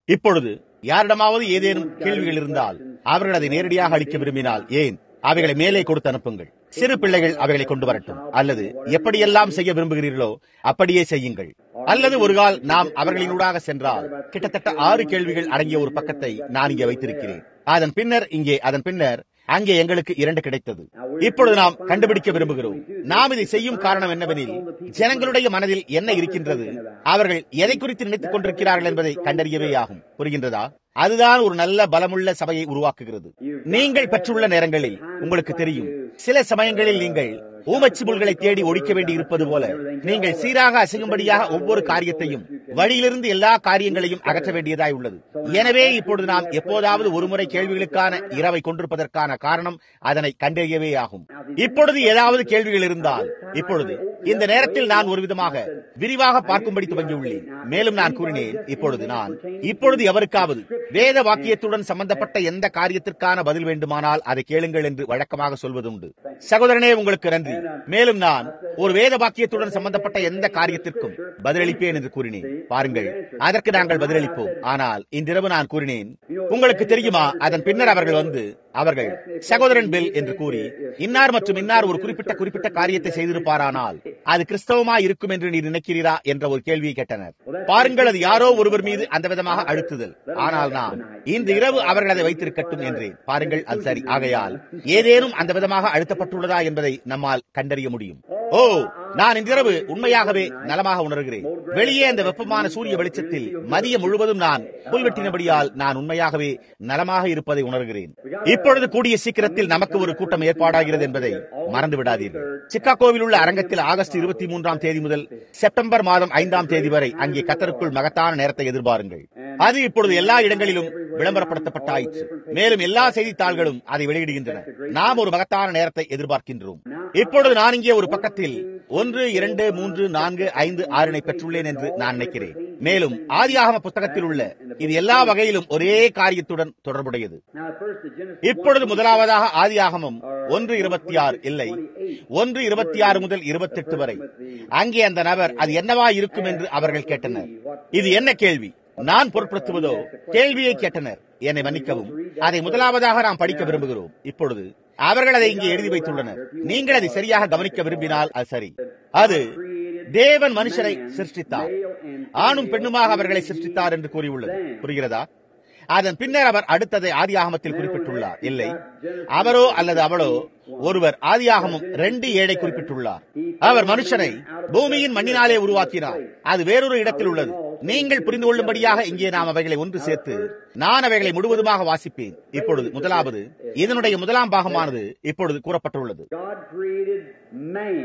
இப்பொழுது யாரிடமாவது ஏதேனும் கேள்விகள் இருந்தால் அவர்கள் அதை நேரடியாக அளிக்க விரும்பினால் ஏன் அவைகளை மேலே கொடுத்து அனுப்புங்கள் சிறு பிள்ளைகள் அவைகளை கொண்டு வரட்டும் அல்லது எப்படியெல்லாம் செய்ய விரும்புகிறீர்களோ அப்படியே செய்யுங்கள் அல்லது ஒரு கால் நாம் அவர்களினூடாக சென்றால் கிட்டத்தட்ட ஆறு கேள்விகள் அடங்கிய ஒரு பக்கத்தை நான் இங்கே வைத்திருக்கிறேன் அதன் பின்னர் இங்கே அதன் பின்னர் அங்கே எங்களுக்கு இரண்டு கிடைத்தது இப்பொழுது நாம் கண்டுபிடிக்க விரும்புகிறோம் நாம் இதை செய்யும் காரணம் என்னவெனில் ஜனங்களுடைய மனதில் என்ன இருக்கின்றது அவர்கள் எதை குறித்து நினைத்துக் கொண்டிருக்கிறார்கள் என்பதை கண்டறியவே ஆகும் புரிகின்றதா அதுதான் ஒரு நல்ல பலமுள்ள சபையை உருவாக்குகிறது நீங்கள் பெற்றுள்ள நேரங்களில் உங்களுக்கு தெரியும் சில சமயங்களில் நீங்கள் ஊமச்சி புல்களை தேடி ஒழிக்க வேண்டி இருப்பது போல நீங்கள் சீராக அசையும்படியாக ஒவ்வொரு காரியத்தையும் வழியிலிருந்து எல்லா காரியங்களையும் அகற்ற வேண்டியதாய் உள்ளது எனவே இப்பொழுது நாம் எப்போதாவது ஒருமுறை கேள்விகளுக்கான இரவை கொண்டிருப்பதற்கான காரணம் அதனை கண்டறியவே ஆகும் இப்பொழுது ஏதாவது கேள்விகள் இருந்தால் இப்பொழுது இந்த நேரத்தில் நான் ஒரு விதமாக விரிவாக பார்க்கும்படி துவங்கியுள்ளேன் மேலும் நான் கூறினேன் இப்பொழுது நான் இப்பொழுது எவருக்காவது வேத வாக்கியத்துடன் சம்பந்தப்பட்ட எந்த காரியத்திற்கான பதில் வேண்டுமானால் அதை கேளுங்கள் என்று வழக்கமாக சொல்வதுண்டு சகோதரனே உங்களுக்கு நன்றி மேலும் நான் ஒரு வேத வாக்கியத்துடன் சம்பந்தப்பட்ட எந்த காரியத்திற்கும் பதிலளிப்பேன் என்று கூறினேன் பாருங்கள் அதற்கு நாங்கள் பதிலளிப்போம் ஆனால் இன்றிரவு நான் கூறினேன் உங்களுக்கு தெரியுமா அதன் பின்னர் அவர்கள் வந்து அவர்கள் சகோதரன் பில் என்று கூறி இன்னார் மற்றும் இன்னார் ஒரு குறிப்பிட்ட குறிப்பிட்ட காரியத்தை செய்திருப்பாரானால் அது கிறிஸ்தவமா இருக்கும் என்று நீ நினைக்கிறீரா என்ற ஒரு கேள்வியை கேட்டனர் பாருங்கள் அது யாரோ ஒருவர் மீது அந்த விதமாக அழுத்துதல் ஆனால் நான் இந்த இரவு அவர்கள் அதை வைத்திருக்கட்டும் என்றேன் பாருங்கள் அது சரி ஆகையால் ஏதேனும் அந்த விதமாக அழுத்தப்பட்டுள்ளதா என்பதை நம்மால் கண்டறிய முடியும் ஓ நான் இன்றிரவு உண்மையாகவே நலமாக உணர்கிறேன் வெளியே அந்த வெப்பமான சூரிய வெளிச்சத்தில் மதியம் முழுவதும் நான் புல்வெட்டினபடியால் நான் உண்மையாகவே நலமாக இருப்பதை உணர்கிறேன் இப்பொழுது கூடிய சீக்கிரத்தில் நமக்கு ஒரு கூட்டம் ஏற்பாடாகிறது என்பதை மறந்து விடாதீர்கள் சிக்காகோவில் உள்ள அரங்கத்தில் ஆகஸ்ட் இருபத்தி மூன்றாம் தேதி முதல் செப்டம்பர் மாதம் ஐந்தாம் தேதி வரை அங்கே கத்தருக்குள் மகத்தான நேரத்தை எதிர்பாருங்கள் அது இப்பொழுது எல்லா இடங்களிலும் விளம்பரப்படுத்தப்பட்டாயிற்று மேலும் எல்லா செய்தித்தாள்களும் அதை வெளியிடுகின்றன நாம் ஒரு மகத்தான நேரத்தை எதிர்பார்க்கின்றோம் இப்பொழுது நான் இங்கே ஒரு பக்கத்தில் ஒன்று இரண்டு மூன்று நான்கு ஐந்து ஆறினை பெற்றுள்ளேன் என்று நான் நினைக்கிறேன் மேலும் ஆதியாகம புத்தகத்தில் உள்ள இது எல்லா வகையிலும் ஒரே காரியத்துடன் தொடர்புடையது இப்பொழுது முதலாவதாக ஆதியாகமம் ஒன்று இருபத்தி ஆறு இல்லை ஒன்று இருபத்தி ஆறு முதல் இருபத்தி எட்டு வரை அங்கே அந்த நபர் அது என்னவா இருக்கும் என்று அவர்கள் கேட்டனர் இது என்ன கேள்வி நான் பொருட்படுத்துவதோ கேள்வியை கேட்டனர் என்னை மன்னிக்கவும் அதை முதலாவதாக நாம் படிக்க விரும்புகிறோம் இப்பொழுது அவர்கள் அதை இங்கே எழுதி வைத்துள்ளனர் நீங்கள் அதை சரியாக கவனிக்க விரும்பினால் அது சரி அது தேவன் மனுஷரை சிருஷ்டித்தார் ஆணும் பெண்ணுமாக அவர்களை சிருஷ்டித்தார் என்று கூறியுள்ளது புரிகிறதா அதன் பின்னர் அவர் அடுத்ததை ஆதியாகமத்தில் குறிப்பிட்டுள்ளார் இல்லை அவரோ அல்லது அவளோ ஒருவர் ஆதியாகமும் ரெண்டு ஏழை குறிப்பிட்டுள்ளார் அவர் மனுஷனை பூமியின் மண்ணினாலே உருவாக்கினார் அது வேறொரு இடத்தில் உள்ளது நீங்கள் புரிந்து கொள்ளும்படியாக இங்கே நாம் அவைகளை ஒன்று சேர்த்து நான் அவைகளை முழுவதுமாக வாசிப்பேன் இப்பொழுது முதலாவது இதனுடைய முதலாம் பாகமானது இப்பொழுது கூறப்பட்டுள்ளது God created man,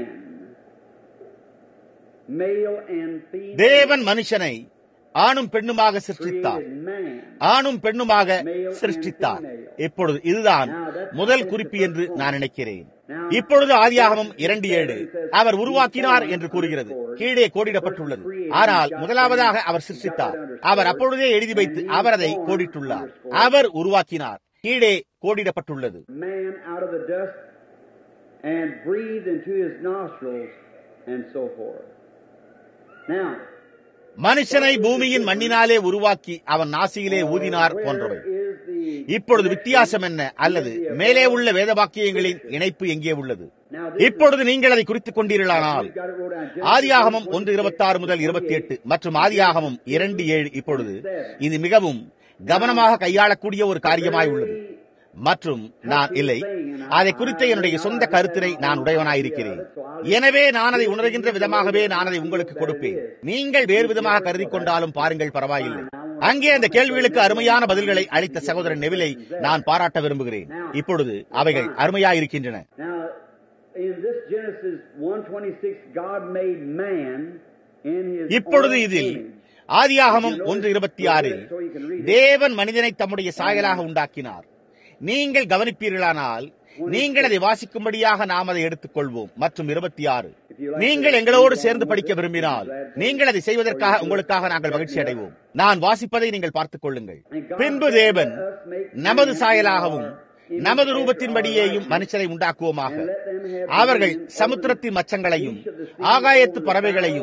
male and female. தேவன் மனுஷனை ஆணும் பெண்ணுமாக சிருஷ்டித்தார் created man. ஆணும் பெண்ணுமாக சிருஷ்டித்தார் இப்பொழுது இதுதான் முதல் குறிப்பு என்று நான் நினைக்கிறேன் இப்பொழுது ஆதியாகமம் இரண்டு ஏழு அவர் உருவாக்கினார் என்று கூறுகிறது கீழே கோடிடப்பட்டுள்ளது ஆனால் முதலாவதாக அவர் சிருஷ்டித்தார் அவர் அப்பொழுதே எழுதி வைத்து அவர் அதை கோடிட்டுள்ளார் அவர் உருவாக்கினார் கீழே கோடிடப்பட்டுள்ளது Man out of the dust and breathed into his nostrils and so forth. Now, மனுஷனை பூமியின் மண்ணினாலே உருவாக்கி அவன் நாசியிலே ஊதினார் போன்றவை where is the இப்பொழுது வித்தியாசம் என்ன அல்லது மேலே உள்ள வேத வாக்கியங்களின் இணைப்பு எங்கே உள்ளது now இப்பொழுது நீங்கள் அதை குறித்துக் கொண்டீர்களானால் got it wrote down. Genesis ஆதியாகமம் ஒன்று இருபத்தாறு முதல் இருபத்தி எட்டு மற்றும் ஆதியாகமம் இரண்டு ஏழு இப்பொழுது இது மிகவும் கவனமாக கையாளக்கூடிய ஒரு காரியமாய் உள்ளது மற்றும் நான் இல்லை அதை குறித்த என்னுடைய சொந்த கருத்தினை நான் உடையவனாயிருக்கிறேன் எனவே நான் அதை உணர்கின்ற விதமாகவே நான் அதை உங்களுக்கு கொடுப்பேன் நீங்கள் வேறு விதமாக கருதி கொண்டாலும் பாருங்கள் பரவாயில்லை அங்கே அந்த கேள்விகளுக்கு அருமையான பதில்களை அளித்த சகோதரன் நெவிலை நான் பாராட்ட விரும்புகிறேன் இப்பொழுது அவைகள் அருமையாயிருக்கின்றன Now, in this Genesis 126, God made man in his இப்பொழுது own இதில் image. ஆதியாகமம் ஒன்று இருபத்தி ஆறில் தேவன் மனிதனை தம்முடைய சாயலாக உண்டாக்கினார் நீங்கள் கவனிப்பீர்களானால் நீங்கள் அதை வாசிக்கும்படியாக நாம் அதை எடுத்துக்கொள்வோம் மற்றும் இருபத்தி ஆறு நீங்கள் எங்களோடு சேர்ந்து படிக்க விரும்பினால் நீங்கள் அதை செய்வதற்காக உங்களுக்காக நாங்கள் மகிழ்ச்சி அடைவோம் நான் வாசிப்பதை நீங்கள் பார்த்துக் கொள்ளுங்கள் பின்பு தேவன் நமது சாயலாகவும் நமது ரூபத்தின்படியேயும் மனுஷரை உண்டாக்குவோமாக அவர்கள் சமுத்திரத்தின் மச்சங்களையும் ஆகாயத்து பறவைகளையும்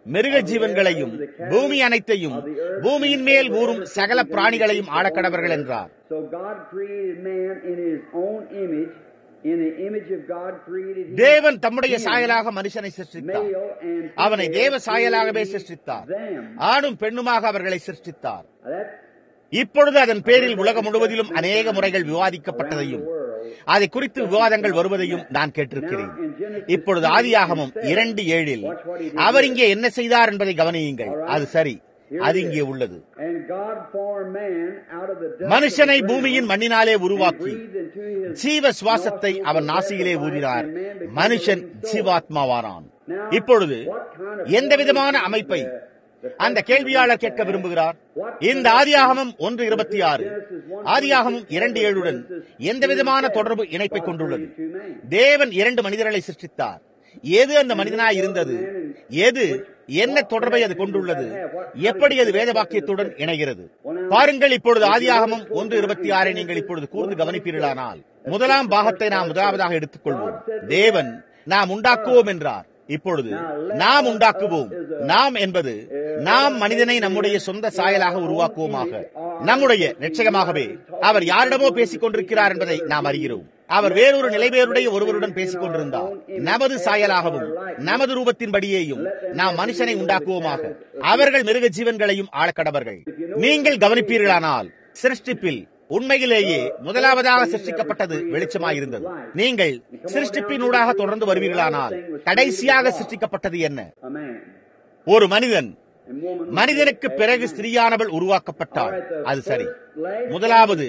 மிருக ஜீவன்களையும் பூமி அனைத்தையும் பூமியின் மேல் ஊறும் சகல பிராணிகளையும் ஆளக்கடவர்கள் என்றார் So God created man in his own image. In the image of God created he தேவன் தம்முடைய சாயலாக மனுஷனை சிருஷ்டித்தார் male and அவனை female தேவ சாயலாகவே created சிருஷ்டித்தார் them. ஆணும் பெண்ணுமாக அவர்களை சிருஷ்டித்தார் That இப்பொழுது அதன் பேரில் உலகம் முழுவதிலும் அநேக முறைகள் விவாதிக்கப்பட்டதையும் அதை குறித்து விவாதங்கள் வருவதையும் நான் கேட்டிருக்கிறேன் இப்பொழுது ஆதியாகமும் இரண்டு ஏழில் அவர் இங்கே என்ன செய்தார் என்பதை கவனியுங்கள் அது சரி அது இங்கே உள்ளது and God formed man out of the dust மனுஷனை of the ground பூமியின் மண்ணினாலே and உருவாக்கி breathed into his ஜீவ சுவாசத்தை அவன் நாசியிலே ஊதினார் மனுஷன் ஜீவாத்மாவானான் இப்பொழுது எந்த விதமான அமைப்பை அந்த கேள்வியாளர் கேட்க விரும்புகிறார் இந்த ஆதியாகமம் ஒன்று இருபத்தி ஆறு ஆதியாகமம் இரண்டு ஏழுடன் எந்த விதமான தொடர்பு இணைப்பை கொண்டுள்ளது தேவன் இரண்டு மனிதர்களை சிருஷ்டித்தார் எது அந்த மனிதனாய் இருந்தது எது என்ன தொடர்பை அது கொண்டுள்ளது எப்படி அது வேத வாக்கியத்துடன் இணைகிறது பாருங்கள் இப்பொழுது ஆதியாகமம் ஒன்று இருபத்தி ஆறை நீங்கள் இப்பொழுது கூர்ந்து கவனிப்பீர்களானால் முதலாம் பாகத்தை நாம் முதலாவதாக எடுத்துக்கொள்வோம் தேவன் நாம் உண்டாக்குவோம் என்றார் இப்பொழுது நாம் உண்டாக்குவோம் நாம் என்பது நாம் மனிதனை நம்முடைய சொந்த சாயலாக உருவாக்குவோமாக நம்முடைய நிச்சயமாகவே அவர் யாரிடமோ பேசிக் கொண்டிருக்கிறார் என்பதை நாம் அறிகிறோம் அவர் வேறொரு நிலைவேருடைய ஒருவருடன் பேசிக் கொண்டிருந்தார் நமது சாயலாகவும் நமது ரூபத்தின்படியேயும் நாம் மனுஷனை உண்டாக்குவோமாக அவர்கள் மிருக ஜீவன்களையும் ஆளக்கடவர்கள் நீங்கள் கவனிப்பீர்களானால் சிருஷ்டிப்பில் உண்மையிலேயே முதலாவதாக சிருஷ்டிக்கப்பட்டது வெளிச்சமாயிருந்தது நீங்கள் சிருஷ்டிப்பினூடாக தொடர்ந்து வருவீர்களானால் கடைசியாக சிருஷ்டிக்கப்பட்டது என்ன a man ஒரு மனிதன் and woman. மனிதனுக்கு பிறகு ஸ்திரீயானவள் உருவாக்கப்பட்டாள் அது சரி முதலாவது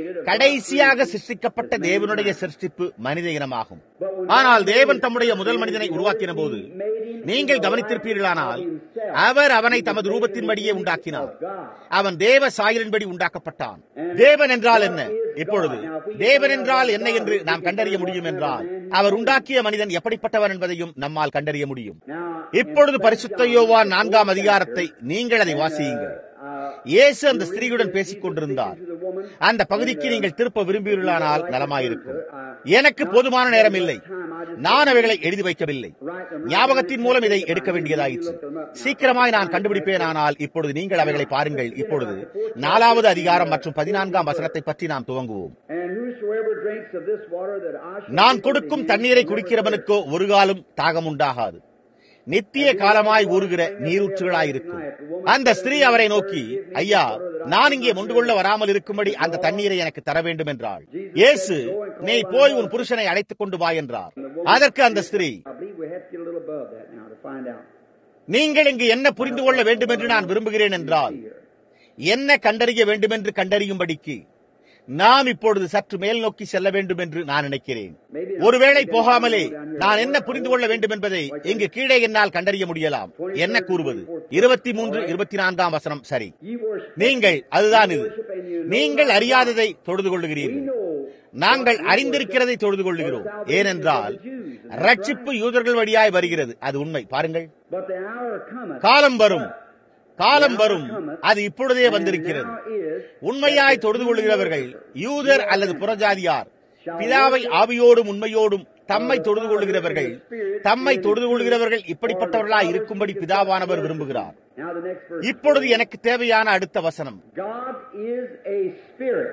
கடைசியாக சிருஷ்டிக்கப்பட்ட தேவனுடைய சிருஷ்டிப்பு மனித இனமாகும் ஆனால் தேவன் தம்முடைய முதல் மனிதனை உருவாக்கின போது நீங்கள் கவனித்திருப்பீர்களானால் அவர் அவனை தமது ரூபத்தின்படியே உண்டாக்கினார் அவன் தேவ சாயலின்படி உண்டாக்கப்பட்டான் தேவன் என்றால் என்ன இப்பொழுது தேவன் என்றால் என்ன என்று நாம் கண்டறிய முடியும் என்றால் அவர் உண்டாக்கிய மனிதன் எப்படிப்பட்டவன் என்பதையும் நம்மால் கண்டறிய முடியும் இப்பொழுது பரிசுத்த யோவான் நான்காம் அதிகாரத்தை நீங்கள் அதை வாசியுங்கள் இயேசு அந்த ஸ்திரீயுடன் பேசிக் கொண்டிருந்தார் அந்த பகுதிக்கு நீங்கள் திருப்ப விரும்பியுள்ளானால் நலமாயிருக்கும் எனக்கு போதுமான நேரம் இல்லை நான் அவைகளை எழுதி வைக்கவில்லை ஞாபகத்தின் மூலம் இதை எடுக்க வேண்டியதாயிற்று சீக்கிரமாய் நான் கண்டுபிடிப்பேன் ஆனால் இப்பொழுது நீங்கள் அவைகளை பாருங்கள் இப்பொழுது நாலாவது அதிகாரம் மற்றும் பதினான்காம் வசனத்தை பற்றி நாம் துவங்குவோம் And whosoever drinks of this water that I shall நான் give கொடுக்கும் him தண்ணீரை குடிக்கிறவனுக்கோ ஒரு காலம் தாகம் உண்டாகாது நித்திய காலமாய் ஊறுகிற நீரூற்றுகளாயிருக்கும் அந்த ஸ்திரீ அவரை நோக்கி ஐயா நான் இங்கே முண்டு கொள்ள வராமல் இருக்கும்படி அந்த தண்ணீரை எனக்கு தர வேண்டும் என்றாள் இயேசு நீ போய் உன் புருஷனை அழைத்துக் கொண்டு வா என்றார் அதற்கு அந்த ஸ்திரீ I believe we have to get a little above that now to find out. நீங்கள் இங்கு என்ன புரிந்து கொள்ள வேண்டும் என்று நான் விரும்புகிறேன் என்றால் என்ன கண்டறிய வேண்டும் என்று கண்டறியும்படிக்கு நாம் இப்பொழுது சற்று மேல் நோக்கி செல்ல வேண்டும் என்று நான் நினைக்கிறேன் ஒருவேளை போகாமலே நான் என்ன புரிந்து கொள்ள வேண்டும் என்பதை இங்கு கீழே என்னால் கண்டறிய முடியலாம் என்ன கூறுவது இருபத்தி மூன்று இருபத்தி நான்காம் வசனம் சரி You worship நீங்கள் அதுதான் இது நீங்கள் அறியாததை தொழுது கொள்ளுகிறீர்கள் நாங்கள் அறிந்திருக்கிறதை தொழுது கொள்ளுகிறோம் ஏனென்றால் ரட்சிப்பு யூதர்கள் வழியாய் வருகிறது அது உண்மை பாருங்கள் but the hour cometh. காலம் வரும் காலம் வரும் அது இப்பொழுதே வந்திருக்கிறது Now is உண்மையாய் தொழுது கொள்கிறவர்கள் யூதர் அல்லது புறஜாதியார் பிதாவை ஆவியோடும் உண்மையோடும் தம்மை தொழுது கொள்கிறவர்கள் தம்மை தொழுது கொள்கிறவர்கள் இப்படிப்பட்டவர்களாய் இருக்கும்படி பிதாவானவர் விரும்புகிறார் now the next verse. இப்பொழுது எனக்கு தேவையான அடுத்த வசனம் God is a spirit.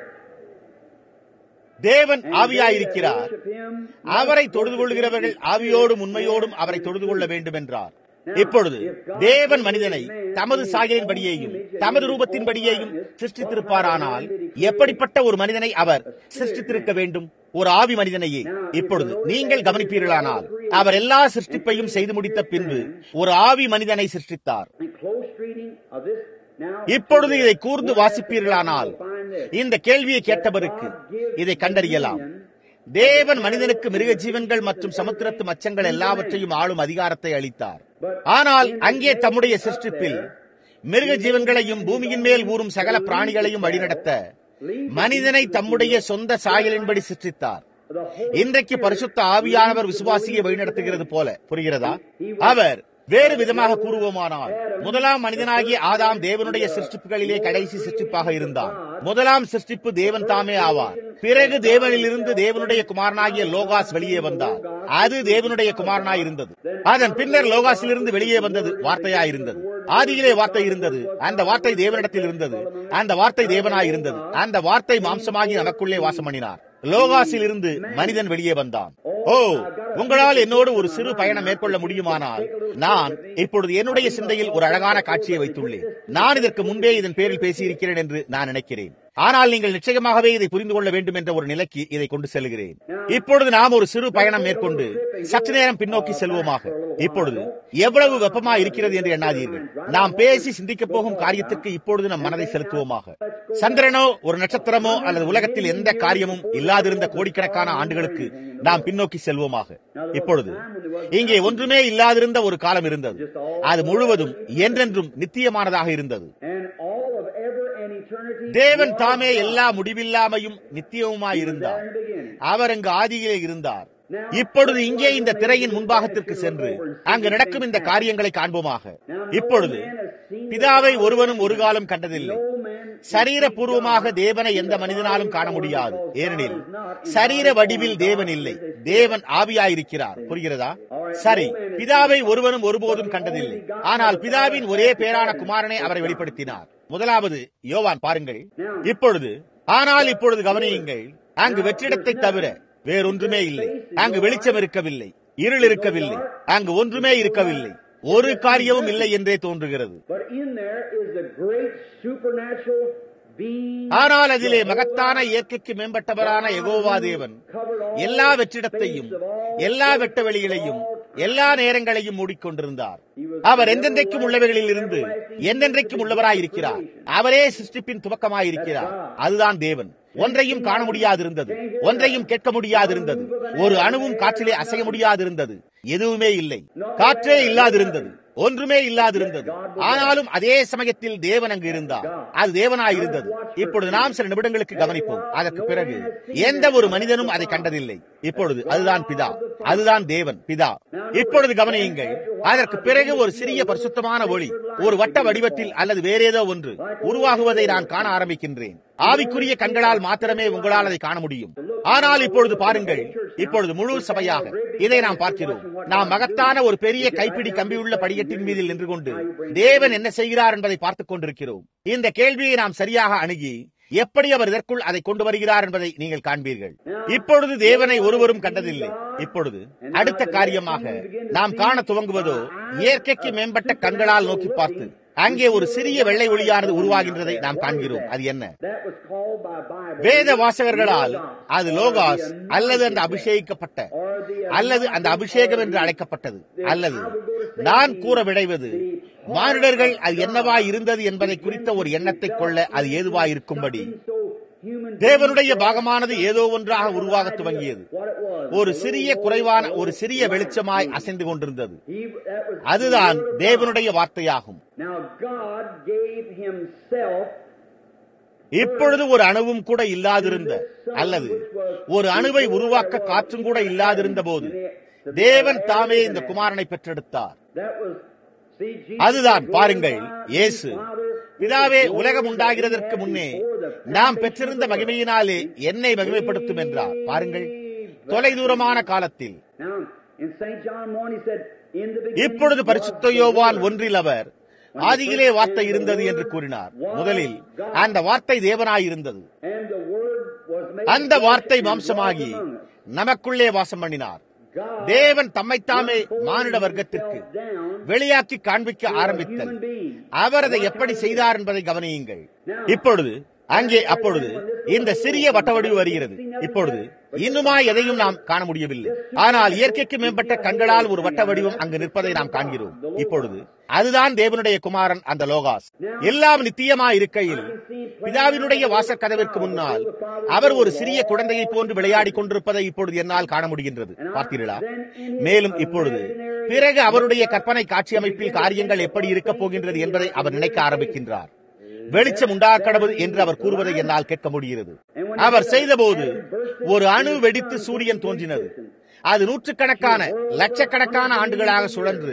தேவன் And ஆவியாயிருக்கிறார் they that worship him அவரை தொழுது கொள்கிறவர்கள் ஆவியோடும் உண்மையோடும் அவரை தொழுது கொள்ள வேண்டும் என்றார் இப்பொழுது தேவன் மனிதனை தமது சாயலின்படியேயும் தமது ரூபத்தின்படியேயும் சிருஷ்டித்திருப்பாரானால் எப்படிப்பட்ட ஒரு மனிதனை அவர் சிருஷ்டித்திருக்க வேண்டும் ஒரு ஆவி மனிதனையே இப்பொழுது நீங்கள் கவனிப்பீர்களானால் அவர் எல்லா சிருஷ்டிப்பையும் செய்து முடித்த பின்பு ஒரு ஆவி மனிதனை சிருஷ்டித்தார் And close reading of this now. இப்பொழுது இதை கூர்ந்து வாசிப்பீர்களானால் இந்த கேள்வியை கேட்டவருக்கு இதை கண்டறியலாம் தேவன் மனிதனுக்கு மிருக ஜீவன்கள் மற்றும் சமுத்திரத்து மச்சங்கள் எல்லாவற்றையும் ஆளும் அதிகாரத்தை அளித்தார் ஆனால் அங்கே தம்முடைய சிருஷ்டிப்பில் மிருக ஜீவன்களையும் பூமியின் மேல் ஊறும் சகல பிராணிகளையும் வழிநடத்த மனிதனை தம்முடைய சொந்த சாயலின்படி சிருஷ்டித்தார் இன்றைக்கு பரிசுத்த ஆவியானவர் விசுவாசியை வழிநடத்துகிறது போல புரிகிறதா அவர் வேறு விதமாக கூறுவோமானால் முதலாம் மனிதனாகிய ஆதாம் தேவனுடைய சிருஷ்டிப்புகளிலே கடைசி சிருஷ்டிப்பாக இருந்தான் முதலாம் சிருஷ்டிப்பு தேவன் தாமே ஆவார் பிறகு தேவனிலிருந்து தேவனுடைய குமாரனாகிய லோகாஸ் வெளியே வந்தார் அது தேவனுடைய குமாரனாய் இருந்தது அதன் பின்னர் லோகாஸிலிருந்து வெளியே வந்தது வார்த்தையாய் இருந்தது ஆதியிலே வார்த்தை இருந்தது அந்த வார்த்தை தேவனிடத்தில் இருந்தது அந்த வார்த்தை தேவனாய் இருந்தது அந்த வார்த்தை மாம்சமாகி நமக்குள்ளே வாசம் பண்ணினார் லோகாஸில் இருந்து மனிதன் வெளியே வந்தான் ஓ உங்களால் என்னோடு ஒரு சிறு பயணம் மேற்கொள்ள முடியுமானால் நான் இப்பொழுது என்னுடைய சிந்தையில் ஒரு அழகான காட்சியை வைத்துள்ளேன் நான் இதற்கு முன்பே இதன் பேரில் பேசியிருக்கிறேன் என்று நான் நினைக்கிறேன் ஆனால் நீங்கள் நிச்சயமாகவே இதை புரிந்து கொள்ள வேண்டும் என்ற ஒரு நிலைக்கு இதை கொண்டு செல்கிறேன் இப்பொழுது நாம் ஒரு சிறு பயணம் மேற்கொண்டு சற்று நேரம் பின்னோக்கி செல்வோமாக இப்பொழுது எவ்வளவு வெப்பமா இருக்கிறது என்று எண்ணாதீர்கள் நாம் பேசி சிந்திக்கப் போகும் காரியத்திற்கு இப்பொழுது நம் மனதை செலுத்துவோமாக சந்திரனோ ஒரு நட்சத்திரமோ அல்லது உலகத்தில் எந்த காரியமும் இல்லாதிருந்த கோடிக்கணக்கான ஆண்டுகளுக்கு நாம் பின்னோக்கி செல்வோமாக இப்பொழுது இங்கே ஒன்றுமே இல்லாதிருந்த ஒரு காலம் இருந்தது அது முழுவதும் என்றென்றும் நித்தியமானதாக இருந்தது தேவன் தாமே எல்லா முடிவில்லாமையும் நித்தியவுமாய் இருந்தார் அவர் அங்கு ஆதியிலே இருந்தார் இப்பொழுது இங்கே இந்த திரையின் முன்பாகத்திற்கு சென்று அங்கு நடக்கும் இந்த காரியங்களை காண்போமாக இப்பொழுது பிதாவை ஒருவனும் ஒரு காலம் கண்டதில்லை சரீரபூர்வமாக தேவனை எந்த மனிதனாலும் காண முடியாது ஏனெனில் சரீர வடிவில் தேவன் இல்லை தேவன் ஆவியாயிருக்கிறார் புரிகிறதா சரி பிதாவை ஒருவனும் ஒருபோதும் கண்டதில்லை ஆனால் பிதாவின் ஒரே பேரான குமாரனை அவரை வெளிப்படுத்தினார் முதலாவது யோவான் பாருங்கள் இப்பொழுது ஆனால் இப்பொழுது கவனியுங்கள் அங்கு வெற்றிடத்தை தவிர வேறொன்றுமே இல்லை அங்கு வெளிச்சம் இருக்கவில்லை இருள் இருக்கவில்லை அங்கு ஒன்றுமே இருக்கவில்லை ஒரு காரியமும் இல்லை என்றே தோன்றுகிறது ஆனால் அதிலே மகத்தான இயற்கைக்கு மேம்பட்டவரான எகோவா தேவன் எல்லா வெற்றிடத்தையும் எல்லா வெட்ட வெளிகளையும் எல்லா நேரங்களையும் மூடிக்கொண்டிருந்தார் அவர் எந்தெந்தைக்கும் உள்ளவைகளில் இருந்து எந்தெந்தைக்கும் உள்ளவராயிருக்கிறார் அவரே சிருஷ்டிப்பின் துவக்கமாயிருக்கிறார் அதுதான் தேவன் ஒன்றையும் காண முடியாதிருந்தது ஒன்றையும் கேட்க முடியாதிருந்தது ஒரு அணுவும் காற்றிலே அசைய முடியாதிருந்தது எதுவுமே இல்லை காற்றே இல்லாதிருந்தது ஒன்றுமே இல்லாதிருந்தது ஆனாலும் அதே சமயத்தில் தேவன் அங்கு இருந்தார் அது தேவனாய் இருந்தது இப்பொழுது நாம் சில நிமிடங்களுக்கு கவனிப்போம் அதற்கு பிறகு எந்த ஒரு மனிதனும் அதை கண்டதில்லை இப்பொழுது அதுதான் பிதா அதுதான் தேவன் பிதா இப்பொழுது கவனியுங்கள் அதற்கு பிறகு ஒரு சிறிய பரிசுத்தமான ஒளி ஒரு வட்ட வடிவத்தில் அல்லது வேறேதோ ஒன்று உருவாகுவதை நான் காண ஆரம்பிக்கின்றேன் ஆவிக்குரிய கண்களால் மாத்திரமே உங்களால் அதை காண முடியும் ஆனால் இப்பொழுது பாருங்கள் இப்பொழுது முழு சபையாக இதை நாம் பார்க்கிறோம் நாம் மகத்தான ஒரு பெரிய கைப்பிடி கம்பியுள்ள படிக்கட்டின் மீதில் நின்று கொண்டு தேவன் என்ன செய்கிறார் என்பதை பார்த்துக் கொண்டிருக்கிறோம் இந்த கேள்வியை நாம் சரியாக அணுகி எப்படி அவர் இதற்குள் அதை கொண்டு வருகிறார் என்பதை நீங்கள் காண்பீர்கள் இப்பொழுது தேவனை ஒருவரும் கண்டதில்லை இப்பொழுது அடுத்த காரியமாக நாம் காண துவங்குவதோ இயற்கைக்கு மேம்பட்ட கண்களால் நோக்கி பார்த்து அங்கே ஒரு சிறிய வெள்ளை ஒளியானது உருவாகின்றதை நாம் காண்கிறோம் அது என்ன வேத வாசகர்களால் அது லோகாஸ் அல்லது அந்த அபிஷேகிக்கப்பட்ட அல்லது அந்த அபிஷேகம் என்று அழைக்கப்பட்டது அல்லது நான் கூற விடைவது மானிடர்கள் அது என்னவா இருந்தது என்பதை குறித்த ஒரு எண்ணத்தை கொள்ள அது ஏதுவா இருக்கும்படி தேவனுடைய பாகமானது ஏதோ ஒன்றாக உருவாக துவங்கியது ஒரு சிறிய குறைவான ஒரு சிறிய வெளிச்சமாய் அசைந்து கொண்டிருந்தது அதுதான் தேவனுடைய வார்த்தையாகும் இப்பொழுது ஒரு அணுவும் கூட இல்லாதிருந்த அல்லது ஒரு அணுவை உருவாக்க காற்றும் கூட இல்லாதிருந்த போது தேவன் தாமே இந்த குமாரனை பெற்றெடுத்தார் அதுதான் பாருங்கள் இயேசு பிதாவே உலகம் உண்டாகிறதற்கு முன்னே நாம் பெற்றிருந்த மகிமையினாலே என்னை மகிமைப்படுத்தும் என்றார் பாருங்கள் தொலைதூரமான காலத்தில் இப்பொழுது பரிசுத்த யோவான் ஒன்றில் அவர் ஆதியிலே வார்த்தை இருந்தது என்று கூறினார் முதலில் அந்த வார்த்தை தேவனாயிருந்தது அந்த வார்த்தை மாம்சமாகி நமக்குள்ளே வாசம் பண்ணினார் தேவன் தம்மைத்தாமே மானிட வர்க்கத்திற்கு வெளியாக்கி காண்பிக்க ஆரம்பித்தல் அவர் அதை எப்படி செய்தார் என்பதை கவனியுங்கள் இப்பொழுது அங்கே அப்பொழுது இந்த சிறிய வட்டவடிவு வருகிறது இப்பொழுது இன்னுமா எதையும் நாம் காண முடியவில்லை ஆனால் இயற்கைக்கு மேம்பட்ட கண்களால் ஒரு வட்ட வடிவம் அங்கு நிற்பதை நாம் காண்கிறோம் இப்பொழுது அதுதான் தேவனுடைய குமாரன் அந்த லோகாஸ் எல்லாம் நித்தியமா இருக்கையில் பிதாவினுடைய வாசற்கதவிற்கு முன்னால் அவர் ஒரு சிறிய குழந்தையை போன்று விளையாடி கொண்டிருப்பதை இப்பொழுது என்னால் காண முடிகின்றது பார்த்தீர்களா மேலும் இப்பொழுது பிறகு அவருடைய கற்பனை காட்சி அமைப்பில் காரியங்கள் எப்படி இருக்கப் போகின்றது என்பதை அவர் நினைக்க ஆரம்பிக்கின்றார் வெளிச்சம் உண்டாக்கடவுள் என்று அவர் கூறுவதை என்னால் கேட்க முடிகிறது அவர் செய்தபோது ஒரு அணு வெடித்து சூரியன் தோன்றினது அது நூற்றுக்கணக்கான லட்சக்கணக்கான ஆண்டுகளாக சுழன்று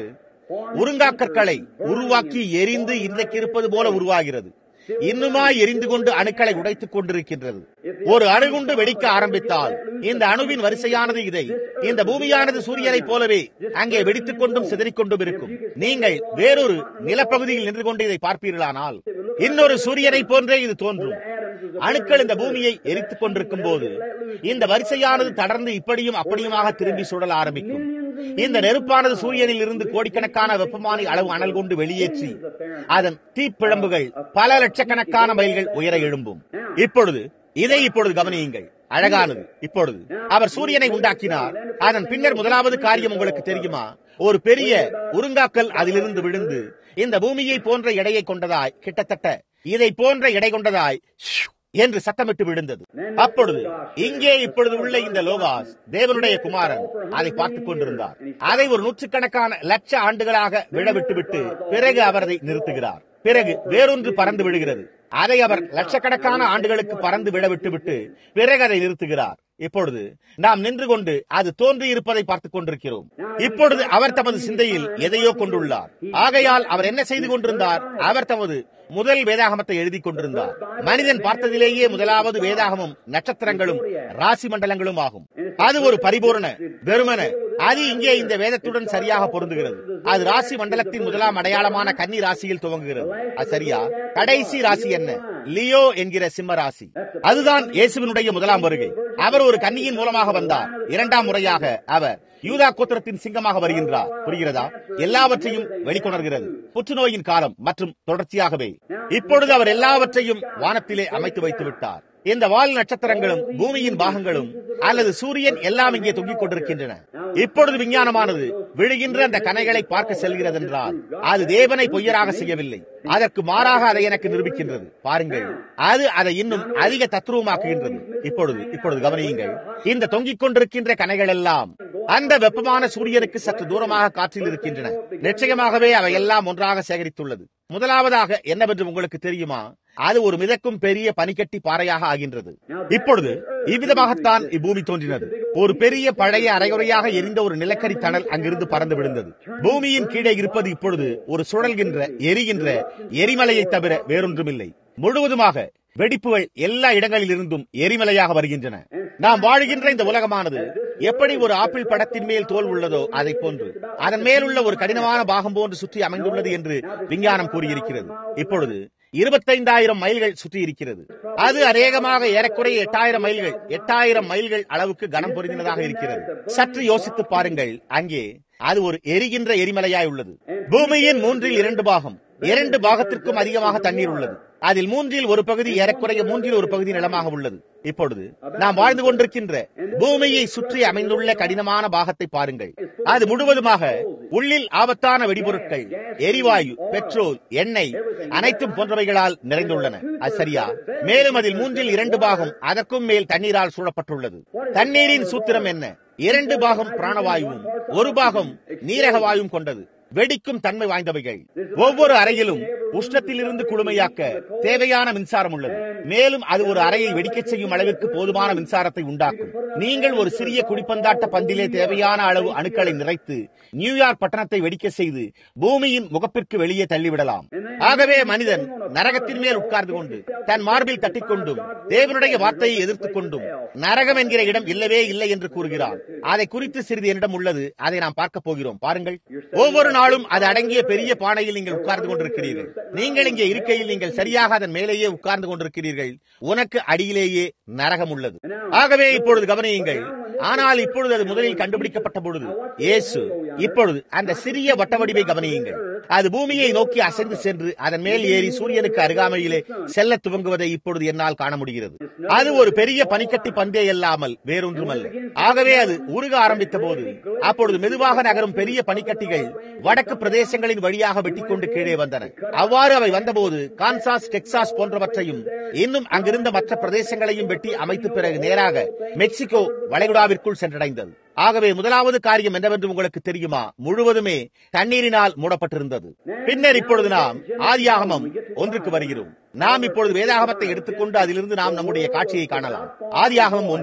உருங்காக்கற்களை உருவாக்கி எரிந்து இன்றைக்கு இருப்பது போல உருவாகிறது இன்னுமாய் எரிந்து கொண்டு அணுக்களை உடைத்துக் கொண்டிருக்கின்றது ஒரு அணுகுண்டு வெடிக்க ஆரம்பித்தால் இந்த அணுவின் வரிசையானது இதை இந்த பூமியானது சூரியனைப் போலவே அங்கே வெடித்துக் கொண்டும் சிதறிக் கொண்டும் இருக்கும் நீங்கள் வேறொரு நிலப்பகுதியில் நின்று கொண்டு இதை பார்ப்பீர்களானால் இன்னொரு சூரியனை போன்றே இது தோன்றும் அணுக்கள் இந்த பூமியை எரித்துக் கொண்டிருக்கும் போது இந்த வரிசையானது தொடர்ந்து இப்படியும் அப்படியுமாக திரும்பி சுடல ஆரம்பிக்கும் இந்த நெருப்பானது சூரியனில் இருந்து கோடிக்கணக்கான வெப்பமான அளவு அனல் கொண்டு வெளியேற்றி அதன் தீப்பிழம்புகள் பல லட்சக்கணக்கான மைல்கள் உயர எழும்பும் இப்பொழுது இதை இப்பொழுது கவனியுங்கள் அழகானது இப்பொழுது அவர் சூரியனை உண்டாக்கினார் அதன் பின்னர் முதலாவது காரியம் உங்களுக்கு தெரியுமா ஒரு பெரிய உருங்காக்கல் அதிலிருந்து விழுந்து இந்த பூமியை போன்ற எடையை கொண்டதாய் கிட்டத்தட்ட இதை போன்ற எடை கொண்டதாய் என்று சத்தமிட்டு விழுந்தது அப்பொழுது இங்கே இப்பொழுது உள்ள இந்த லோகாஸ் தேவனுடைய குமாரன் அதை பார்த்துக் கொண்டிருந்தார் அதை ஒரு நூற்றுக்கணக்கான லட்ச ஆண்டுகளாக விழவிட்டு விட்டு பிறகு அவர் அதை நிறுத்துகிறார் பிறகு வேறொன்று பறந்து விழுகிறது அதை அவர் லட்சக்கணக்கான ஆண்டுகளுக்கு பறந்து விழவிட்டு விட்டு பிறகு அதை நிறுத்துகிறார் இப்பொழுது நாம் நின்று கொண்டு அது தோன்றி இருப்பதை பார்த்துக் கொண்டிருக்கிறோம் இப்பொழுது அவர் தமது சிந்தையில் எதையோ கொண்டுள்ளார் ஆகையால் அவர் என்ன செய்து கொண்டிருந்தார் அவர் தமது முதல் வேதாகமத்தை எழுதி கொண்டிருந்தார் மனிதன் பார்த்ததிலேயே முதலாவது வேதாகமும் நட்சத்திரங்களும் ராசி மண்டலங்களும் ஆகும் அது ஒரு பரிபூரண வெறுமன அது இங்கே இந்த வேதத்துடன் சரியாக பொருந்துகிறது அது ராசி மண்டலத்தின் முதலாம் அடையாளமான கன்னி ராசியில் துவங்குகிறது அது சரியா கடைசி ராசி என்ன லியோ என்கிற சிம்ம ராசி அதுதான் இயேசுவினுடைய முதலாம் வருகை அவர் ஒரு கன்னியின் மூலமாக வந்தார் இரண்டாம் முறையாக அவர் யூதா கோத்திரத்தின் சிங்கமாக வருகின்றார் புரிகிறதா எல்லாவற்றையும் வெளிக்கொணர்கிறது புற்றுநோயின் காலம் மற்றும் தொடர்ச்சியாகவே இப்பொழுது அவர் எல்லாவற்றையும் வானத்திலே அமைத்து வைத்து விட்டார் இந்த வால் நட்சத்திரங்களும் பூமியின் பாகங்களும் அல்லது சூரியன் எல்லாம் இங்கே தொங்கிக் கொண்டிருக்கின்றன இப்பொழுது விஞ்ஞானமானது விழுகின்ற அந்த கனைகளை பார்க்க செல்கிறது என்றால் அது தேவனை பொய்யராக செய்யவில்லை அதற்கு மாறாக அதை எனக்கு நிரூபிக்கின்றது பாருங்கள் அது அதை இன்னும் அதிக தத்ரூபமாக்குகின்றது இப்பொழுது இப்பொழுது கவனியுங்கள் இந்த தொங்கிக் கொண்டிருக்கின்ற கனைகள் எல்லாம் அந்த வெப்பமான சூரியனுக்கு சற்று தூரமாக காற்றில் இருக்கின்றன நிச்சயமாகவே அவை எல்லாம் ஒன்றாக சேகரித்துள்ளது முதலாவதாக என்னவென்று உங்களுக்கு தெரியுமா அது ஒரு மிதக்கும் பெரிய பனிக்கட்டி பாறையாக ஆகின்றது இப்பொழுது இவ்விதமாகத்தான் இப்பூமி தோன்றினது ஒரு பெரிய பழைய அரைகுறையாக எரிந்த ஒரு நிலக்கரி தணல் அங்கிருந்து பறந்து விழுந்தது பூமியின் கீழே இருப்பது இப்பொழுது ஒரு சுழல்கின்ற எரிகின்ற எரிமலையை தவிர வேறொன்றுமில்லை முழுவதுமாக வெடிப்புகள் எல்லா இடங்களில் இருந்தும் எரிமலையாக வருகின்றன நாம் வாழ்கின்ற இந்த உலகமானது எப்படி ஒரு ஆப்பிள் படத்தின் மேல் தோல் உள்ளதோ அதை போன்று அதன் மேலுள்ள ஒரு கடினமான பாகம் போன்று சுற்றி அமைந்துள்ளது என்று விஞ்ஞானம் கூறியிருக்கிறது இப்பொழுது இருபத்தைந்தாயிரம் மைல்கள் சுற்றி இருக்கிறது அது அநேகமாக ஏறக்குறைய எட்டாயிரம் மைல்கள் எட்டாயிரம் மைல்கள் அளவுக்கு கனம் பொருந்தினதாக இருக்கிறது சற்று யோசித்து பாருங்கள் அங்கே அது ஒரு எரிகின்ற எரிமலையாய் உள்ளது பூமியின் மூன்றில் இரண்டு பாகம் இரண்டு பாகத்திற்கும் அதிகமாக தண்ணீர் உள்ளது அதில் மூன்றில் ஒரு பகுதி ஏறக்குறைய மூன்றில் ஒரு பகுதி நிலமாக உள்ளது இப்பொழுது நாம் வாழ்ந்து கொண்டிருக்கின்ற பூமியை சுற்றி அமைந்துள்ள கடினமான பாகத்தை பாருங்கள் அது முழுவதுமாக உள்ளில் ஆபத்தான வெடிபொருட்கள் எரிவாயு பெட்ரோல் எண்ணெய் அனைத்தும் போன்றவைகளால் நிறைந்துள்ளன அது சரியா மேலும் அதில் மூன்றில் இரண்டு பாகம் அதற்கும் மேல் தண்ணீரால் சூழப்பட்டுள்ளது தண்ணீரின் சூத்திரம் என்ன இரண்டு பாகம் பிராணவாயுவும் ஒரு பாகம் நீரக வாயுவும் கொண்டது வெடிக்கும் தன்மை வாய்ந்தவைகள் ஒவ்வொரு அறையிலும் உஷ்ணத்திலிருந்து குளுமையாக்க தேவையான மின்சாரம் உள்ளது மேலும் அது ஒரு அறையை வெடிக்கச் செய்யும் அளவிற்கு போதுமான மின்சாரத்தை உண்டாக்கும் நீங்கள் ஒரு சிறிய குடிப்பந்தாட்ட பந்திலே தேவையான அளவு அணுக்களை நிறைத்து நியூயார்க் பட்டணத்தை வெடிக்க செய்து பூமியின் முகப்பிற்கு வெளியே தள்ளிவிடலாம் ஆகவே மனிதன் நரகத்தின் மேல் உட்கார்ந்து கொண்டு தன் மார்பில் தட்டிக்கொண்டும் தேவனுடைய வார்த்தையை எதிர்த்துக் கொண்டும் நரகம் என்கிற இடம் இல்லவே இல்லை என்று கூறுகிறான் அதை குறித்து சிறிது என்னிடம் உள்ளது அதை நாம் பார்க்க போகிறோம் பாருங்கள் ஒவ்வொரு நாளும் அது அடங்கிய பெரிய பானையில் நீங்கள் உட்கார்ந்து கொண்டிருக்கிறீர்கள் நீங்கள் இங்கே இருக்கையில் நீங்கள் சரியாக அதன் மேலேயே உட்கார்ந்து கொண்டிருக்கிறீர்கள் உனக்கு அடியிலேயே நரகம் உள்ளது ஆகவே இப்பொழுது கவனியுங்கள் ஆனால் இப்பொழுது அது முதலில் கண்டுபிடிக்கப்பட்ட பொழுது இயேசு இப்பொழுது அந்த சிறிய வட்ட வடிவை கவனியுங்கள் அது பூமியை நோக்கி அசைந்து சென்று அதன் மேல் ஏறி சூரியனுக்கு அருகாமையிலே செல்ல துவங்குவதை இப்பொழுது என்னால் காண முடிகிறது அது ஒரு பெரிய பனிக்கட்டி பந்தே இல்லாமல் வேறொன்றுமல்ல ஆகவே அது உருக ஆரம்பித்த போது அப்பொழுது மெதுவாக நகரும் பெரிய பனிக்கட்டிகள் வடக்கு பிரதேசங்களின் வழியாக வெட்டிக் கொண்டு கீழே வந்தன அவ்வாறு அவை வந்தபோது கான்சாஸ் டெக்சாஸ் போன்றவற்றையும் இன்னும் அங்கிருந்த மற்ற பிரதேசங்களையும் வெட்டி அமைத்து பிறகு நேராக மெக்சிகோ வளைகுடாவிற்குள் சென்றடைந்தது ஆகவே முதலாவது காரியம் என்னவென்று உங்களுக்கு தெரியுமா முழுவதுமே தண்ணீரினால் மூடப்பட்டிருந்தது பின்னர் இப்பொழுது நாம் ஆதியாகமம் ஒன்றுக்கு வருகிறோம் நாம் இப்பொழுது வேதாகமத்தை எடுத்துக்கொண்டு அதிலிருந்து நாம் நம்முடைய காட்சியை காணலாம் ஆதியாகமம் ஒன்று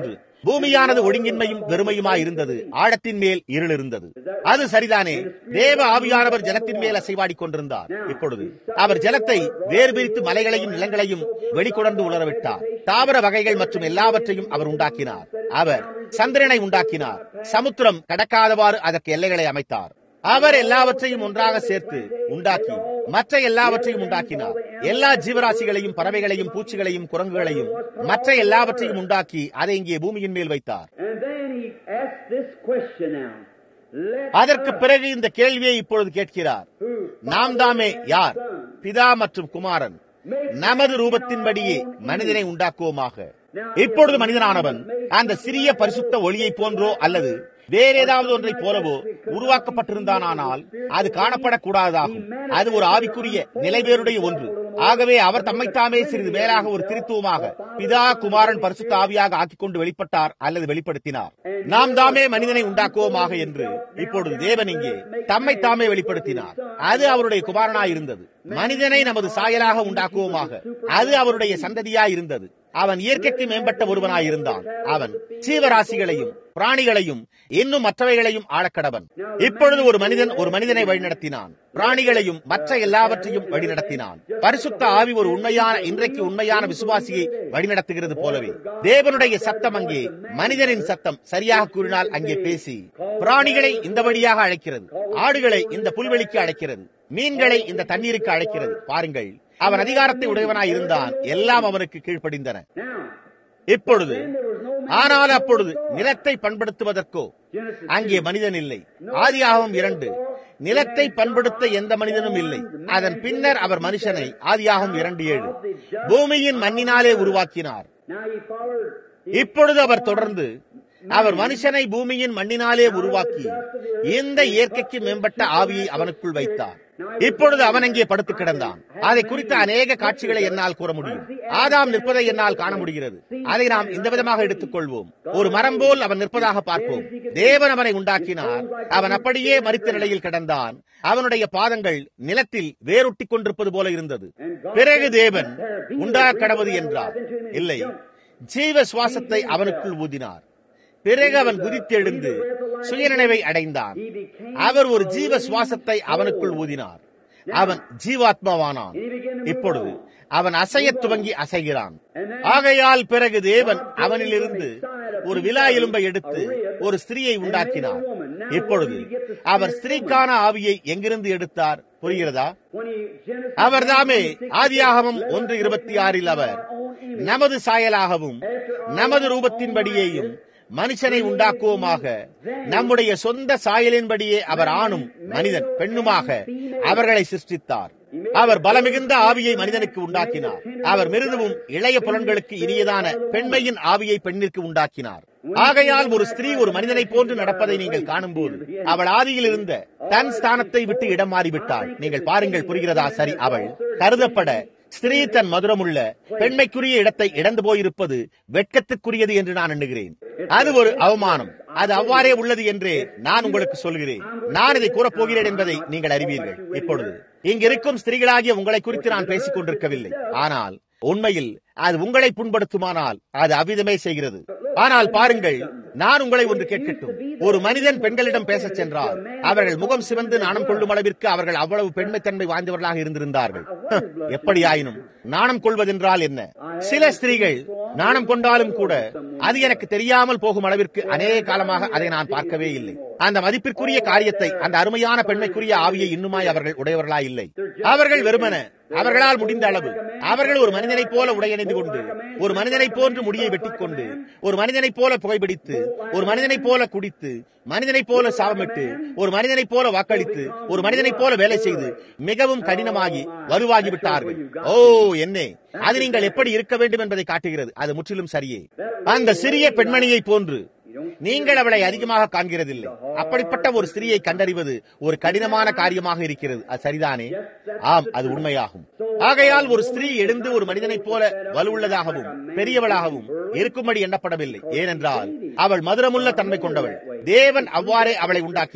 பூமியானது ஒழுங்கின்மையும் வெறுமையுமாய் இருந்தது ஆழத்தின் மேல் இருள் இருந்தது அது சரிதானே தேவ ஆவியானவர் ஜலத்தின் மேல் அசைவாடி கொண்டிருந்தார் இப்பொழுது அவர் ஜலத்தை வேறுபிரித்து மலைகளையும் நிலங்களையும் வெளிக்கொணர்ந்து உலரவிட்டார் தாவர வகைகள் மற்றும் எல்லாவற்றையும் அவர் உண்டாக்கினார் அவர் சந்திரனை உண்டாக்கினார் சமுத்திரம் கடக்காதவாறு அதற்கு எல்லைகளை அமைத்தார் அவர் எல்லாவற்றையும் ஒன்றாக சேர்த்து உண்டாக்கி மற்ற எல்லாவற்றையும் உண்டாக்கினார் எல்லா ஜீவராசிகளையும் பறவைகளையும் பூச்சிகளையும் குரங்குகளையும் மற்ற எல்லாவற்றையும் உண்டாக்கி அதை இங்கே பூமியின் மேல் வைத்தார் And then he asked this question now. Let அதற்கு பிறகு இந்த கேள்வியை இப்பொழுது கேட்கிறார் who நாம் தாமே யார் பிதா மற்றும் குமாரன் நமது ரூபத்தின்படியே மனிதனை உண்டாக்குவோமாக இப்பொழுது மனிதனானவன் அந்த சிறிய பரிசுத்த ஒளியை போன்றோ அல்லது வேற ஏதாவது ஒன்றை போலவோ உருவாக்கப்பட்டிருந்தானால் அது காணப்படக்கூடாதாகும் அது ஒரு ஆவிக்குரிய நிலைவேறுடைய ஒன்று ஆகவே அவர் தம்மைத்தாமே சிறிது மேலாக ஒரு திருத்துவமாக பிதா குமாரன் பரிசுத்த ஆவியாக ஆக்கிக் கொண்டு வெளிப்பட்டார் அல்லது வெளிப்படுத்தினார் நாம் தாமே மனிதனை உண்டாக்குவோமாக என்று இப்பொழுது தேவன் இங்கே தம்மை தாமே வெளிப்படுத்தினார் அது அவருடைய குமாரனாய் இருந்தது மனிதனை நமது சாயலாக உண்டாக்குவோமாக அது அவருடைய சந்ததியாய் இருந்தது அவன் இயற்கைக்கு மேம்பட்ட ஒருவனாய் இருந்தான் அவன் ஜீவராசிகளையும் பிராணிகளையும் இன்னும் மற்றவைகளையும் ஆளக்கடவன் இப்பொழுது ஒரு மனிதன் ஒரு மனிதனை வழிநடத்தினான் பிராணிகளையும் மற்ற எல்லாவற்றையும் வழிநடத்தினான் பரிசுத்த ஆவி ஒரு உண்மையான இன்றைக்கு உண்மையான விசுவாசியை வழிநடத்துகிறது போலவே தேவனுடைய சத்தம் அங்கே மனிதனின் சத்தம் சரியாக கூறினால் அங்கே பேசி பிராணிகளை இந்த வழியாக அழைக்கிறது ஆடுகளை இந்த புல்வெளிக்கு அழைக்கிறது மீன்களை இந்த தண்ணீருக்கு அழைக்கிறது பாருங்கள் அவன் அதிகாரத்தை உடையவனாய் இருந்தான் எல்லாம் அவனுக்கு கீழ்ப்படிந்தன now இப்பொழுது there was no man ஆனால் அப்பொழுது நிலத்தை பண்படுத்துவதற்கோ Genesis அங்கே மனிதன் இல்லை ஆதியாகவும் இரண்டு நிலத்தை பண்படுத்த எந்த மனிதனும் இல்லை அதன் பின்னர் அவர் மனுஷனை ஆதியாகவும் இரண்டு ஏழு பூமியின் மண்ணினாலே உருவாக்கினார் now he followed இப்பொழுது அவர் தொடர்ந்து அவர் மனுஷனை பூமியின் மண்ணினாலே உருவாக்கி இந்த இயற்கைக்கு மேம்பட்ட ஆவியை அவனுக்குள் வைத்தார் இப்பொழுது அவன் அங்கே படுத்து கிடந்தான் அதை குறித்த அநேக காட்சிகளை என்னால் கூற முடியும் ஆதாம் நிற்பதை என்னால் காண முடிகிறது அதை நாம் இந்த விதமாக எடுத்துக்கொள்வோம் ஒரு மரம் போல் அவன் நிற்பதாக பார்ப்போம் தேவன் அவனை உண்டாக்கினார் அவன் அப்படியே மறித்த நிலையில் கிடந்தான் அவனுடைய பாதங்கள் நிலத்தில் வேரொட்டி கொண்டிருப்பது போல இருந்தது பிறகு தேவன் உண்டா கடவுது என்றார் இல்லை ஜீவ சுவாசத்தை அவனுக்குள் ஊதினார் பிறகு அவன் குதித்தெழுந்து சுயநினைவை அடைந்தான் அவர் ஒரு ஜீவ சுவாசத்தை அவனுக்குள் ஊதினார் அவன் ஜீவாத்மாவானான் இப்பொழுது அவன் அசையத் துவங்கி அசைகிறான் ஆகையால் பிறகு தேவன் அவனிலிருந்து ஒரு விலா எலும்பை எடுத்து ஒரு ஸ்திரீயை உண்டாக்கினார் இப்பொழுது அவர் ஸ்திரீக்கான ஆவியை எங்கிருந்து எடுத்தார் புரிகிறதா when he Genesis அவர்தாமே ஆதியாகமம் ஒன்று இருபத்தி ஆறில் அவர் நமது சாயலாகவும் நமது ரூபத்தின்படியேயும் மனுஷனை உண்டாக்குவோமாக நம்முடைய சொந்த சாயலின்படியே அவர் ஆணும் மனிதன் பெண்ணுமாக அவர்களை சிருஷ்டித்தார் அவர் பலமிகுந்த ஆவியை மனிதனுக்கு உண்டாக்கினார் அவர் மிருதுவும் இளைய புலன்களுக்கு இனியதான பெண்மையின் ஆவியை பெண்ணிற்கு உண்டாக்கினார் ஆகையால் ஒரு ஸ்திரீ ஒரு மனிதனை போன்று நடப்பதை நீங்கள் காணும்போது அவள் ஆதியில் இருந்த தன் ஸ்தானத்தை விட்டு இடம் மாறிவிட்டாள் நீங்கள் பாருங்கள் புரிகிறதா சரி அவள் கருதப்பட ஸ்திரீ தன் மதுரமுள்ள பெண்மைக்குரிய இடத்தை இழந்து போயிருப்பது வெட்கத்துக்குரியது என்று நான் எண்ணுகிறேன் அது ஒரு அவமானம் அது அவ்வாறே உள்ளது என்றே நான் உங்களுக்கு சொல்கிறேன் நான் இதை கூறப்போகிறேன் என்பதை நீங்கள் அறிவீர்கள் இப்பொழுது இங்கிருக்கும் ஸ்திரீகளாகிய உங்களை குறித்து நான் பேசிக் கொண்டிருக்கவில்லை ஆனால் உண்மையில் அது உங்களை புண்படுத்துமானால் அது அவ்விதமே செய்கிறது ஆனால் பாருங்கள் நான் உங்களை ஒன்று கேட்கட்டும் ஒரு மனிதன் பெண்களிடம் பேசச் சென்றால் அவர்கள் முகம் சிவந்து நாணம் கொள்ளும் அளவிற்கு அவர்கள் அவ்வளவு பெண்மைத்தன்மை வாய்ந்தவர்களாக இருந்திருந்தார்கள் எப்படியாயினும் நாணம் கொள்வதென்றால் என்ன சில ஸ்திரீகள் நாணம் கொண்டாலும் கூட அது எனக்கு தெரியாமல் போகும் அளவிற்கு அநேக காலமாக அதை நான் பார்க்கவே இல்லை அந்த மதிப்பிற்குரிய காரியத்தை அந்த அருமையான பெண்மைக்குரிய ஆவியை இன்னுமாய் அவர்கள் உடையவர்களா இல்லை அவர்கள் வெறுமன அவர்களால் முடிந்த அளவு அவர்கள் ஒரு மனிதனைப் போல உடையணிந்து கொண்டு ஒரு மனிதனைப் போன்று முடியை வெட்டிக் கொண்டு ஒரு மனிதனைப் போல புகைப்பிடித்து ஒரு மனிதனைப் போல குடித்து மனிதனைப் போல சாபமிட்டு ஒரு மனிதனைப் போல வாக்களித்து ஒரு மனிதனைப் போல வேலை செய்து மிகவும் கடினமாகி வலுவாகி விட்டார்கள் ஓ என்னே அது நீங்கள் எப்படி இருக்க வேண்டும் என்பதை காட்டுகிறது அது முற்றிலும் சரியே அந்த சிறிய பெண்மணியை போன்று நீங்கள் அவளை அதிகமாக காண்கிறதில்லை அப்படிப்பட்ட ஒரு ஸ்திரீயை கண்டறிவது ஒரு கடினமான காரியமாக இருக்கிறது அது சரிதானே ஆம் அது உண்மையாகும் ஆகையால் ஒரு ஸ்திரீ எழுந்து ஒரு மனிதனைப் போல வலுவுள்ளதாகவும் பெரியவளாகவும் இருக்கும்படி எண்ணப்படவில்லை ஏனென்றால் அவள் மதுரமுள்ள தன்மை கொண்டவள் தேவன் அவ்வாறே அவளை உண்டாக்கினார்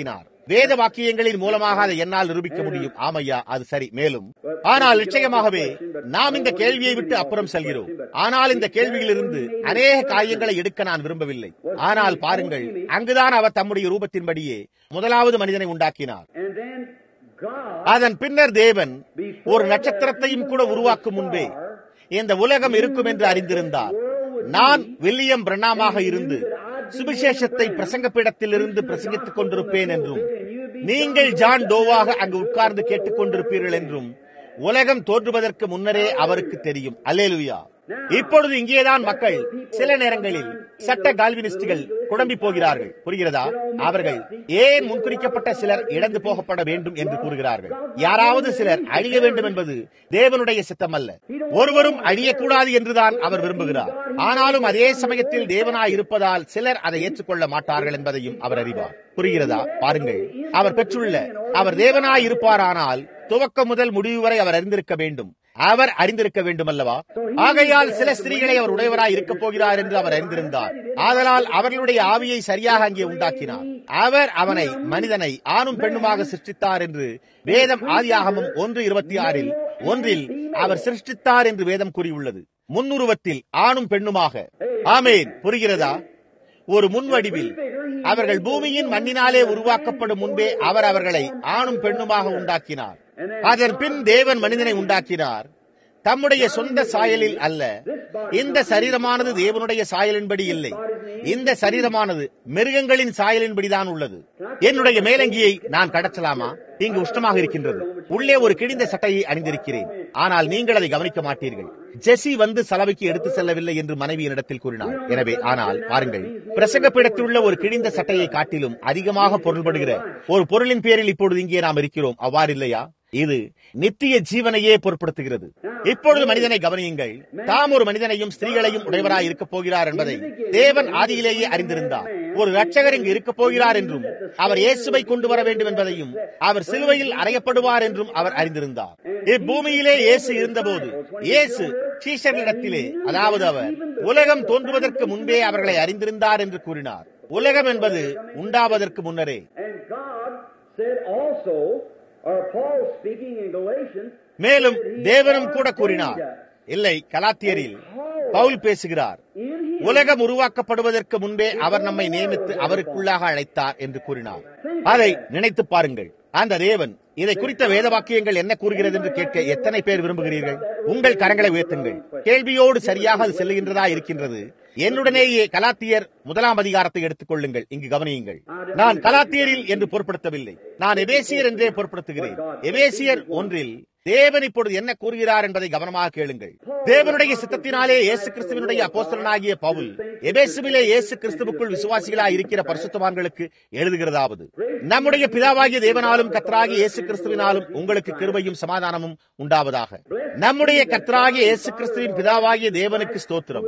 வேத வாக்கியங்களின் மூலமாக அதை என்னால் நிரூபிக்க முடியும் ஆமையா அது சரி மேலும் ஆனால் நிச்சயமாகவே நாம் இந்த கேள்வியை விட்டு அப்புறம் செல்கிறோம் ஆனால் இந்த கேள்வியிலிருந்து அநேக காரியங்களை எடுக்க நான் விரும்பவில்லை ஆனால் பாருங்கள் அங்குதான் அவர் தம்முடைய ரூபத்தின்படியே முதலாவது மனிதனை உண்டாக்கினார் And then God, அதன் பின்னர் தேவன் ஒரு நட்சத்திரத்தையும் கூட உருவாக்கும் முன்பே இந்த உலகம் இருக்கும் என்று அறிந்திருந்தார் நான் வில்லியம் பிரண்ணாமாக இருந்து சுவிசேஷத்தை பிரசங்கப்பீடத்தில் இருந்து பிரசங்கித்துக் கொண்டிருப்பேன் என்றும் நீங்கள் ஜான் டோவாக அங்கு உட்கார்ந்து கேட்டுக் கொண்டிருப்பீர்கள் என்றும் உலகம் தோன்றுவதற்கு முன்னரே அவருக்கு தெரியும் அல்லேலுயா இப்பொழுது இங்கேதான் மக்கள் சில நேரங்களில் சட்ட கால்வினிஸ்டுகள் குழம்பி போகிறார்கள் புரிகிறதா அவர்கள் ஏன் முன்குறிக்கப்பட்ட சிலர் இழந்து போகப்பட வேண்டும் என்று கூறுகிறார்கள் யாராவது சிலர் அழிய வேண்டும் என்பது தேவனுடைய சித்தம் அல்ல ஒருவரும் அழியக்கூடாது என்றுதான் அவர் விரும்புகிறார் ஆனாலும் அதே சமயத்தில் தேவனாய் இருப்பதால் சிலர் அதை ஏற்றுக்கொள்ள மாட்டார்கள் என்பதையும் அவர் அறிவார் புரிகிறதா பாருங்கள் அவர் பெற்றுள்ள அவர் தேவனாய் இருப்பாரானால் துவக்கம் முதல் முடிவு வரை அவர் அறிந்திருக்க வேண்டும் அவர் அறிந்திருக்க வேண்டும் அல்லவா ஆகையால் சில ஸ்திரீகளை அவர் உடையவராய் இருக்கப் போகிறார் என்று அவர் அறிந்திருந்தார் ஆதலால் அவர்களுடைய ஆவியை சரியாக அங்கே உண்டாக்கினார் அவர் அவனை மனிதனை ஆணும் பெண்ணுமாக சிருஷ்டித்தார் என்று வேதம் ஆதியாகமும் ஒன்று இருபத்தி ஆறில் ஒன்றில் அவர் சிருஷ்டித்தார் என்று வேதம் கூறியுள்ளது முன்னுருவத்தில் ஆணும் பெண்ணுமாக ஆமேன் புரிகிறதா ஒரு முன்வடிவில் அவர்கள் பூமியின் மண்ணினாலே உருவாக்கப்படும் முன்பே அவர் அவர்களை ஆணும் பெண்ணுமாக உண்டாக்கினார் அதன் பின் தேவன் மனிதனை உண்டாக்கினார் தம்முடைய சொந்த சாயலில் அல்ல இந்த சரீரமானது தேவனுடைய சாயலின்படி இல்லை இந்த சரீரமானது மிருகங்களின் சாயலின்படிதான் உள்ளது என்னுடைய மேலங்கியை நான் கடச்சலாமா இங்கு உஷ்ணமாக இருக்கின்றது உள்ளே ஒரு கிழிந்த சட்டையை அணிந்திருக்கிறேன் ஆனால் நீங்கள் அதை கவனிக்க மாட்டீர்கள் ஜெசி வந்து சலவைக்கு எடுத்து செல்லவில்லை என்று மனைவியினிடத்தில் கூறினார் எனவே ஆனால் பாருங்கள் பிரசங்க பீடத்தில் உள்ள ஒரு கிழிந்த சட்டையை காட்டிலும் அதிகமாக பொருள்படுகிற ஒரு பொருளின் பேரில் இப்பொழுது இங்கே நாம் இருக்கிறோம் அவ்வாறு இல்லையா இது நித்திய ஜீவனையே பொருட்படுத்துகிறது இப்பொழுது மனிதனை கவனியுங்கள் தாம் ஒரு மனிதனையும் ஸ்திரீகளையும் உடையவராய் இருக்கப் போகிறார் என்பதை தேவன் ஆதியிலேயே அறிந்திருந்தார் ஒரு ரட்சகர் இங்கு இருக்கப் போகிறார் என்றும் அவர் இயேசுவை கொண்டு வர வேண்டும் என்பதையும் அவர் சிலுவையில் அறையப்படுவார் என்றும் அவர் அறிந்திருந்தார் இப்பூமியிலே இயேசு இருந்தபோது இயேசு சீஷர்களிடத்திலே அதாவது அவர் உலகம் தோன்றுவதற்கு முன்பே அவர்களை அறிந்திருந்தார் என்று கூறினார் உலகம் என்பது உண்டாவதற்கு முன்னரே and God said also, or Paul speaking in Galatians, மேலும் தேவனும் கூட கூறினார் இல்லை கலாத்தியரில் பவுல் பேசுகிறார் in him உலகம் உருவாக்கப்படுவதற்கு முன்பே அவர் நம்மை நியமித்து அவருக்குள்ளாக அழைத்தார் என்று கூறினார் அதை நினைத்து பாருங்கள் அந்த தேவன் இதை குறித்த வேத வாக்கியங்கள் என்ன கூறுகிறது என்று கேட்க எத்தனை பேர் விரும்புகிறீர்கள் உங்கள் கரங்களை உயர்த்துங்கள் கேள்வியோடு சரியாக அது செல்லுகின்றதா இருக்கின்றது என்னுடனேயே கலாத்தியர் முதலாம் அதிகாரத்தை எடுத்துக் கொள்ளுங்கள் இங்கு கவனியுங்கள் நான் கலாத்தியரில் என்று பொருட்படுத்தவில்லை நான் எபேசியர் என்றே பொருட்படுத்துகிறேன் எபேசியர் ஒன்றில் தேவன் இப்பொழுது என்ன கூறுகிறார் என்பதை கவனமாக கேளுங்கள் தேவனுடைய சித்தத்தினாலே இயேசு கிறிஸ்துவனுடைய அப்போஸ்தலனாகிய பவுல் எபேசுவிலே இயேசு கிறிஸ்துவுக்குள் விசுவாசிகளாய் இருக்கிற பரிசுத்தவான்களுக்கு எழுதுகிறதாவது நம்முடைய பிதாவாகிய தேவனாலும் கத்தராகிய இயேசு கிறிஸ்துவினாலும் உங்களுக்கு கிருபையும் சமாதானமும் உண்டாவதாக நம்முடைய கத்தராகிய இயேசு கிறிஸ்துவின் பிதாவாகிய தேவனுக்கு ஸ்தோத்திரம்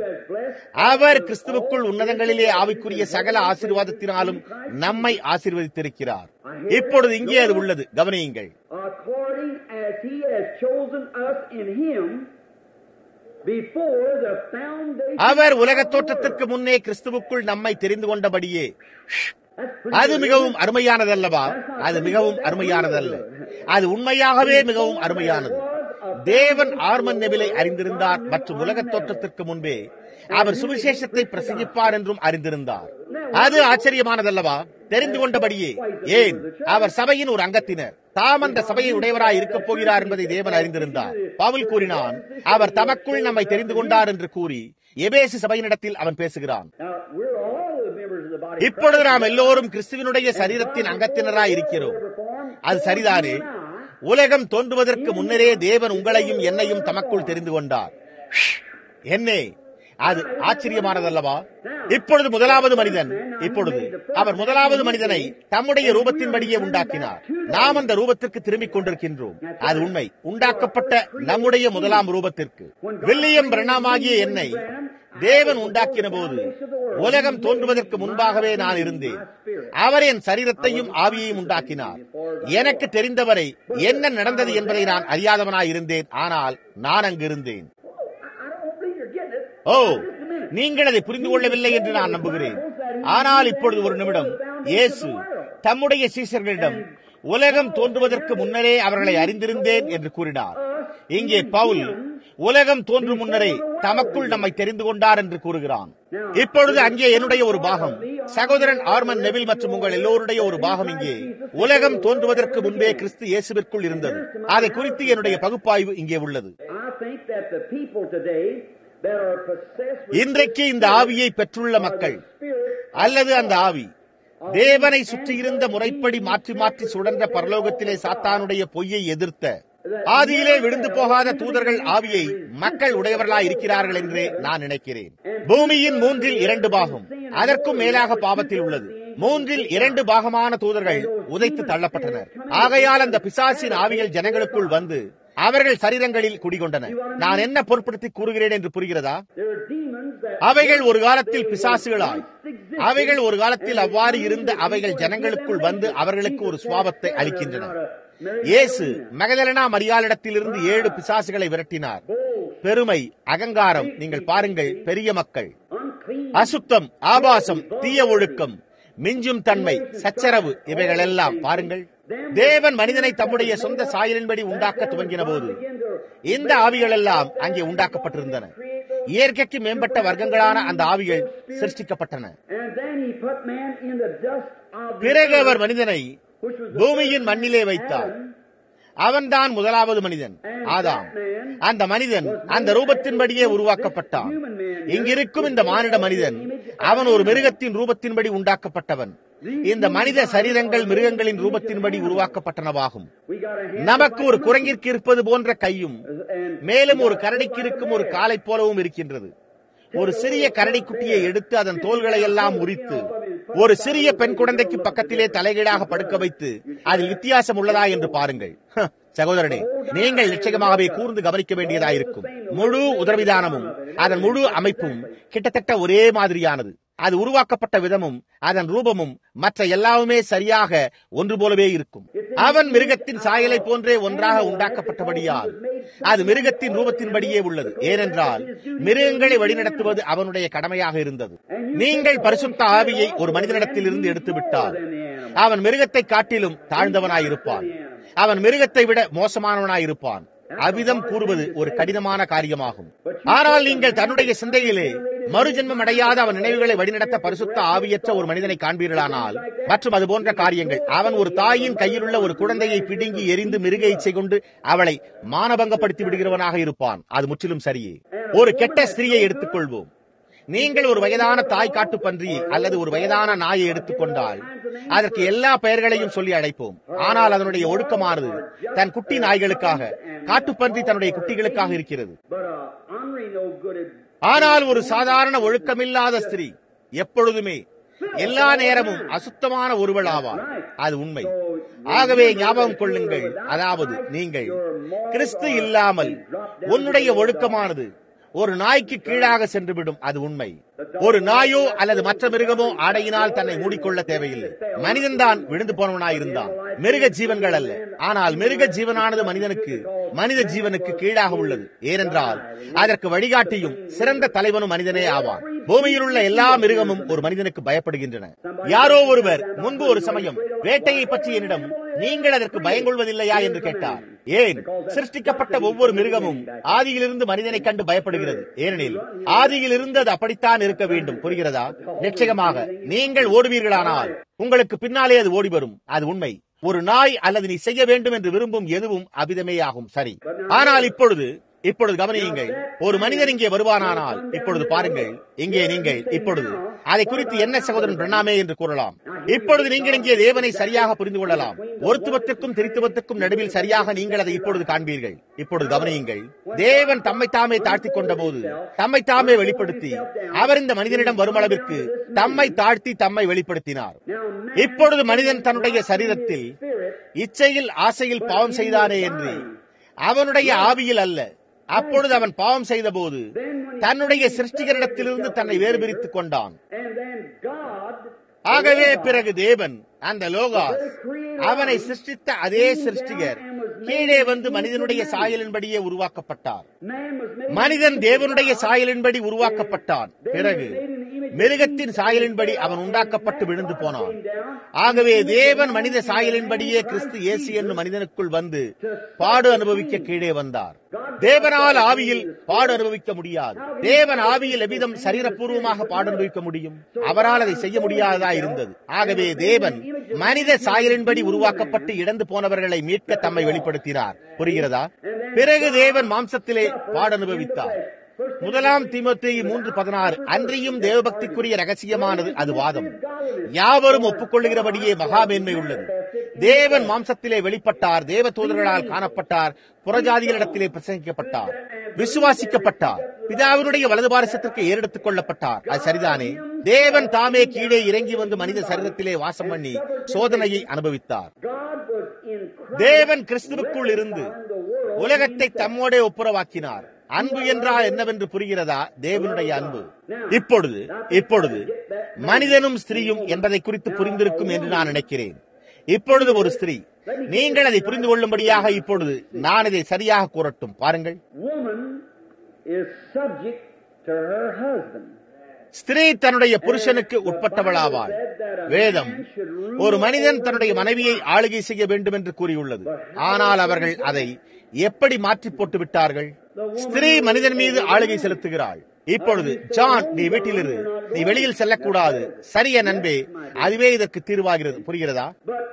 அவர் கிறிஸ்துவுக்குள் உன்னதங்களிலே ஆவிக்குரிய சகல ஆசீர்வாதத்தினாலும் நம்மை ஆசீர்வதித்திருக்கிறார் இப்பொழுது இங்கே அது உள்ளது கவனியுங்கள் according as he has chosen us in him before the foundation அவர் உலகத் தோற்றத்திற்கு முன்னே கிறிஸ்துவுக்குள் நம்மை தெரிந்து கொண்டபடியே அது மிகவும் அருமையானதல்லவா அது மிகவும் அருமையானதல்ல அது உண்மையாகவே மிகவும் அருமையானது தேவன் ஆர்மன் நெபிலை அறிந்திருந்தார் மற்றும் உலகத் தோற்றத்திற்கு முன்பே அவர் சுவிசேஷத்தை பிரசங்கிப்பார் என்றும் அறிந்திருந்தார் அது ஆச்சரியமானதல்லவா தெரிந்து கொண்டபடியே ஏன் அவர் சபையின் ஒரு அங்கத்தினர் தாம் அந்த சபையை உடையவராய் இருக்கப் போகிறார் என்பதை தேவன் அறிந்திருந்தார் பவுல் கூறினான் அவர் தமக்குள் நம்மை தெரிந்து கொண்டார் என்று கூறி எபேசு சபையினிடத்தில் அவன் பேசுகிறான் Now, we're all the members of the body. of இப்பொழுது நாம் Christ. எல்லோரும் கிறிஸ்துவனுடைய சரீரத்தின் அங்கத்தினராய் இருக்கிறோம் அது சரிதானே உலகம் தோன்றுவதற்கு முன்னரே தேவன் உங்களையும் என்னையும் தமக்குள் தெரிந்து கொண்டார் என்னே அது ஆச்சரியமானதல்லவா இப்பொழுது முதலாவது மனிதன் இப்பொழுது அவர் முதலாவது மனிதனை தம்முடைய ரூபத்தின்படியே உண்டாக்கினார் நாம் அந்த ரூபத்திற்கு திரும்பிக் கொண்டிருக்கின்றோம் அது உண்மை உண்டாக்கப்பட்ட நம்முடைய முதலாம் ரூபத்திற்கு வில்லியம் பிரணாமாகிய என்னை தேவன் உண்டாக்கின போது உலகம் தோன்றுவதற்கு முன்பாகவே நான் இருந்தேன் அவர் என் சரீரத்தையும் ஆவியையும் உண்டாக்கினார் எனக்கு தெரிந்தவரை என்ன நடந்தது என்பதை நான் அறியாதவனாய் இருந்தேன் ஆனால் நான் அங்கு இருந்தேன் I, I don't believe you're getting it. ஓ நீங்கள் அதை புரிந்து கொள்ளவில்லை என்று நான் நம்புகிறேன் ஆனால் இப்பொழுது ஒரு நிமிடம் இயேசு தம்முடைய சீசர்களிடம் உலகம் தோன்றுவதற்கு முன்னரே அவர்களை அறிந்திருந்தேன் என்று கூறினார் இங்கே பவுல் உலகம் தோன்றும் முன்னரே தமக்குள் நம்மை தெரிந்து கொண்டார் என்று கூறுகிறான் இப்பொழுது அங்கே என்னுடைய ஒரு பாகம் சகோதரன் ஆர்மன் நெவில் மற்றும் உங்கள் எல்லோருடைய ஒரு பாகம் இங்கே உலகம் தோன்றுவதற்கு முன்பே கிறிஸ்து இயேசுவிற்குள் இருந்தது அதை குறித்து என்னுடைய பகுப்பாய்வு இங்கே உள்ளது I think that the people today that are possessed with இன்றைக்கு இந்த ஆவியை பெற்றுள்ள மக்கள் spirit அல்லது அந்த ஆவி தேவனை சுற்றியிருந்த முறைப்படி மாற்றி மாற்றி சுடன்ற பரலோகத்திலே சாத்தானுடைய பொய்யை எதிர்த்த ஆதியிலே விழுந்து போகாத தூதர்கள் ஆவியை மக்கள் உடையவர்களாய் இருக்கிறார்கள் என்றே நான் நினைக்கிறேன் பூமியின் மூன்றில் இரண்டு பாகம் அதற்கும் மேலாக பாவத்தில் உள்ளது மூன்றில் இரண்டு பாகமான தூதர்கள் உதைத்து தள்ளப்பட்டனர் ஆகையால் அந்த பிசாசின் ஆவிகள் ஜனங்களுக்குள் வந்து அவர்கள் சரீரங்களில் குடிகொண்டன நான் என்ன பொருட்படுத்தி கூறுகிறேன் என்று புரிகிறதா there are demons that அவைகள் ஒரு காலத்தில் பிசாசுகளாய் அவைகள் ஒரு காலத்தில் அவ்வாறு இருந்த அவைகள் ஜனங்களுக்குள் வந்து அவர்களுக்கு ஒரு சுவாபத்தை அளிக்கின்றன இயேசு மகதலனா மரியாளிடத்திலிருந்து ஏழு பிசாசுகளை விரட்டினார் பெருமை அகங்காரம் நீங்கள் பாருங்கள் பெரிய மக்கள் unclean அசுத்தம் ஆபாசம் தீய ஒழுக்கம் மிஞ்சும் தன்மை சச்சரவு இவைகள் எல்லாம் பாருங்கள் தேவன் மனிதனை தம்முடைய சொந்த சாயலின்படி உண்டாக்க துவங்கின போது இந்த ஆவிகள் எல்லாம் அங்கே உண்டாக்கப்பட்டிருந்தன இயற்கைக்கு மேம்பட்ட வர்க்கங்களான அந்த ஆவிகள் சிருஷ்டிக்கப்பட்டன and then he put man in the dust of the பிறகு அவர் மனிதனை which was the பூமியின் மண்ணிலே வைத்தார் அவன்தான் முதலாவது மனிதன் ஆதாம் அந்த மனிதன் அந்த ரூபத்தின்படியே உருவாக்கப்பட்டான் இங்கிருக்கும் இந்த மானிட மனிதன் அவன் ஒரு மிருகத்தின் ரூபத்தின்படி உண்டாக்கப்பட்டவன் இந்த மனித சரீரங்கள் மிருகங்களின் ரூபத்தின்படி உருவாக்கப்பட்டனவாகும் we got a hand நமக்கு ஒரு குரங்கிற்கு இருப்பது போன்ற கையும் and மேலும் ஒரு கரடிக்கு இருக்கும் ஒரு காலை போலவும் இருக்கின்றது ஒரு சிறிய கரடிக்குட்டியை எடுத்து அதன் தோள்களை எல்லாம் உரித்து ஒரு சிறிய பெண் குழந்தைக்கு பக்கத்திலே தலைகீழாக படுக்க வைத்து அதில் வித்தியாசம் உள்ளதா என்று பாருங்கள் ஹ, சகோதரனே நீங்கள் நிச்சயமாகவே கூர்ந்து கவனிக்க வேண்டியதாயிருக்கும் முழு உதரவிதானமும் அதன் முழு அமைப்பும் கிட்டத்தட்ட ஒரே மாதிரியானது அது உருவாக்கப்பட்ட விதமும் அதன் ரூபமும் மற்ற எல்லாமே சரியாக ஒன்று போலவே இருக்கும் அவன் மிருகத்தின் சாயலை போன்றே ஒன்றாக உண்டாக்கப்பட்டபடியால் அது மிருகத்தின் ரூபத்தின்படியே உள்ளது ஏனென்றால் மிருகங்களை வழிநடத்துவது அவனுடைய கடமையாக இருந்தது நீங்கள் பரிசுத்த ஆவியை ஒரு மனிதனிடத்தில் இருந்து எடுத்து விட்டால் அவன் மிருகத்தை காட்டிலும் தாழ்ந்தவனாயிருப்பான் அவன் மிருகத்தை விட மோசமானவனாயிருப்பான் அவ்விதம் கூறுவது ஒரு கடினமான காரியமாகும் ஆனால் நீங்கள் தன்னுடைய சிந்தையிலே மறுஜென்மம் அடையாத அவன் நினைவுகளை வழிநடத்த பரிசுத்த ஆவியற்ற ஒரு மனிதனை காண்பீர்களானால் மற்றும் அது போன்ற காரியங்கள் அவன் ஒரு தாயின் கையில் உள்ள ஒரு குழந்தையை பிடுங்கி எரிந்து மிருக இச்சை கொண்டு அவளை மானபங்கப்படுத்தி விடுகிறவனாக இருப்பான் அது முற்றிலும் சரியே ஒரு கெட்ட ஸ்திரீயை எடுத்துக்கொள்வோம் நீங்கள் ஒரு வயதான தாய் காட்டு பன்றியை அல்லது ஒரு வயதான நாயை எடுத்துக்கொண்டால் அதற்கு எல்லா பெயர்களையும் சொல்லி அழைப்போம் ஆனால் அதனுடைய ஒழுக்கமானது தன் குட்டி நாய்களுக்காக காட்டுப்பன்றி தன்னுடைய குட்டிகளுக்காக இருக்கிறது but uh, Henri no good at ஆனால் ஒரு சாதாரண ஒழுக்கமில்லாத ஸ்திரீ எப்பொழுதுமே எல்லா நேரமும் அசுத்தமான ஒருவள் ஆவார் அது உண்மை ஆகவே ஞாபகம் கொள்ளுங்கள் அதாவது நீங்கள் கிறிஸ்து இல்லாமல் உன்னுடைய ஒழுக்கமானது ஒரு நாய்க்கு கீழாக சென்றுவிடும் அது உண்மை ஒரு நாயோ அல்லது மற்ற மிருகமோ ஆடையினால் தன்னை மூடிக்கொள்ள தேவையில்லை மனிதன்தான் விழுந்து போனவனாயிருந்தான் மிருக ஜீவன்கள் அல்ல ஆனால் மிருக ஜீவனானது மனிதனுக்கு மனித ஜீவனுக்கு கீழாக உள்ளது ஏனென்றால் அதற்கு வழிகாட்டியும் சிறந்த தலைவனும் மனிதனே ஆவான் பூமியில் உள்ள எல்லா மிருகமும் ஒரு மனிதனுக்கு பயப்படுகின்றன யாரோ ஒருவர் முன்பு ஒரு சமயம் வேட்டையை பற்றி என்னிடம் நீங்கள் அதற்கு பயங்கொள்வதில்லையா என்று கேட்டார் ஏன் சிருஷ்டிக்கப்பட்ட ஒவ்வொரு மிருகமும் ஆதியிலிருந்து மனிதனை கண்டு பயப்படுகிறது ஏனெனில் ஆதியிலிருந்து அது அப்படித்தான் இருக்க வேண்டும் புரிகிறதா நிச்சயமாக நீங்கள் ஓடுவீர்களானால் உங்களுக்கு பின்னாலே அது ஓடி வரும் அது உண்மை ஒரு நாய் அல்லது நீ செய்ய வேண்டும் என்று விரும்பும் எதுவும் அபிதமே ஆகும் சரி ஆனால் இப்பொழுது இப்பொழுது கவனியுங்கள் ஒரு மனிதன் இங்கே வருவானானால் இப்பொழுது பாருங்கள் இங்கே நீங்கள் இப்பொழுது அதை குறித்து என்ன சகோதரன் பிரணாமே என்று கூறலாம் இப்பொழுது நீங்கள் இங்கே தேவனை சரியாக புரிந்து கொள்ளலாம் ஒருத்துவத்திற்கும் திரித்துவத்திற்கும் நடுவில் சரியாக நீங்கள் அதை இப்பொழுது காண்பீர்கள் இப்பொழுது கவனியுங்கள் தேவன் தம்மை தாமே தாழ்த்தி கொண்ட போது தம்மை தாமே வெளிப்படுத்தி அவர் இந்த மனிதனிடம் வரும் அளவிற்கு தம்மை தாழ்த்தி தம்மை வெளிப்படுத்தினார் இப்பொழுது மனிதன் தன்னுடைய சரீரத்தில் இச்சையில் ஆசையில் பாவம் செய்தானே என்று அவனுடைய ஆவியில் அல்ல அப்பொழுது அவன் பாவம் செய்த போது தன்னுடைய சிருஷ்டிகரிடத்திலிருந்து தன்னை வேறுபிரித்துக் கொண்டான் and then God ஆகவே பிறகு தேவன் அந்த லோகாஸ் அவனை சிருஷ்டித்த அதே சிருஷ்டிகர் கீழே வந்து மனிதனுடைய சாயலின்படியே உருவாக்கப்பட்டார் man was made மனிதன் தேவனுடைய சாயலின்படி உருவாக்கப்பட்டான் பிறகு மிருகத்தின் சாயலின்படி அவன் உண்டாக்கப்பட்டு விழுந்து போனான் ஆகவே தேவன் மனித சாயலின்படியே கிறிஸ்து இயேசு என்னும் மனிதனுக்குள் வந்து பாடு அனுபவிக்க கீழே வந்தார் தேவனால் ஆவியில் பாடு அனுபவிக்க முடியாது தேவன் ஆவியில் எவ்விதம் சரீரபூர்வமாக பாடு அனுபவிக்க முடியும் அவரால் அதை செய்ய முடியாததா இருந்தது ஆகவே தேவன் மனித சாயலின்படி உருவாக்கப்பட்டு இழந்து போனவர்களை மீட்க தம்மை வெளிப்படுத்தினார் புரிகிறதா பிறகு தேவன் மாம்சத்திலே பாடு அனுபவித்தார் முதலாம் தீமோத்தே மூன்று பதினாறு அன்றியும் தேவபக்திக்குரிய ரகசியமானது அது வாதம் யாவரும் ஒப்புக்கொள்ளுகிறபடியே மகாமேன்மை உள்ளது தேவன் மாம்சத்திலே வெளிப்பட்டார் தேவ தூதர்களால் காணப்பட்டார் புறஜாதிகளிடத்திலே பிரசங்கிக்கப்பட்டார் விசுவாசிக்கப்பட்டார் பிதாவினுடைய வலது பாரசத்திற்கு ஏறெடுத்துக் கொள்ளப்பட்டார் அது சரிதானே தேவன் தாமே கீழே இறங்கி வந்து மனித சரீரத்திலே வாசம் பண்ணி சோதனையை அனுபவித்தார் தேவன் கிறிஸ்துவுக்குள் இருந்து உலகத்தை தம்மோடே ஒப்புரவாக்கினார் அன்பு என்றால் என்னவென்று புரிகிறதா தேவனுடைய அன்பு இப்பொழுது இப்பொழுது மனிதனும் ஸ்திரீயும் என்பதை குறித்து புரிந்திருக்கும் என்று நான் நினைக்கிறேன் இப்பொழுது ஒரு ஸ்திரீ நீங்கள் அதை புரிந்து கொள்ளும்படியாக இப்பொழுது நான் இதை சரியாக கூறட்டும் பாருங்கள் ஸ்திரீ தன்னுடைய புருஷனுக்கு உட்பட்டவளாவாள் வேதம் ஒரு மனிதன் தன்னுடைய மனைவியை ஆளுகை செய்ய வேண்டும் என்று கூறியுள்ளது ஆனால் அவர்கள் அதை எப்படி மாற்றி போட்டு விட்டார்கள் ஸ்திரீ மனிதன் மீது ஆளுகை செலுத்துகிறாள் இப்பொழுது ஜான் நீ வீட்டிலிரு நீ வெளியில் செல்லக்கூடாது சரிய நண்பே அதுவே இதற்கு தீர்வாகிறது புரிகிறதா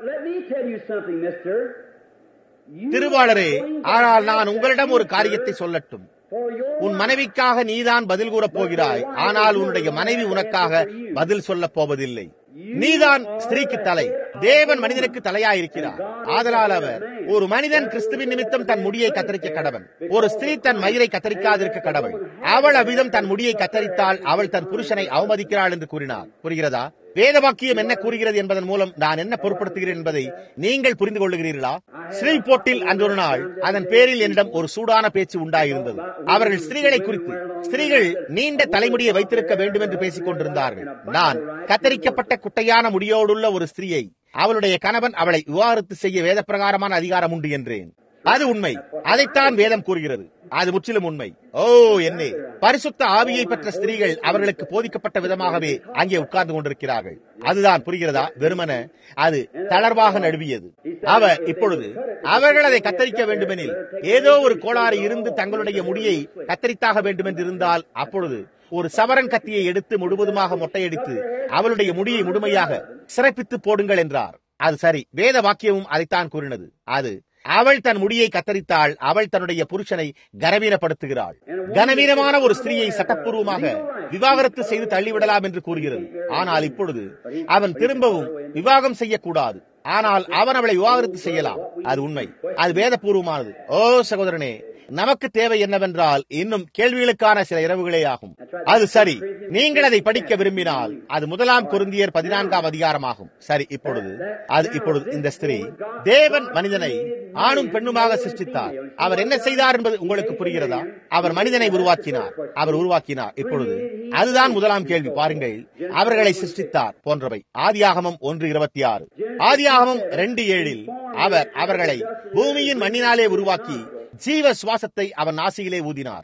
திருவாளரே ஆனால் நான் உங்களிடம் ஒரு காரியத்தை சொல்லட்டும் உன் மனைவிக்காக நீதான் பதில் கூறப் போகிறாய் ஆனால் உன்னுடைய மனைவி உனக்காக பதில் சொல்லப் போவதில்லை நீதான் ஸ்திரீக்கு தலை தேவன் மனிதனுக்கு தலையாயிருக்கிறார் ஆதலால் அவர் ஒரு மனிதன் கிறிஸ்துவின் நிமித்தம் தன் முடியை கத்தரிக்க கடவன் ஒரு ஸ்திரீ தன் மயிரை கத்தரிக்காதிருக்க கடவள் அவள் அவ்விதம் தன் முடியை கத்தரித்தால் அவள் தன் புருஷனை அவமதிக்கிறாள் என்று கூறினார் புரிகிறதா வேத வாக்கியம் என்ன கூறுகிறது என்பதன் மூலம் நான் என்ன பொருட்படுத்துகிறேன் என்பதை நீங்கள் புரிந்து கொள்ளுகிறீர்களா ஸ்ரீ போட்டில் அன்று ஒரு நாள் அதன் பேரில் என்னிடம் ஒரு சூடான பேச்சு உண்டாயிருந்தது அவர்கள் ஸ்திரீகளை குறித்து ஸ்திரீகள் நீண்ட தலைமுடியை வைத்திருக்க வேண்டும் என்று பேசிக் கொண்டிருந்தார்கள் நான் கத்தரிக்கப்பட்ட குட்டையான முடியோடுள்ள ஒரு ஸ்திரீயை அவளுடைய கணவன் அவளை விவாகரத்து செய்ய வேத பிரகாரமான அதிகாரம் உண்டு என்றேன் அது உண்மை அதைத்தான் வேதம் கூறுகிறது அது முற்றிலும் உண்மை ஓ என்னே பரிசுத்த ஆவியை பெற்ற ஸ்திரீகள் அவர்களுக்கு போதிக்கப்பட்ட விதமாகவே அங்கே உட்கார்ந்து கொண்டிருக்கிறார்கள் அதுதான் புரிகிறதா வெறுமன அது தளர்வாக நழுவியது அவர் இப்பொழுது அவர்கள் அதை கத்தரிக்க வேண்டுமெனில் ஏதோ ஒரு கோளாறு இருந்து தங்களுடைய முடியை கத்தரித்தாக வேண்டும் என்று இருந்தால் அப்பொழுது ஒரு சவரன் கத்தியை எடுத்து முழுவதுமாக மொட்டையடித்து அவளுடைய முடியை முழுமையாக சிறப்பித்து போடுங்கள் என்றார் அது சரி வேத வாக்கியமும் அதைத்தான் கூறினது அது அவள் தன் முடியை கத்தரித்தாள் அவள் தன்னுடைய புருஷனை கனவீனப்படுத்துகிறாள் கனவீனமான ஒரு ஸ்திரீயை சட்டப்பூர்வமாக விவாகரத்து செய்து தள்ளிவிடலாம் என்று கூறுகிறது ஆனால் இப்பொழுது அவன் திரும்பவும் விவாகம் செய்யக்கூடாது ஆனால் அவன் அவளை விவாகரத்து செய்யலாம் அது உண்மை அது வேதபூர்வமானது ஓ சகோதரனே நமக்கு தேவை என்னவென்றால் இன்னும் கேள்விகளுக்கான சில இரவுகளே ஆகும் அது சரி நீங்கள் அதை படிக்க விரும்பினால் அது முதலாம் குருந்தியர் பதினான்காம் அதிகாரமாகும் சரி இப்பொழுது அது இப்பொழுது இந்த ஸ்திரீ தேவன் மனிதனை ஆணும் பெண்ணுமாக சிருஷ்டித்தார் அவர் என்ன செய்தார் என்பது உங்களுக்கு புரிகிறதா அவர் மனிதனை உருவாக்கினார் அவர் உருவாக்கினார் இப்பொழுது அதுதான் முதலாம் கேள்வி பாருங்கள் அவர்களை சிருஷ்டித்தார் போன்றவை ஆதியாகமம் ஒன்று இருபத்தி ஆறு ஆதியாகமம் ரெண்டு ஏழில் அவர் அவர்களை பூமியின் மண்ணினாலே உருவாக்கி ஜீவ சுவாசத்தை அவன் நாசியிலே ஊதினார்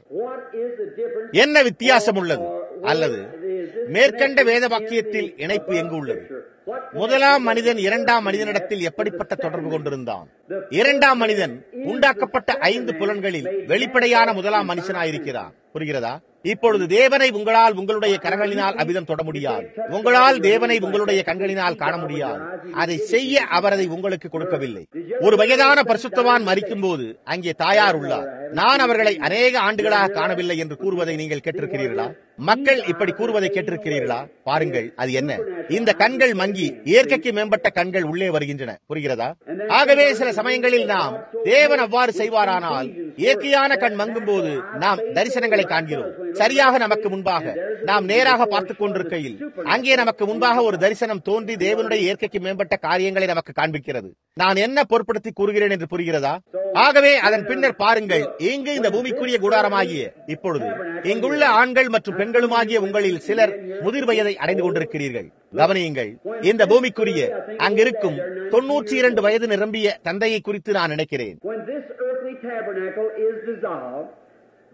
என்ன வித்தியாசம் உள்ளது அல்லது மேற்கண்ட வேத வாக்கியத்தில் இணைப்பு எங்கு உள்ளது முதலாம் மனிதன் இரண்டாம் மனிதனிடத்தில் எப்படிப்பட்ட தொடர்பு கொண்டிருந்தான் இரண்டாம் மனிதன் உண்டாக்கப்பட்ட ஐந்து புலன்களில் வெளிப்படையான முதலாம் மனுஷனாயிருக்கிறான் புரிகிறதா இப்பொழுது தேவனை உங்களால் உங்களுடைய கரங்களினால் அபிதம் தொட முடியாது உங்களால் தேவனை உங்களுடைய கண்களினால் காண முடியாது அதை செய்ய அவர் அதை உங்களுக்கு கொடுக்கவில்லை ஒரு வயதான பரிசுத்தவான் மறிக்கும் போது அங்கே தாயார் உள்ளார் நான் அவர்களை அநேக ஆண்டுகளாக காணவில்லை என்று கூறுவதை நீங்கள் கேட்டிருக்கிறீர்களா மக்கள் இப்படி கூறுவதை கேட்டிருக்கிறீர்களா பாருங்கள் அது என்ன இந்த கண்கள் மங்கி இயற்கைக்கு மேம்பட்ட கண்கள் உள்ளே வருகின்றன புரிகிறதா ஆகவே சில சமயங்களில் நாம் தேவன் அவ்வாறு செய்வாரானால் இயற்கையான கண் மங்கும் போது நாம் தரிசனங்களை காண்கிறோம் சரியாக நமக்கு முன்பாக நாம் நேராக பார்த்துக் கொண்டிருக்கையில் அங்கே நமக்கு முன்பாக ஒரு தரிசனம் தோன்றி தேவனுடைய இயற்கைக்கு மேம்பட்ட காரியங்களை நமக்கு காண்பிக்கிறது நான் என்ன பொருட்படுத்தி கூறுகிறேன் என்று புரிகிறதா ஆகவே அதன் பின்னர் பாருங்கள் இங்கு இந்த பூமிக்குரிய கூடாரமாகிய இப்பொழுது இங்குள்ள ஆண்கள் மற்றும் பெண்களுமாகிய உங்களில் சிலர் முதிர் வயதை அடைந்து கொண்டிருக்கிறீர்கள் கவனியுங்கள் இந்த பூமிக்குரிய அங்கிருக்கும் தொன்னூற்றி இரண்டு வயது நிரம்பிய தந்தையை குறித்து நான் நினைக்கிறேன் When this earthly tabernacle is dissolved,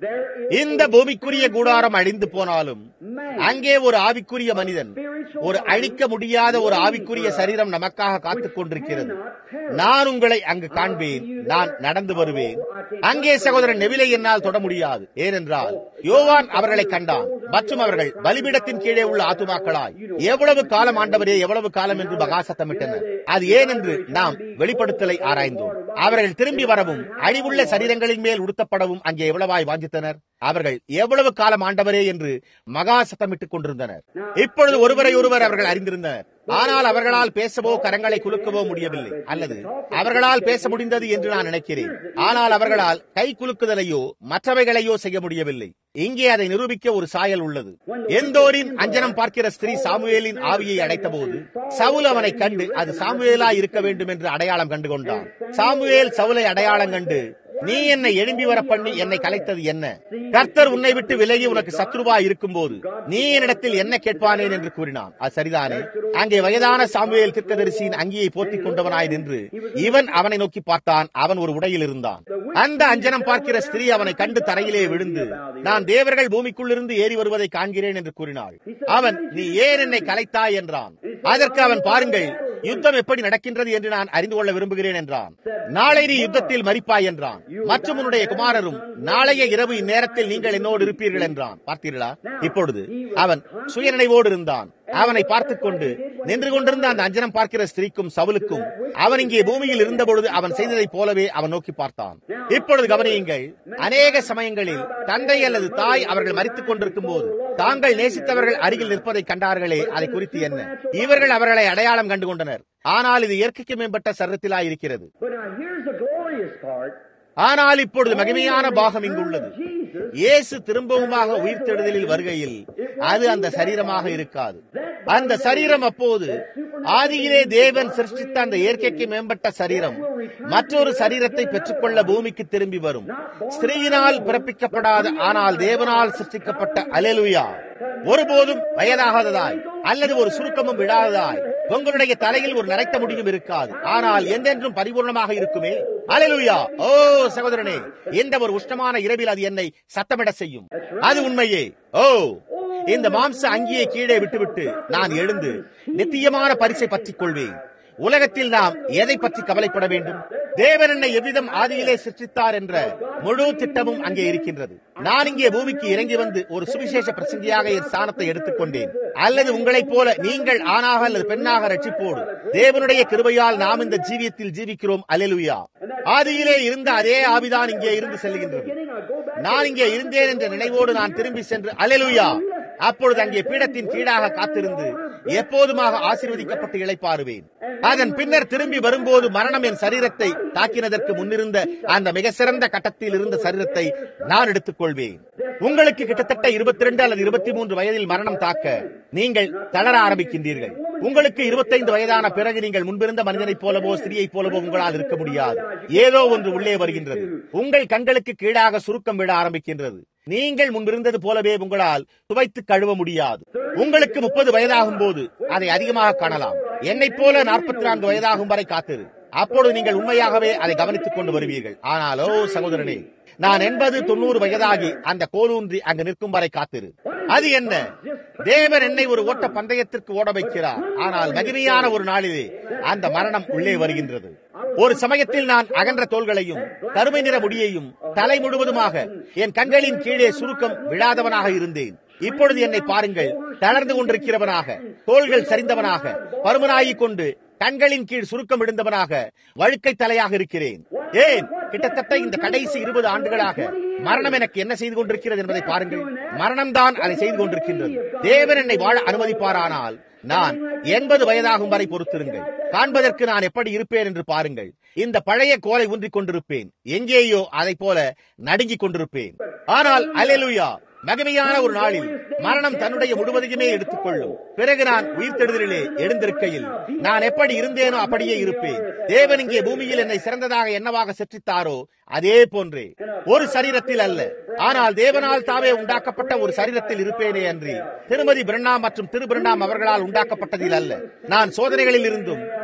there is இந்த பூமிக்குரிய கூடாரம் அழிந்து போனாலும் அங்கே ஒரு ஆவிக்குரிய மனிதன் ஒரு அழிக்க முடியாத ஒரு ஆவிக்குரிய சரீரம் நமக்காக காத்துக் கொண்டிருக்கிறது நான் உங்களை அங்கு காண்பேன் நான் நடந்து வருவேன் அங்கே சகோதரன் நெவிலை என்னால் தொட முடியாது ஏனென்றால் யோவான் அவர்களை கண்டான் மற்றும் அவர்கள் பலிபீடத்தின் கீழே உள்ள ஆத்துமாக்களாய் எவ்வளவு காலம் ஆண்டவரே எவ்வளவு காலம் என்று மகா சத்தமிட்டனர் அது ஏன் என்று நாம் வெளிப்படுத்தலை ஆராய்ந்தோம் அவர்கள் திரும்பி வரவும் அழிவுள்ள சரீரங்களின் மேல் உடுத்தப்படவும் அங்கே எவ்வளவாய் வாஞ்சித்தனர் அவர்கள் எவ்வளவு காலம் ஆண்டவரே என்று மகா சத்தமிட்டுக் கொண்டிருந்தனர் இப்பொழுது ஒருவரை ஒருவர் அவர்கள் அறிந்திருந்தனர் ஆனால் அவர்களால் பேசவோ கரங்களை குலுக்கவோ முடியவில்லை அல்லது அவர்களால் பேச முடிந்தது என்று நான் நினைக்கிறேன் ஆனால் அவர்களால் கை குலுக்குதலையோ மற்றவைகளையோ செய்ய முடியவில்லை இங்கே அதை நிரூபிக்க ஒரு சாயல் உள்ளது எந்தோரின் அஞ்சனம் பார்க்கிற ஸ்திரீ சாமுவேலின் ஆவியை அடைத்தபோது சவுல் அவனை கண்டு அது சாமுவேலா இருக்க வேண்டும் என்று அடையாளம் கண்டு கொண்டான் சாமுவேல் சவுலை அடையாளம் கண்டு நீ என்னை எழும்பி வர பண்ணி என்னை கலைத்தது என்ன கர்த்தர் உன்னை விட்டு விலகி உனக்கு சத்ருவா இருக்கும் போது நீ என்னிடத்தில் என்ன கேட்பானேன் என்று கூறினான் அது சரிதானே அங்கே வயதான சாமுவேல் திர்க்கதரிசியின் அங்கியை போர்த்திக் கொண்டவனாய் நின்று இவன் அவனை நோக்கி பார்த்தான் அவன் ஒரு உடையில் இருந்தான் அந்த அஞ்சனம் பார்க்கிற ஸ்திரீ அவனை கண்டு தரையிலே விழுந்து நான் தேவர்கள் பூமிக்குள்ளிருந்து ஏறி வருவதை காண்கிறேன் என்று கூறினாள் அவன் நீ ஏன் என்னை கலைத்தாய் என்றான் அதற்கு அவன் பாருங்கள் யுத்தம் எப்படி நடக்கின்றது என்று நான் அறிந்து கொள்ள விரும்புகிறேன் என்றான் நாளை நீ யுத்தத்தில் மறிப்பாய் என்றான் மற்றும் உன்னுடைய குமாரரும் நாளைய இரவு இந்நேரத்தில் நீங்கள் என்னோடு இருப்பீர்கள் என்றான் பார்த்தீர்களா இப்பொழுது அவன் சுயநினைவோடு இருந்தான் அவனை பார்த்துக் கொண்டு நின்று கொண்டிருந்த அந்த அஞ்சனம் பார்க்கிற ஸ்திரீக்கும் சவுலுக்கும் அவன் இங்கே பூமியில் இருந்தபொழுது அவன் செய்ததைப் போலவே அவன் நோக்கி பார்த்தான் இப்பொழுது கவனியுங்கள் அநேக சமயங்களில் தந்தை அல்லது தாய் அவர்கள் மறித்துக் கொண்டிருக்கும் போது தாங்கள் நேசித்தவர்கள் அருகில் நிற்பதை கண்டார்களே அதை குறித்து என்ன இவர்கள் அவர்களை அடையாளம் கண்டு கொண்டனர் ஆனால் இது இயற்கைக்கு மேம்பட்ட சரத்திலாய் இருக்கிறது But now here's the glorious part. ஆனால் இப்பொழுது மகிமையான பாகம் இங்குள்ளது இயேசு திரும்பவுமாக உயிர்த்தெழுதலில் வருகையில் அது அந்த சரீரமாக இருக்காது அந்த சரீரம் அப்போது ஆதியிலே தேவன் சிருஷ்டித்த அந்த இயற்கைக்கு மேம்பட்ட சரீரம் மற்றொரு சரீரத்தை பெற்றுக்கொள்ள பூமிக்கு திரும்பி வரும் ஸ்திரீயினால் பிறப்பிக்கப்படாத ஆனால் தேவனால் சிருஷ்டிக்கப்பட்ட அலெலுயா ஒருபோதும் வயதாகாததாய் அல்லது ஒரு சுருக்கமும் விழாததாய் உங்களுடைய தலையில் ஒரு நரைத்த முடியும் இருக்காது ஆனால் என்றென்றும் பரிபூர்ணமாக இருக்குமே அலெலுயா ஓ சகோதரனே இந்த ஒரு உஷ்ணமான இரவில் அது என்னை சத்தமிட செய்யும் அது உண்மையே ஓ இந்த மாம்ச அங்கியை கீழே விட்டுவிட்டு நான் எழுந்து நித்தியமான பரிசை பற்றிக் கொள்வேன் உலகத்தில் நாம் எதை பற்றி கவலைப்பட வேண்டும் தேவன் என்னை எவ்விதம் ஆதியிலே சிருஷ்டித்தார் என்ற முழு திட்டமும் அங்கே இருக்கின்றது நான் இங்கே பூமிக்கு இறங்கி வந்து ஒரு சுவிசேஷ பிரசங்கியாக என் ஸ்தானத்தை எடுத்துக்கொண்டேன் அல்லது உங்களைப் போல நீங்கள் ஆணாக அல்லது பெண்ணாக ரட்சிப்போடு தேவனுடைய கிருபையால் நாம் இந்த ஜீவியத்தில் ஜீவிக்கிறோம் அலெலுயா ஆதியிலே இருந்த அதே ஆவிதான் இங்கே இருந்து செல்கின்றது நான் இங்கே இருந்தேன் என்ற நினைவோடு நான் திரும்பி சென்று அலெலுயா அப்பொழுது அங்கே பீடத்தின் கீழாக காத்திருந்து எப்போதுமாக ஆசீர்வதிக்கப்பட்டு இழைப்பாருவேன் அதன் பின்னர் திரும்பி வரும்போது மரணம் என் சரீரத்தை தாக்கினதற்கு முன்னிருந்த அந்த மிக சிறந்த கட்டத்தில் இருந்த சரீரத்தை நான் எடுத்துக் கொள்வேன் உங்களுக்கு கிட்டத்தட்ட இருபத்தி ரெண்டு அல்லது இருபத்தி மூன்று வயதில் மரணம் தாக்க நீங்கள் தளர ஆரம்பிக்கின்றீர்கள் உங்களுக்கு இருபத்தைந்து வயதான பிறகு நீங்கள் முன்பிருந்த மனிதனைப் போலவோ ஸ்திரியைப் போலவோ உங்களால் இருக்க முடியாது ஏதோ ஒன்று உள்ளே வருகின்றது உங்கள் கண்களுக்கு கீழாக சுருக்கம் விட ஆரம்பிக்கின்றது நீங்கள் முன்பிருந்தது போலவே உங்களால் துவைத்து கழுவ முடியாது உங்களுக்கு முப்பது வயதாகும் போது அதை அதிகமாக காணலாம் என்னைப் போல நாற்பத்தி நான்கு வயதாகும் வரை காத்திரு அப்பொழுது நீங்கள் உண்மையாகவே அதை கவனித்துக் கொண்டு வருவீர்கள் ஆனாலோ சகோதரனே நான் எண்பது தொண்ணூறு வயதாகி அந்த கோலூன்றி அங்கு நிற்கும் வரை காத்திரு அது என்ன தேவன் என்னை ஒரு ஓட்ட பந்தயத்திற்கு ஓட வைக்கிறார் ஆனால் மகிமையான ஒரு நாளிலே அந்த மரணம் உள்ளே வருகின்றது ஒரு சமயத்தில் நான் அகன்ற தோள்களையும் கருமை நிற முடியையும் தலை முழுவதுமாக என் கண்களின் கீழே சுருக்கம் விழாதவனாக இருந்தேன் இப்பொழுது என்னை பாருங்கள் தளர்ந்து கொண்டிருக்கிறவனாக தோள்கள் சரிந்தவனாக பருமனாகிக் கொண்டு கண்களின் கீழ் சுருக்கம் விழுந்தவனாக வழுக்கை தலையாக இருக்கிறேன் ஏன் கிட்டத்தட்ட இந்த கடைசி இருபது ஆண்டுகளாக மரணம் எனக்கு என்ன செய்து கொண்டிருக்கிறது என்பதை பாருங்கள் மரணம்தான் அதை செய்து கொண்டிருக்கின்றது தேவன் என்னை வாழ அனுமதிப்பாரானால் நான் எண்பது வயதாகும் வரை பொறுத்திருங்கள் காண்பதற்கு நான் எப்படி இருப்பேன் என்று பாருங்கள் இந்த பழைய கோலை ஊன்றிக் கொண்டிருப்பேன் எங்கேயோ அதை போல நடுங்கிக் கொண்டிருப்பேன் ஆனால் அலெலுயா மகிமையான ஒரு நாளில் மரணம் தன்னுடைய முழுவதையுமே எடுத்துக்கொள்ளும் பிறகு நான் உயிர்த்தெழுதலிலே எழுந்திருக்கையில் நான் எப்படி இருந்தேனோ அப்படியே இருப்பேன் தேவன் இங்கே பூமியில் என்னை சிறந்ததாக என்னவாக சிற்றித்தாரோ அதே போன்றே ஒரு சரீரத்தில் அல்ல ஆனால் தேவனால் தாவே உண்டாக்கப்பட்ட ஒரு சரீரத்தில் இருப்பேனே அன்றி திருமதி பிரண்ணா மற்றும் திரு பிரண்ணாம் அவர்களால் உண்டாக்கப்பட்டதில் அல்ல நான் சோதனைகளில் இருந்தும்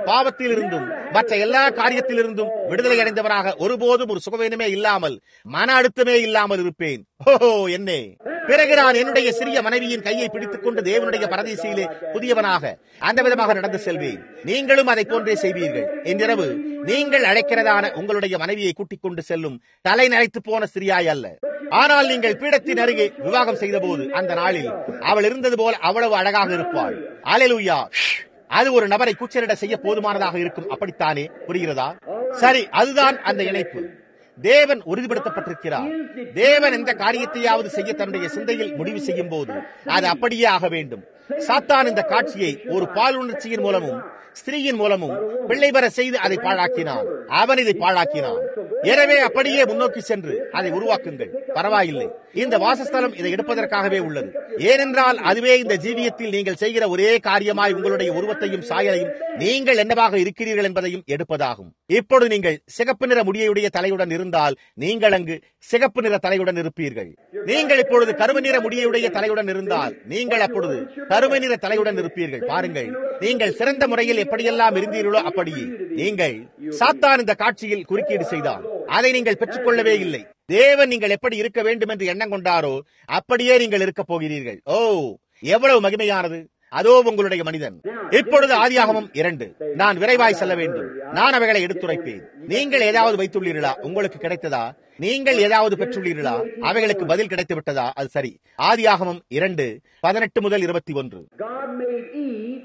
பாவத்திலிருந்தும் மற்ற எல்லா காரியத்திலிருந்தும் விடுதலை அடைந்தவராக ஒருபோதும் ஒரு சுகவேனுமே இல்லாமல் மன அழுத்தமே இல்லாமல் இருப்பேன் ஓஹோ என்னே பிறகு நான் என்னுடைய சிறிய மனைவியின் கையை பிடித்துக் கொண்டு தேவனுடைய பரதேசியிலே புதியவனாக அந்த விதமாக நடந்து செல்வேன் நீங்களும் அதை போன்றே செய்வீர்கள் இன்றிரவு நீங்கள் அழைக்கிறதான உங்களுடைய மனைவியை கூட்டிக் கொண்டு செல்லும் தலை நரைத்து போன சிறியாய் அல்ல ஆனால் நீங்கள் பீடத்தின் அருகே விவாகம் செய்தபோது அந்த நாளில் அவள் இருந்தது போல அவ்வளவு அழகாக இருப்பாள் அலெலுயா அது ஒரு நபரை கூச்சலிட செய்ய போதுமானதாக இருக்கும் அப்படித்தானே புரிகிறதா சரி அதுதான் அந்த இணைப்பு தேவன் உறுதிப்படுத்தப்பட்டிருக்கிறார் தேவன் எந்த காரியத்தையாவது செய்ய தன்னுடைய சிந்தையில் முடிவு செய்யும் போது அது அப்படியே ஆக வேண்டும் சாத்தான் இந்த காட்சியை ஒரு பாலுணர்ச்சியின் மூலமும் ஸ்திரீயின் மூலமும் பிள்ளை பெற செய்து அதை பாழாக்கினான் அவன் இதை பாழாக்கினான் எனவே அப்படியே முன்னோக்கி சென்று அதை உருவாக்குங்கள் பரவாயில்லை இந்த வாசஸ்தலம் இதை எடுப்பதற்காகவே உள்ளது ஏனென்றால் அதுவே இந்த ஜீவியத்தில் நீங்கள் செய்கிற ஒரே காரியமாய் உங்களுடைய உருவத்தையும் சாயலையும் நீங்கள் என்னவாக இருக்கிறீர்கள் என்பதையும் எடுப்பதாகும் இப்பொழுது நீங்கள் சிகப்பு நிற முடியுடைய தலையுடன் இருந்தால் நீங்கள் அங்கு சிகப்பு நிற தலையுடன் இருப்பீர்கள் நீங்கள் இப்பொழுது கருமை நிற முடியுடைய தலையுடன் இருந்தால் நீங்கள் அப்பொழுது கருமை நிற தலையுடன் இருப்பீர்கள் பாருங்கள் நீங்கள் சிறந்த முறையில் எப்படியெல்லாம் இருந்தீர்களோ அப்படியே நீங்கள் சாத்தான் இந்த காட்சியில் குறுக்கீடு செய்தார் அதை நீங்கள் பெற்றுக்கொள்ளவே இல்லை தேவன் நீங்கள் எப்படி இருக்க வேண்டும் என்று எண்ணம் கொண்டாரோ அப்படியே நீங்கள் இருக்க போகிறீர்கள் ஓ எவ்வளவு மகிமையானது அதோ உங்களுடைய மனிதன் இப்பொழுது ஆதியாகமும் இரண்டு நான் விரைவாய் செல்ல வேண்டும் நான் அவைகளை எடுத்துரைப்பேன் நீங்கள் ஏதாவது வைத்துள்ளீர்களா உங்களுக்கு கிடைத்ததா நீங்கள் ஏதாவது பெற்றுள்ளீர்களா அவைகளுக்கு பதில் கிடைத்து விட்டதா அது சரி ஆதியாகமம் இரண்டு பதினெட்டு முதல் இருபத்தி ஒன்று God made Eve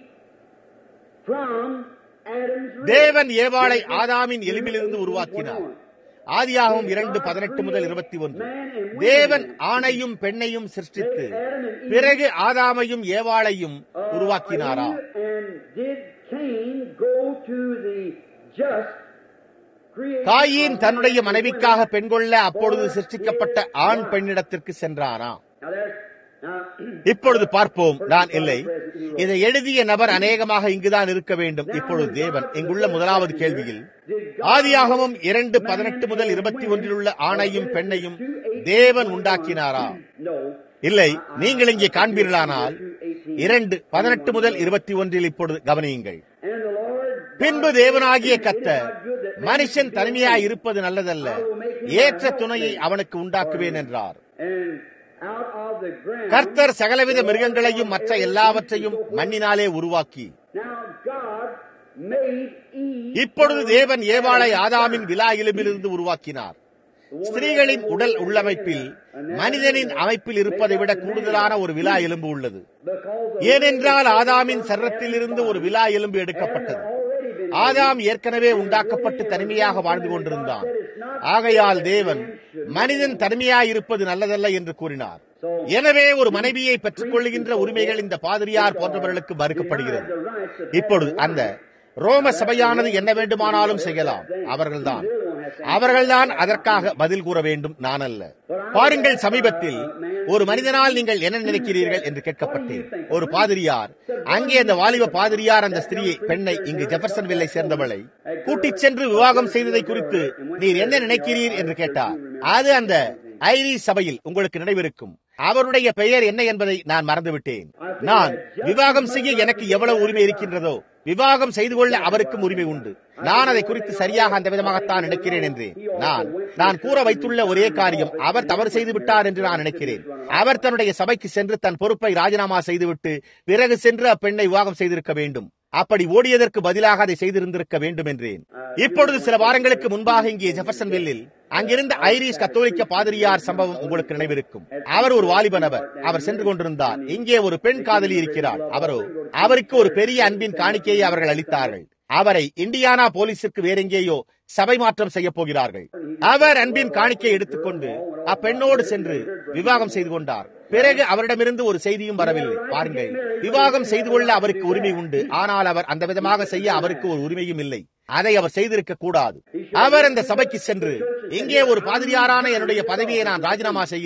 from Adam's rib. தேவன் ஏவாளை ஆதாமின் எலும்பிலிருந்து உருவாக்கினார் ஆதியாகமம் இரண்டு பதினெட்டு முதல் இருபத்தி ஒன்று தேவன் ஆணையும் பெண்ணையும் சிருஷ்டித்து பிறகு ஆதாமையும் ஏவாளையும் உருவாக்கினாரா And did Cain go to the just creation Cain of தன்னுடைய man மனைவிக்காக பெண் கொள்ள அப்பொழுது சிருஷ்டிக்கப்பட்ட ஆண் பெண்ணிடத்திற்கு சென்றாரா Now there's now இப்பொழுது பார்ப்போம் நான் இல்லை இதை எழுதிய நபர் அநேகமாக இங்குதான் இருக்க வேண்டும் இப்பொழுது தேவன் இங்குள்ள முதலாவது கேள்வியில் ஆதியாகமம் இரண்டு பதினெட்டு முதல் இருபத்தி ஒன்றில் உள்ள ஆணையும் பெண்ணையும் தேவன் உண்டாக்கினாரா no. இல்லை நீங்கள் இங்கே காண்பீர்களானால் இரண்டு பதினெட்டு முதல் இருபத்தி ஒன்றில் இப்பொழுது கவனியுங்கள் And the Lord பின்பு தேவனாகிய கத்தர் மனுஷன் தனிமையாய் இருப்பது நல்லதல்ல ஏற்ற துணையை அவனுக்கு உண்டாக்குவேன் என்றார் and out of the ground. கர்த்தர் சகலவித மிருகங்களையும் மற்ற எல்லாவற்றையும் மண்ணினாலே உருவாக்கி Now God made Eve இப்பொழுது தேவன் ஏவாளை ஆதாமின் விலா எலும்பிலிருந்து உருவாக்கினார் ஸ்திரீகளின் உடல் உள்ளமைப்பில் மனிதனின் அமைப்பில் இருப்பதை விட கூடுதலான ஒரு விலா எலும்பு உள்ளது because of ஏனென்றால் ஆதாமின் சர்ரத்திலிருந்து ஒரு விலா எலும்பு எடுக்கப்பட்டது ஆதாம் ஏற்கனவே உண்டாக்கப்பட்டு தனிமையாக வாழ்ந்து கொண்டிருந்தான் ஆகையால் தேவன் மனிதன் தனிமையாய் இருப்பது நல்லதல்ல என்று கூறினார் எனவே ஒரு மனைவியை பெற்றுக் கொள்ளுகின்ற உரிமைகள் இந்த பாதிரியார் போன்றவர்களுக்கு மறுக்கப்படுகிறது the rights of இப்பொழுது அந்த ரோம சபையானது என்ன வேண்டுமானாலும் செய்யலாம் அவர்கள்தான் அவர்கள்தான் அதற்காக பதில் கூற வேண்டும் நான் அல்ல பாருங்கள் சமீபத்தில் ஒரு மனிதனால் நீங்கள் என்ன நினைக்கிறீர்கள் என்று கேட்கப்பட்டேன் ஒரு பாதிரியார் அங்கே அந்த வாலிப பாதிரியார் அந்த ஸ்திரீயை பெண்ணை இங்கு ஜெபர்சன் வில்லை சேர்ந்தவளை கூட்டிச் சென்று விவாகம் செய்ததை குறித்து நீர் என்ன நினைக்கிறீர் என்று கேட்டார் அது அந்த ஐரிஸ் சபையில் உங்களுக்கு நினைவிருக்கும் அவருடைய பெயர் என்ன என்பதை நான் மறந்துவிட்டேன் நான் விவாகம் செய்ய எனக்கு எவ்வளவு உரிமை இருக்கின்றதோ விவாகம் செய்து கொள்ள அவருக்கும் உரிமை உண்டு நான் அதை குறித்து சரியாக அந்த விதமாகத்தான் நினைக்கிறேன் என்று நான் நான் கூற வைத்துள்ள ஒரே காரியம் அவர் தவறு செய்து விட்டார் என்று நான் நினைக்கிறேன் அவர் தன்னுடைய சபைக்கு சென்று தன் பொறுப்பை ராஜினாமா செய்துவிட்டு பிறகு சென்று அப்பெண்ணை விவாகம் செய்திருக்க வேண்டும் அப்படி ஓடியதற்கு பதிலாக அதை செய்திருந்திருக்க வேண்டும் என்றேன் இப்பொழுது சில வாரங்களுக்கு முன்பாக இங்கே ஜெபர்சன்வில்லில் அங்கிருந்த ஐரிஷ் கத்தோலிக்க பாதிரியார் சம்பவம் உங்களுக்கு நினைவிருக்கும் அவர் ஒரு வாலிப நபர் அவர் சென்று கொண்டிருந்தார் இங்கே ஒரு பெண் காதலி இருக்கிறார் அவரோ அவருக்கு ஒரு பெரிய அன்பின் காணிக்கையை அவர்கள் அளித்தார்கள் அவரை இண்டியானா போலீஸுக்கு வேறெங்கேயோ சபை மாற்றம் செய்ய போகிறார்கள் அவர் அன்பின் காணிக்கை எடுத்துக்கொண்டு அப்பெண்ணோடு சென்று விவாகம் செய்து கொண்டார் பிறகு அவரிடமிருந்து ஒரு செய்தியும் வரவில்லை பாருங்கள் விவாகம் செய்து கொள்ள அவருக்கு உரிமை உண்டு ஆனால் அவர் அந்த விதமாக செய்ய அவருக்கு ஒரு உரிமையும் இல்லை அதை அவர் செய்திருக்க கூடாது அவர் அந்த சபைக்கு சென்று இங்கே ஒரு பாதிரியாரான என்னுடைய பதவியை நான் ராஜினாமா செய்கிறேன்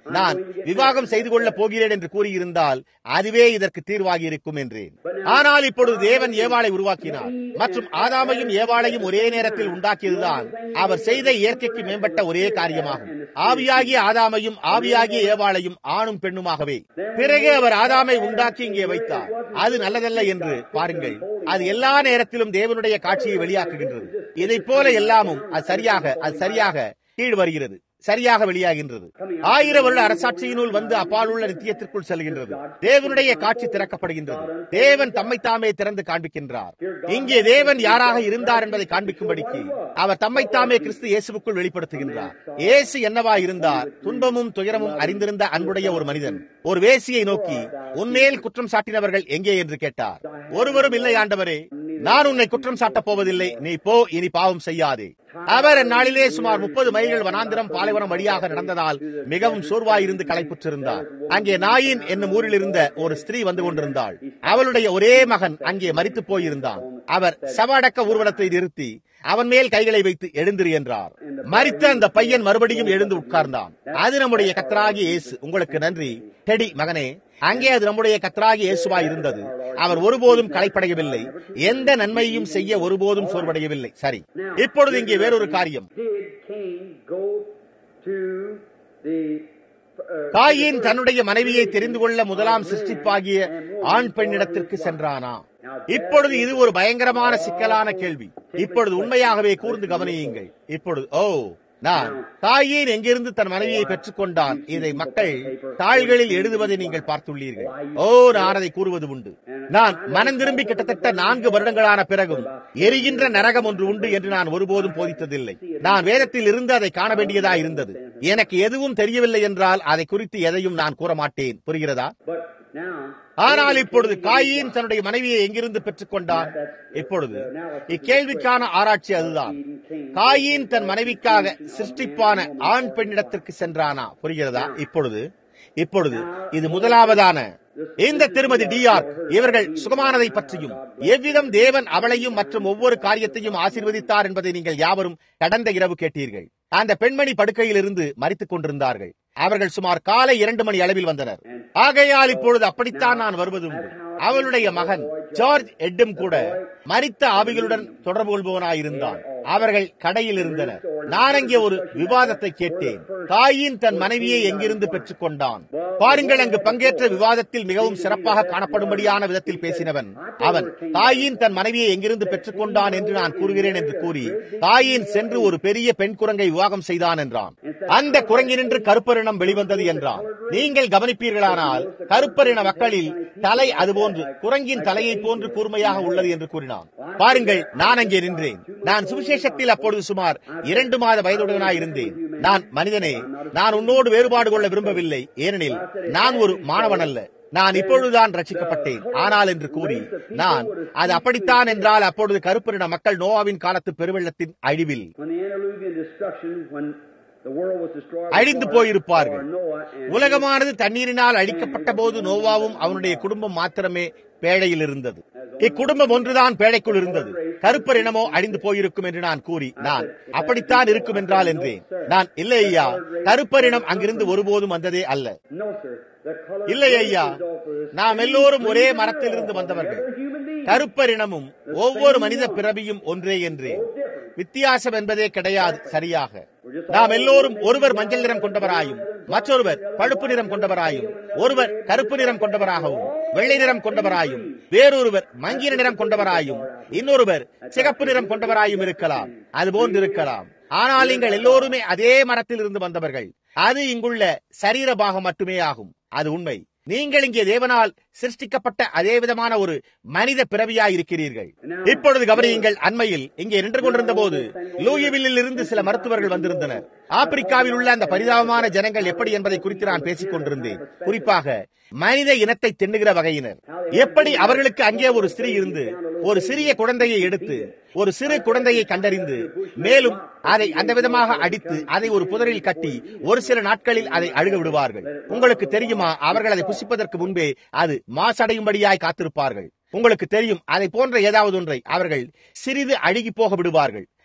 நான் விவாகம் செய்து கொள்ளப் போகிறேன் என்று கூறியிருந்தால் அதுவே இதற்கு தீர்வாகி இருக்கும் என்றேன் ஆனால் இப்பொழுது தேவன் ஏவாளை உருவாக்கினார் மற்றும் ஆதாமையும் ஏவாளையும் ஒரே நேரத்தில் உண்டாக்கியதுதான் அவர் செய்த இயற்கைக்கு மேம்பட்ட ஒரே காரியமாகும் ஆவியாகிய ஆதாமையும் ஆவியாகிய ஏவாளையும் ஆணும் பெண்ணுமாகவே பிறகு அவர் ஆதாமை உண்டாக்கி இங்கே வைத்தார் அது நல்லதல்ல என்று பாருங்கள் அது எல்லா நேரத்திலும் தேவனுடைய காட்சியை வெளியாக்குகின்றது இதை போல எல்லாமும் அது சரியாக அது சரியாக கீழ் வருகிறது சரியாக வெளியாகின்றது ஆயிரம் வருட அரசாட்சியினுள் வந்து அப்பால் உள்ள நித்தியத்திற்குள் செல்கின்றது தேவனுடைய காட்சி திறக்கப்படுகின்றது தேவன் தம்மை தாமே திறந்து காண்பிக்கின்றார் இங்கே தேவன் யாராக இருந்தார் என்பதை காண்பிக்கும்படிக்கு அவர் தம்மை தாமே கிறிஸ்து இயேசுக்குள் வெளிப்படுத்துகின்றார் இயேசு என்னவா இருந்தார் துன்பமும் துயரமும் அறிந்திருந்த அன்புடைய ஒரு மனிதன் ஒரு வேசியை நோக்கி உன்மேல் குற்றம் சாட்டினவர்கள் எங்கே என்று கேட்டார் ஒருவரும் இல்லை ஆண்டவரே நான் உன்னை குற்றம் சாட்டப் போவதில்லை நீ போ இனி பாவம் செய்யாதே அவர் அந்நாளிலே சுமார் முப்பது மைல்கள் வனாந்திரம் பாலைவனம் வழியாக நடந்ததால் மிகவும் சோர்வாயிருந்து களைப்புற்றிருந்தார் அங்கே நாயின் என்னும் ஊரில் இருந்த ஒரு ஸ்திரீ வந்து கொண்டிருந்தாள் அவளுடைய ஒரே மகன் அங்கே மறித்து போயிருந்தான் அவர் சவடக்க ஊர்வலத்தை நிறுத்தி அவன் மேல் கைகளை வைத்து எழுந்திரு என்றார் மறித்த அந்த பையன் மறுபடியும் எழுந்து உட்கார்ந்தான் அது நம்முடைய கத்தராகி இயேசு உங்களுக்கு நன்றி டெடி மகனே அங்கே அது நம்முடைய கத்தராகி இயேசுவா இருந்தது அவர் ஒருபோதும் களைப்படையவில்லை எந்த நன்மையும் செய்ய ஒருபோதும் சோர்வடையவில்லை சரி இப்பொழுது இங்கே வேறொரு காரியம் காயின் தன்னுடைய மனைவியை தெரிந்து கொள்ள முதலாம் சிருஷ்டிப்பாகிய ஆண் பெண்ணிடத்திற்கு சென்றானா இப்பொழுது இது ஒரு பயங்கரமான சிக்கலான கேள்வி இப்பொழுது உண்மையாகவே கூர்ந்து கவனியுங்கள் இப்பொழுது ஓ நான் தாயின் எங்கிருந்து தன் மனைவியை பெற்றுக் கொண்டான் இதை மக்கள் தாள்களில் எழுதுவதை நீங்கள் பார்த்துள்ளீர்கள் ஓ நான் அதை கூறுவது உண்டு நான் மனம் திரும்பி கிட்டத்தட்ட நான்கு வருடங்களான பிறகும் எரிகின்ற நரகம் ஒன்று உண்டு என்று நான் ஒருபோதும் போதித்ததில்லை நான் வேதத்தில் இருந்து அதை காண வேண்டியதா இருந்தது எனக்கு எதுவும் தெரியவில்லை என்றால் அதை குறித்து எதையும் நான் கூற மாட்டேன் புரிகிறதா ஆனால் இப்பொழுது காயின் தன்னுடைய மனைவியை எங்கிருந்து பெற்றுக் கொண்டான் இப்பொழுது இக்கேள்விக்கான ஆராய்ச்சி அதுதான் காயின் தன் மனைவிக்காக சிருஷ்டிப்பான ஆண் பெண்ணிடத்திற்கு சென்றானா புரிகிறதா இப்பொழுது இப்பொழுது இது முதலாவதான இந்த திருமதி டிஆர் இவர்கள் சுகமானதை பற்றியும் எவ்விதம் தேவன் அவளையும் மற்றும் ஒவ்வொரு காரியத்தையும் ஆசீர்வதித்தார் என்பதை நீங்கள் யாவரும் கடந்த இரவு கேட்டீர்கள் அந்த பெண்மணி படுக்கையில் இருந்து மறித்துக் கொண்டிருந்தார்கள் அவர்கள் சுமார் காலை இரண்டு மணி அளவில் வந்தனர் ஆகையால் இப்பொழுது அப்படித்தான் நான் வருவதுண்டு அவளுடைய மகன் ஜார்ஜ் எட்டும் கூட மரித்த ஆவிகளுடன் தொடர்பு கொள்பவனாயிருந்தான் அவர்கள் கடையில் இருந்தனர் நான் அங்கே ஒரு விவாதத்தை கேட்டேன் தாயின் தன் மனைவியை எங்கிருந்து பெற்றுக் கொண்டான் பாருங்கள் அங்கு பங்கேற்ற விவாதத்தில் மிகவும் சிறப்பாக காணப்படும்படியான விதத்தில் பேசினவன் அவன் தாயின் தன் மனைவியை எங்கிருந்து பெற்றுக் கொண்டான் என்று நான் கூறுகிறேன் என்று கூறி தாயின் சென்று ஒரு பெரிய பெண் குரங்கை விவாகம் செய்தான் என்றான் அந்த குரங்கினின்று கருப்பரினம் வெளிவந்தது என்றான் நீங்கள் கவனிப்பீர்களானால் கருப்பரின மக்களில் தலை அதுபோன்று குரங்கின் தலையை போன்று கூர்மையாக உள்ளது என்று கூறினான் பாருங்கள் நான் அங்கே நின்றேன் நான் சுவிசேஷத்தில் அப்பொழுது சுமார் இரண்டு மாத வயதுடனாய் இருந்தேன் நான் மனிதனே நான் உன்னோடு வேறுபாடு கொள்ள விரும்பவில்லை ஏனெனில் நான் ஒரு மாணவன் அல்ல நான் இப்பொழுதுதான் ரட்சிக்கப்பட்டேன் ஆனால் என்று கூறி நான் அது அப்படித்தான் என்றால் அப்பொழுது கருப்பரின மக்கள் நோவாவின் காலத்து பெருவெள்ளத்தின் அழிவில் அழிந்து போயிருப்பார்கள் உலகமானது தண்ணீரினால் அழிக்கப்பட்ட போது நோவாவும் அவனுடைய குடும்பம் மாத்திரமே பேழையில் இருந்தது இக்குடும்பம் ஒன்றுதான் பேழைக்குள் இருந்தது கருப்பர் இனமோ அழிந்து போயிருக்கும் என்று நான் கூறி நான் அப்படித்தான் இருக்கும் என்றால் என்றேன் நான் இல்லை ஐயா கருப்பர் இனம் அங்கிருந்து ஒருபோதும் வந்ததே அல்ல இல்லை ஐயா நாம் எல்லோரும் ஒரே மரத்திலிருந்து வந்தவர்கள் கருப்பர் இனமும் ஒவ்வொரு மனித பிறவியும் ஒன்றே என்றே வித்தியாசம் என்பதே கிடையாது சரியாக நாம் எல்லோரும் ஒருவர் மஞ்சள் நிறம் கொண்டவராயும் மற்றொருவர் பழுப்பு நிறம் கொண்டவராயும் ஒருவர் கருப்பு நிறம் கொண்டவராகவும் வெள்ளை நிறம் கொண்டவராயும் வேறொருவர் மங்கின நிறம் கொண்டவராயும் இன்னொருவர் சிகப்பு நிறம் கொண்டவராயும் இருக்கலாம் அது போன்று இருக்கலாம் ஆனால் நீங்கள் எல்லோருமே அதே மரத்தில் இருந்து வந்தவர்கள் அது இங்குள்ள சரீர பாகம் மட்டுமே ஆகும் அது உண்மை நீங்கள் இங்கே தேவனால் சிருஷ்டிக்கப்பட்ட அதே விதமான ஒரு மனித பிறவியாய் இருக்கிறீர்கள் இப்பொழுது கவனியுங்கள் அண்மையில் இங்கே நின்று கொண்டிருந்த போது லூயிவில்லில் இருந்து சில மருத்துவர்கள் வந்திருந்தனர் ஆப்பிரிக்காவில் உள்ள அந்த பரிதாபமான ஜனங்கள் எப்படி என்பதை குறித்து நான் பேசிக் கொண்டிருந்தேன் குறிப்பாக மனித இனத்தை தின்னுகிற வகையினர் எப்படி அவர்களுக்கு அங்கே ஒரு ஸ்திரீ இருந்து ஒரு சிறிய குழந்தையை எடுத்து ஒரு சிறு குழந்தையை கண்டறிந்து மேலும் அதை அந்த விதமாக அடித்து அதை ஒரு புதரில் கட்டி ஒரு சில நாட்களில் அதை அழுக விடுவார்கள் உங்களுக்கு தெரியுமா அவர்கள் அதை புசிப்பதற்கு முன்பே அது மாசடையும்படியாய் காத்திருப்பார்கள் உங்களுக்கு தெரியும் அதை போன்ற ஏதாவது ஒன்றை அவர்கள் சிறிது அழுகி போக விடுவார்கள்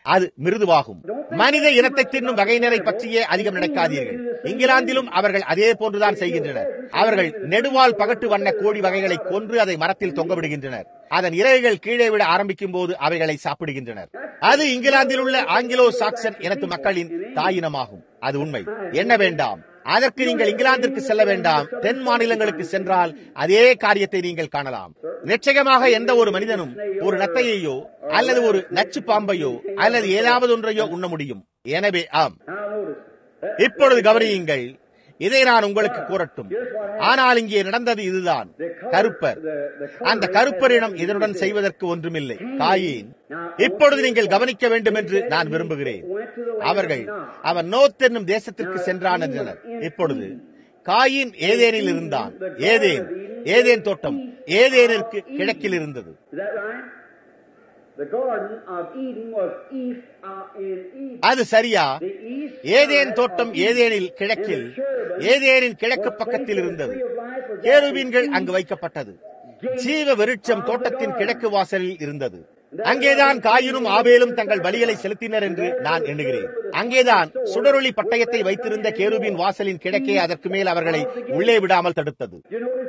அது மிருதுவாகும் மனித இனத்தை தின்னும் வகையினரை பற்றியே அதிகம் நினைக்காதீர்கள் இங்கிலாந்திலும் அவர்கள் அதே போன்றுதான் செய்கின்றனர் அவர்கள் நெடுவால் பகட்டு வண்ண கோழி வகைகளை கொன்று அதை மரத்தில் தொங்கவிடுகின்றனர் அதன் இறகுகள் கீழே விட ஆரம்பிக்கும் போது அவைகளை சாப்பிடுகின்றனர் அது இங்கிலாந்தில் உள்ள ஆங்கிலோ சாக்சன் இனத்து மக்களின் தாயினமாகும் அது உண்மை என்ன வேண்டாம் அதற்கு நீங்கள் இங்கிலாந்திற்கு செல்ல வேண்டாம் தென் மாநிலங்களுக்கு சென்றால் அதே காரியத்தை நீங்கள் காணலாம் நிச்சயமாக எந்த ஒரு மனிதனும் ஒரு நத்தையையோ அல்லது ஒரு நச்சு பாம்பையோ அல்லது ஏதாவது ஒன்றையோ உண்ண முடியும் எனவே ஆம் இப்பொழுது கவனியுங்கள் இதை நான் உங்களுக்கு கூறட்டும் ஆனால் இங்கே நடந்தது இதுதான் கருப்பர் அந்த கருப்பரிடம் இதனுடன் செய்வதற்கு ஒன்றுமில்லை காயின் இப்பொழுது நீங்கள் கவனிக்க வேண்டும் என்று நான் விரும்புகிறேன் அவர்கள் அவன் நோத் என்னும் தேசத்திற்கு சென்றான் என்றனர் இப்பொழுது காயின் ஏதேனில் இருந்தான் ஏதேன் ஏதேன் தோட்டம் ஏதேனிற்கு கிழக்கில் இருந்தது அது சரியா ஏதேன் தோட்டம் ஏதேனில் கிழக்கில் ஏதேனின் கிழக்கு பக்கத்தில் இருந்தது கேருபீன்கள் அங்கு வைக்கப்பட்டது ஜீவ விருட்சம் தோட்டத்தின் கிழக்கு வாசலில் இருந்தது அங்கேதான் காயினும் ஆபேலும் தங்கள் பலிகளை செலுத்தினர் என்று நான் எண்ணுகிறேன் அங்கேதான் சுடரொளி பட்டயத்தை வைத்திருந்த கேருபின் வாசலின் கிழக்கே அதற்கு மேல் அவர்களை உள்ளே விடாமல் தடுத்தது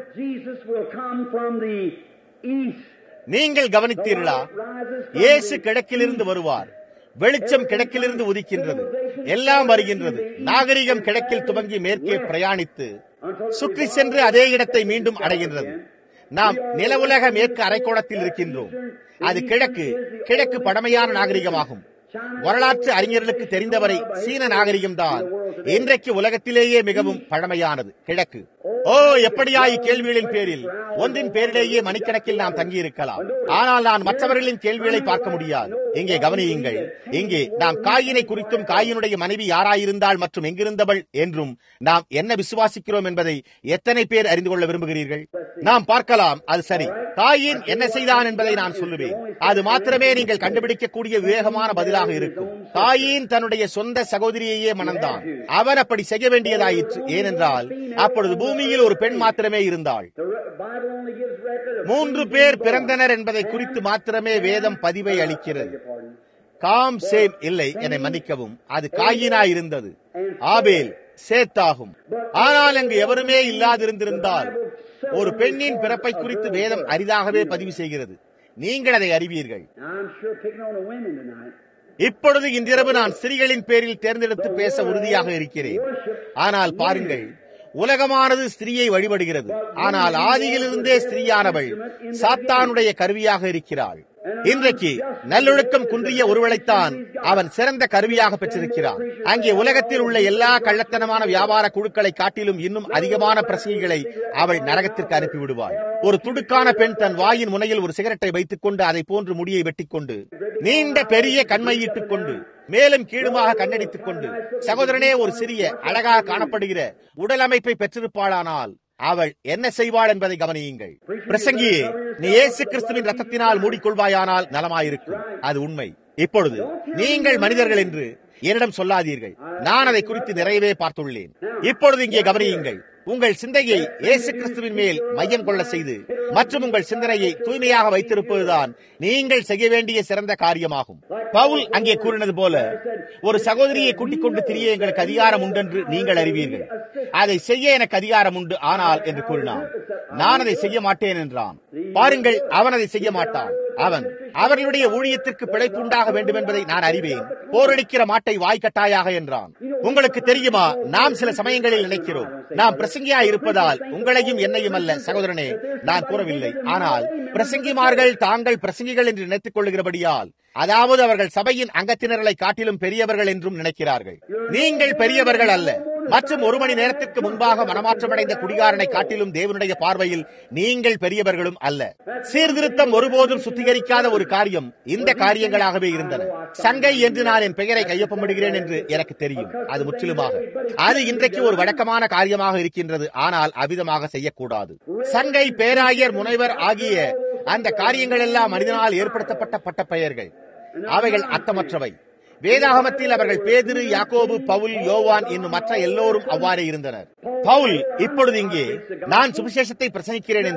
நீங்கள் கவனித்தீர்களா இயேசு கிழக்கிலிருந்து வருவார் வெளிச்சம் கிழக்கிலிருந்து உதிக்கின்றது எல்லாம் வருகின்றது நாகரிகம் கிழக்கில் துவங்கி மேற்கே பிரயாணித்து சுற்றி சென்று அதே இடத்தை மீண்டும் அடைகின்றது நாம் நில உலக மேற்கு அரைக்கோளத்தில் இருக்கின்றோம் அது கிழக்கு கிழக்கு பழமையான நாகரிகமாகும் வரலாற்று அறிஞர்களுக்கு தெரிந்தவரை சீன நாகரிகம் தான் இன்றைக்கு உலகத்திலேயே மிகவும் பழமையானது கிழக்கு ஓ எப்படியா இக்கேள்விகளின் பேரில் ஒன்றின் பேரிலேயே மணிக்கணக்கில் நாம் தங்கியிருக்கலாம் ஆனால் நான் மற்றவர்களின் கேள்விகளை பார்க்க முடியாது இங்கே கவனியுங்கள் இங்கே நாம் காயினை குறித்தும் காயினுடைய மனைவி யாராயிருந்தாள் மற்றும் எங்கிருந்தவள் என்றும் நாம் என்ன விசுவாசிக்கிறோம் என்பதை எத்தனை பேர் அறிந்து கொள்ள விரும்புகிறீர்கள் நாம் பார்க்கலாம் அது சரி காயின் என்ன செய்தான் என்பதை நான் சொல்லுவேன் அது மாத்திரமே நீங்கள் கண்டுபிடிக்கக்கூடிய விவேகமான பதிலாக இருக்கும் காயின் தன்னுடைய சொந்த சகோதரியையே மணந்தான் அவன் அப்படி செய்ய வேண்டியதாயிற்று ஏனென்றால் அப்பொழுது பூமியில் ஒரு பெண் மாத்திரமே இருந்தாள் மூன்று பேர் பிறந்தனர் என்பதை குறித்து மாத்திரமே வேதம் பதிவை அளிக்கிறது காம் சேம் இல்லை என்னை மன்னிக்கவும் அது காயினா இருந்தது ஆபேல் சேத்தாகும் ஆனால் அங்கு எவருமே இல்லாதிருந்திருந்தால் ஒரு பெண்ணின் பிறப்பை குறித்து வேதம் அரிதாகவே பதிவு செய்கிறது நீங்கள் அதை அறிவீர்கள் இப்பொழுது இன்றிரவு நான் ஸ்திரீகளின் பேரில் தேர்ந்தெடுத்து பேச உறுதியாக இருக்கிறேன் ஆனால் பாருங்கள் உலகமானது ஸ்திரீயை வழிபடுகிறது ஆனால் ஆதியிலிருந்தே ஸ்திரீயானவள் சாத்தானுடைய கருவியாக இருக்கிறாள் இன்றைக்கு நல்லொழுக்கம் குன்றிய ஒருவளைத்தான் அவன் சிறந்த கருவியாக பெற்றிருக்கிறான் அங்கே உலகத்தில் உள்ள எல்லா கள்ளத்தனமான வியாபார குழுக்களை காட்டிலும் இன்னும் அதிகமான பிரசங்கிகளை அவள் நரகத்திற்கு அனுப்பிவிடுவாள் ஒரு துடுக்கான பெண் தன் வாயின் முனையில் ஒரு சிகரெட்டை வைத்துக் கொண்டு அதை போன்று முடியை வெட்டிக் கொண்டு நீண்ட பெரிய கண்மையிட்டுக் கொண்டு மேலும் கீழுமாக கண்ணடித்துக் கொண்டு சகோதரனே ஒரு சிறிய அழகாக காணப்படுகிற உடல் அமைப்பை பெற்றிருப்பாளானால் அவள் என்ன செய்வாள் என்பதை கவனியுங்கள் பிரசங்கியே நீ இயேசு கிறிஸ்துவின் ரத்தத்தினால் மூடிக்கொள்வாயானால் நலமாயிருக்கும் அது உண்மை இப்பொழுது நீங்கள் மனிதர்கள் என்று என்னிடம் சொல்லாதீர்கள் நான் அதை குறித்து நிறையவே பார்த்துள்ளேன் இப்பொழுது இங்கே கவனியுங்கள் உங்கள் சிந்தையை இயேசு கிறிஸ்துவின் மேல் மையம் கொள்ள செய்து மற்றும் உங்கள் சிந்தனையை தூய்மையாக வைத்திருப்பதுதான் நீங்கள் செய்ய வேண்டிய சிறந்த காரியமாகும் பவுல் அங்கே கூறினது போல ஒரு சகோதரியை கூட்டிக் கொண்டு திரிய எங்களுக்கு அதிகாரம் உண்டென்று நீங்கள் அறிவீர்கள் அதை செய்ய எனக்கு அதிகாரம் உண்டு ஆனால் என்று கூறினான் நான் அதை செய்ய மாட்டேன் என்றான் பாருங்கள் அவன் அதை செய்ய மாட்டான் அவன் அவர்களுடைய ஊழியத்திற்கு பிழைப்பு உண்டாக வேண்டும் என்பதை நான் அறிவேன் போரடிக்கிற மாட்டை வாய்க்கட்டாயாக என்றான் உங்களுக்கு தெரியுமா நாம் சில சமயங்களில் நினைக்கிறோம் நாம் பிரசங்கியா இருப்பதால் உங்களையும் என்னையும் அல்ல சகோதரனே நான் கூறவில்லை ஆனால் பிரசங்கிமார்கள் தாங்கள் பிரசங்கிகள் என்று நினைத்துக் கொள்ளுகிறபடியால் அதாவது அவர்கள் சபையின் அங்கத்தினர்களை காட்டிலும் பெரியவர்கள் என்றும் நினைக்கிறார்கள் நீங்கள் பெரியவர்கள் அல்ல மற்றும் ஒரு மணி நேரத்திற்கு முன்பாக மனமாற்றமடைந்த குடிகாரனை காட்டிலும் தேவனுடைய பார்வையில் நீங்கள் பெரியவர்களும் அல்ல சீர்திருத்தம் ஒருபோதும் சுத்திகரிக்காத ஒரு காரியம் இந்த காரியங்களாகவே இருந்தன சங்கை என்று நான் என் பெயரை கையொப்பமிடுகிறேன் என்று எனக்கு தெரியும் அது முற்றிலுமாக அது இன்றைக்கு ஒரு வழக்கமான காரியமாக இருக்கின்றது ஆனால் அவிதமாக செய்யக்கூடாது சங்கை பேராயர் முனைவர் ஆகிய அந்த காரியங்கள் எல்லாம் மனிதனால் ஏற்படுத்தப்பட்ட பட்ட பெயர்கள் அவைகள் அர்த்தமற்றவை வேதாகமத்தில் அவர்கள் பேதிரு யாக்கோபு பவுல் யோவான் என்னும் மற்ற எல்லோரும் அவ்வாறே இருந்தனர் பவுல் இப்பொழுது இங்கே நான் சுவிசேஷத்தை பிரசங்கிக்கிறேன் என்றும்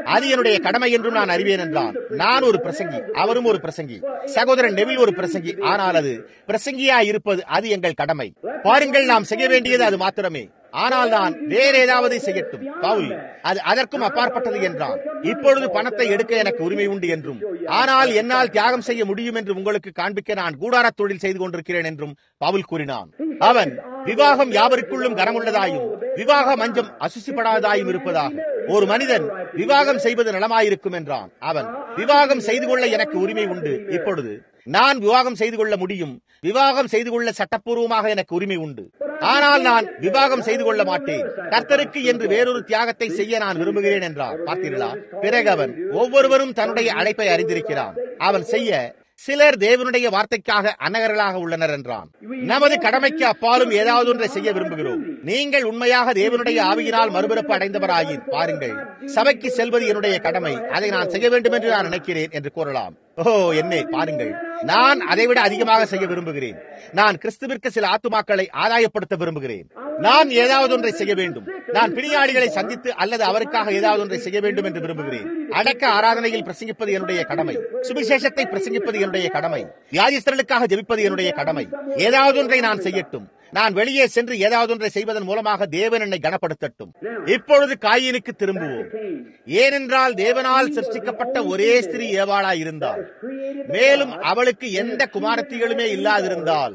அது என்னுடைய கடமை என்றும் நான் அறிவேன் என்றான் நான் ஒரு பிரசங்கி அவரும் ஒரு பிரசங்கி சகோதரன் நெவில் ஒரு பிரசங்கி ஆனால் அது பிரசங்கியா இருப்பது அது எங்கள் கடமை பாருங்கள் நாம் செய்ய வேண்டியது அது மாத்திரமே ஆனால் நான் வேற ஏதாவது செய்யட்டும் பவுல் அது அதற்கும் அப்பாற்பட்டது என்றான் இப்பொழுது பணத்தை எடுக்க எனக்கு உரிமை உண்டு என்றும் ஆனால் என்னால் தியாகம் செய்ய முடியும் என்று உங்களுக்கு காண்பிக்க நான் கூடார தொழில் செய்து கொண்டிருக்கிறேன் என்றும் பவுல் கூறினான் அவன் விவாகம் யாவருக்குள்ளும் கனமுள்ளதாயும் விவாக மஞ்சம் அசுசிப்படாததாயும் இருப்பதாக ஒரு மனிதன் விவாகம் செய்வது நலமாயிருக்கும் என்றான் அவன் விவாகம் செய்து கொள்ள எனக்கு உரிமை உண்டு இப்பொழுது நான் விவாகம் செய்து கொள்ள முடியும் விவாகம் செய்து கொள்ள சட்டப்பூர்வமாக எனக்கு உரிமை உண்டு ஆனால் நான் விவாகம் செய்து கொள்ள மாட்டேன் கர்த்தருக்கு என்று வேறொரு தியாகத்தை செய்ய நான் விரும்புகிறேன் என்றார் பார்த்தீர்களா பிறகு அவன் ஒவ்வொருவரும் தன்னுடைய அழைப்பை அறிந்திருக்கிறான் அவன் செய்ய சிலர் தேவனுடைய வார்த்தைக்காக அனகர்களாக உள்ளனர் என்றான் நமது கடமைக்கு அப்பாலும் ஏதாவது ஒன்றை செய்ய விரும்புகிறோம் நீங்கள் உண்மையாக தேவனுடைய ஆவியினால் மறுபிறப்பு அடைந்தவராயின் பாருங்கள் சபைக்கு செல்வது என்னுடைய கடமை அதை நான் செய்ய வேண்டும் என்று நான் நினைக்கிறேன் என்று கூறலாம் ஓ என்னே பாருங்கள் நான் அதைவிட அதிகமாக செய்ய விரும்புகிறேன் நான் கிறிஸ்துவிற்கு சில ஆத்துமாக்களை ஆதாயப்படுத்த விரும்புகிறேன் நான் ஏதாவது ஒன்றை செய்ய வேண்டும் நான் பிணியாளிகளை சந்தித்து அல்லது அவருக்காக ஏதாவது ஒன்றை செய்ய வேண்டும் என்று விரும்புகிறேன் அடக்க ஆராதனையில் பிரசங்கிப்பது என்னுடைய கடமை சுவிசேஷத்தை பிரசங்கிப்பது என்னுடைய கடமை வியாதிஸ்தர்களுக்காக ஜெபிப்பது என்னுடைய கடமை ஏதாவது ஒன்றை நான் செய்யட்டும் நான் வெளியே சென்று ஏதாவது ஒன்றை செய்வதன் மூலமாக தேவன் என்னை கனப்படுத்தட்டும் இப்பொழுது காயினுக்கு திரும்புவோம் ஏனென்றால் தேவனால் சிருஷ்டிக்கப்பட்ட ஒரே ஸ்திரீ ஏவாளா இருந்தால் மேலும் அவளுக்கு எந்த குமாரத்திகளுமே இல்லாதிருந்தால்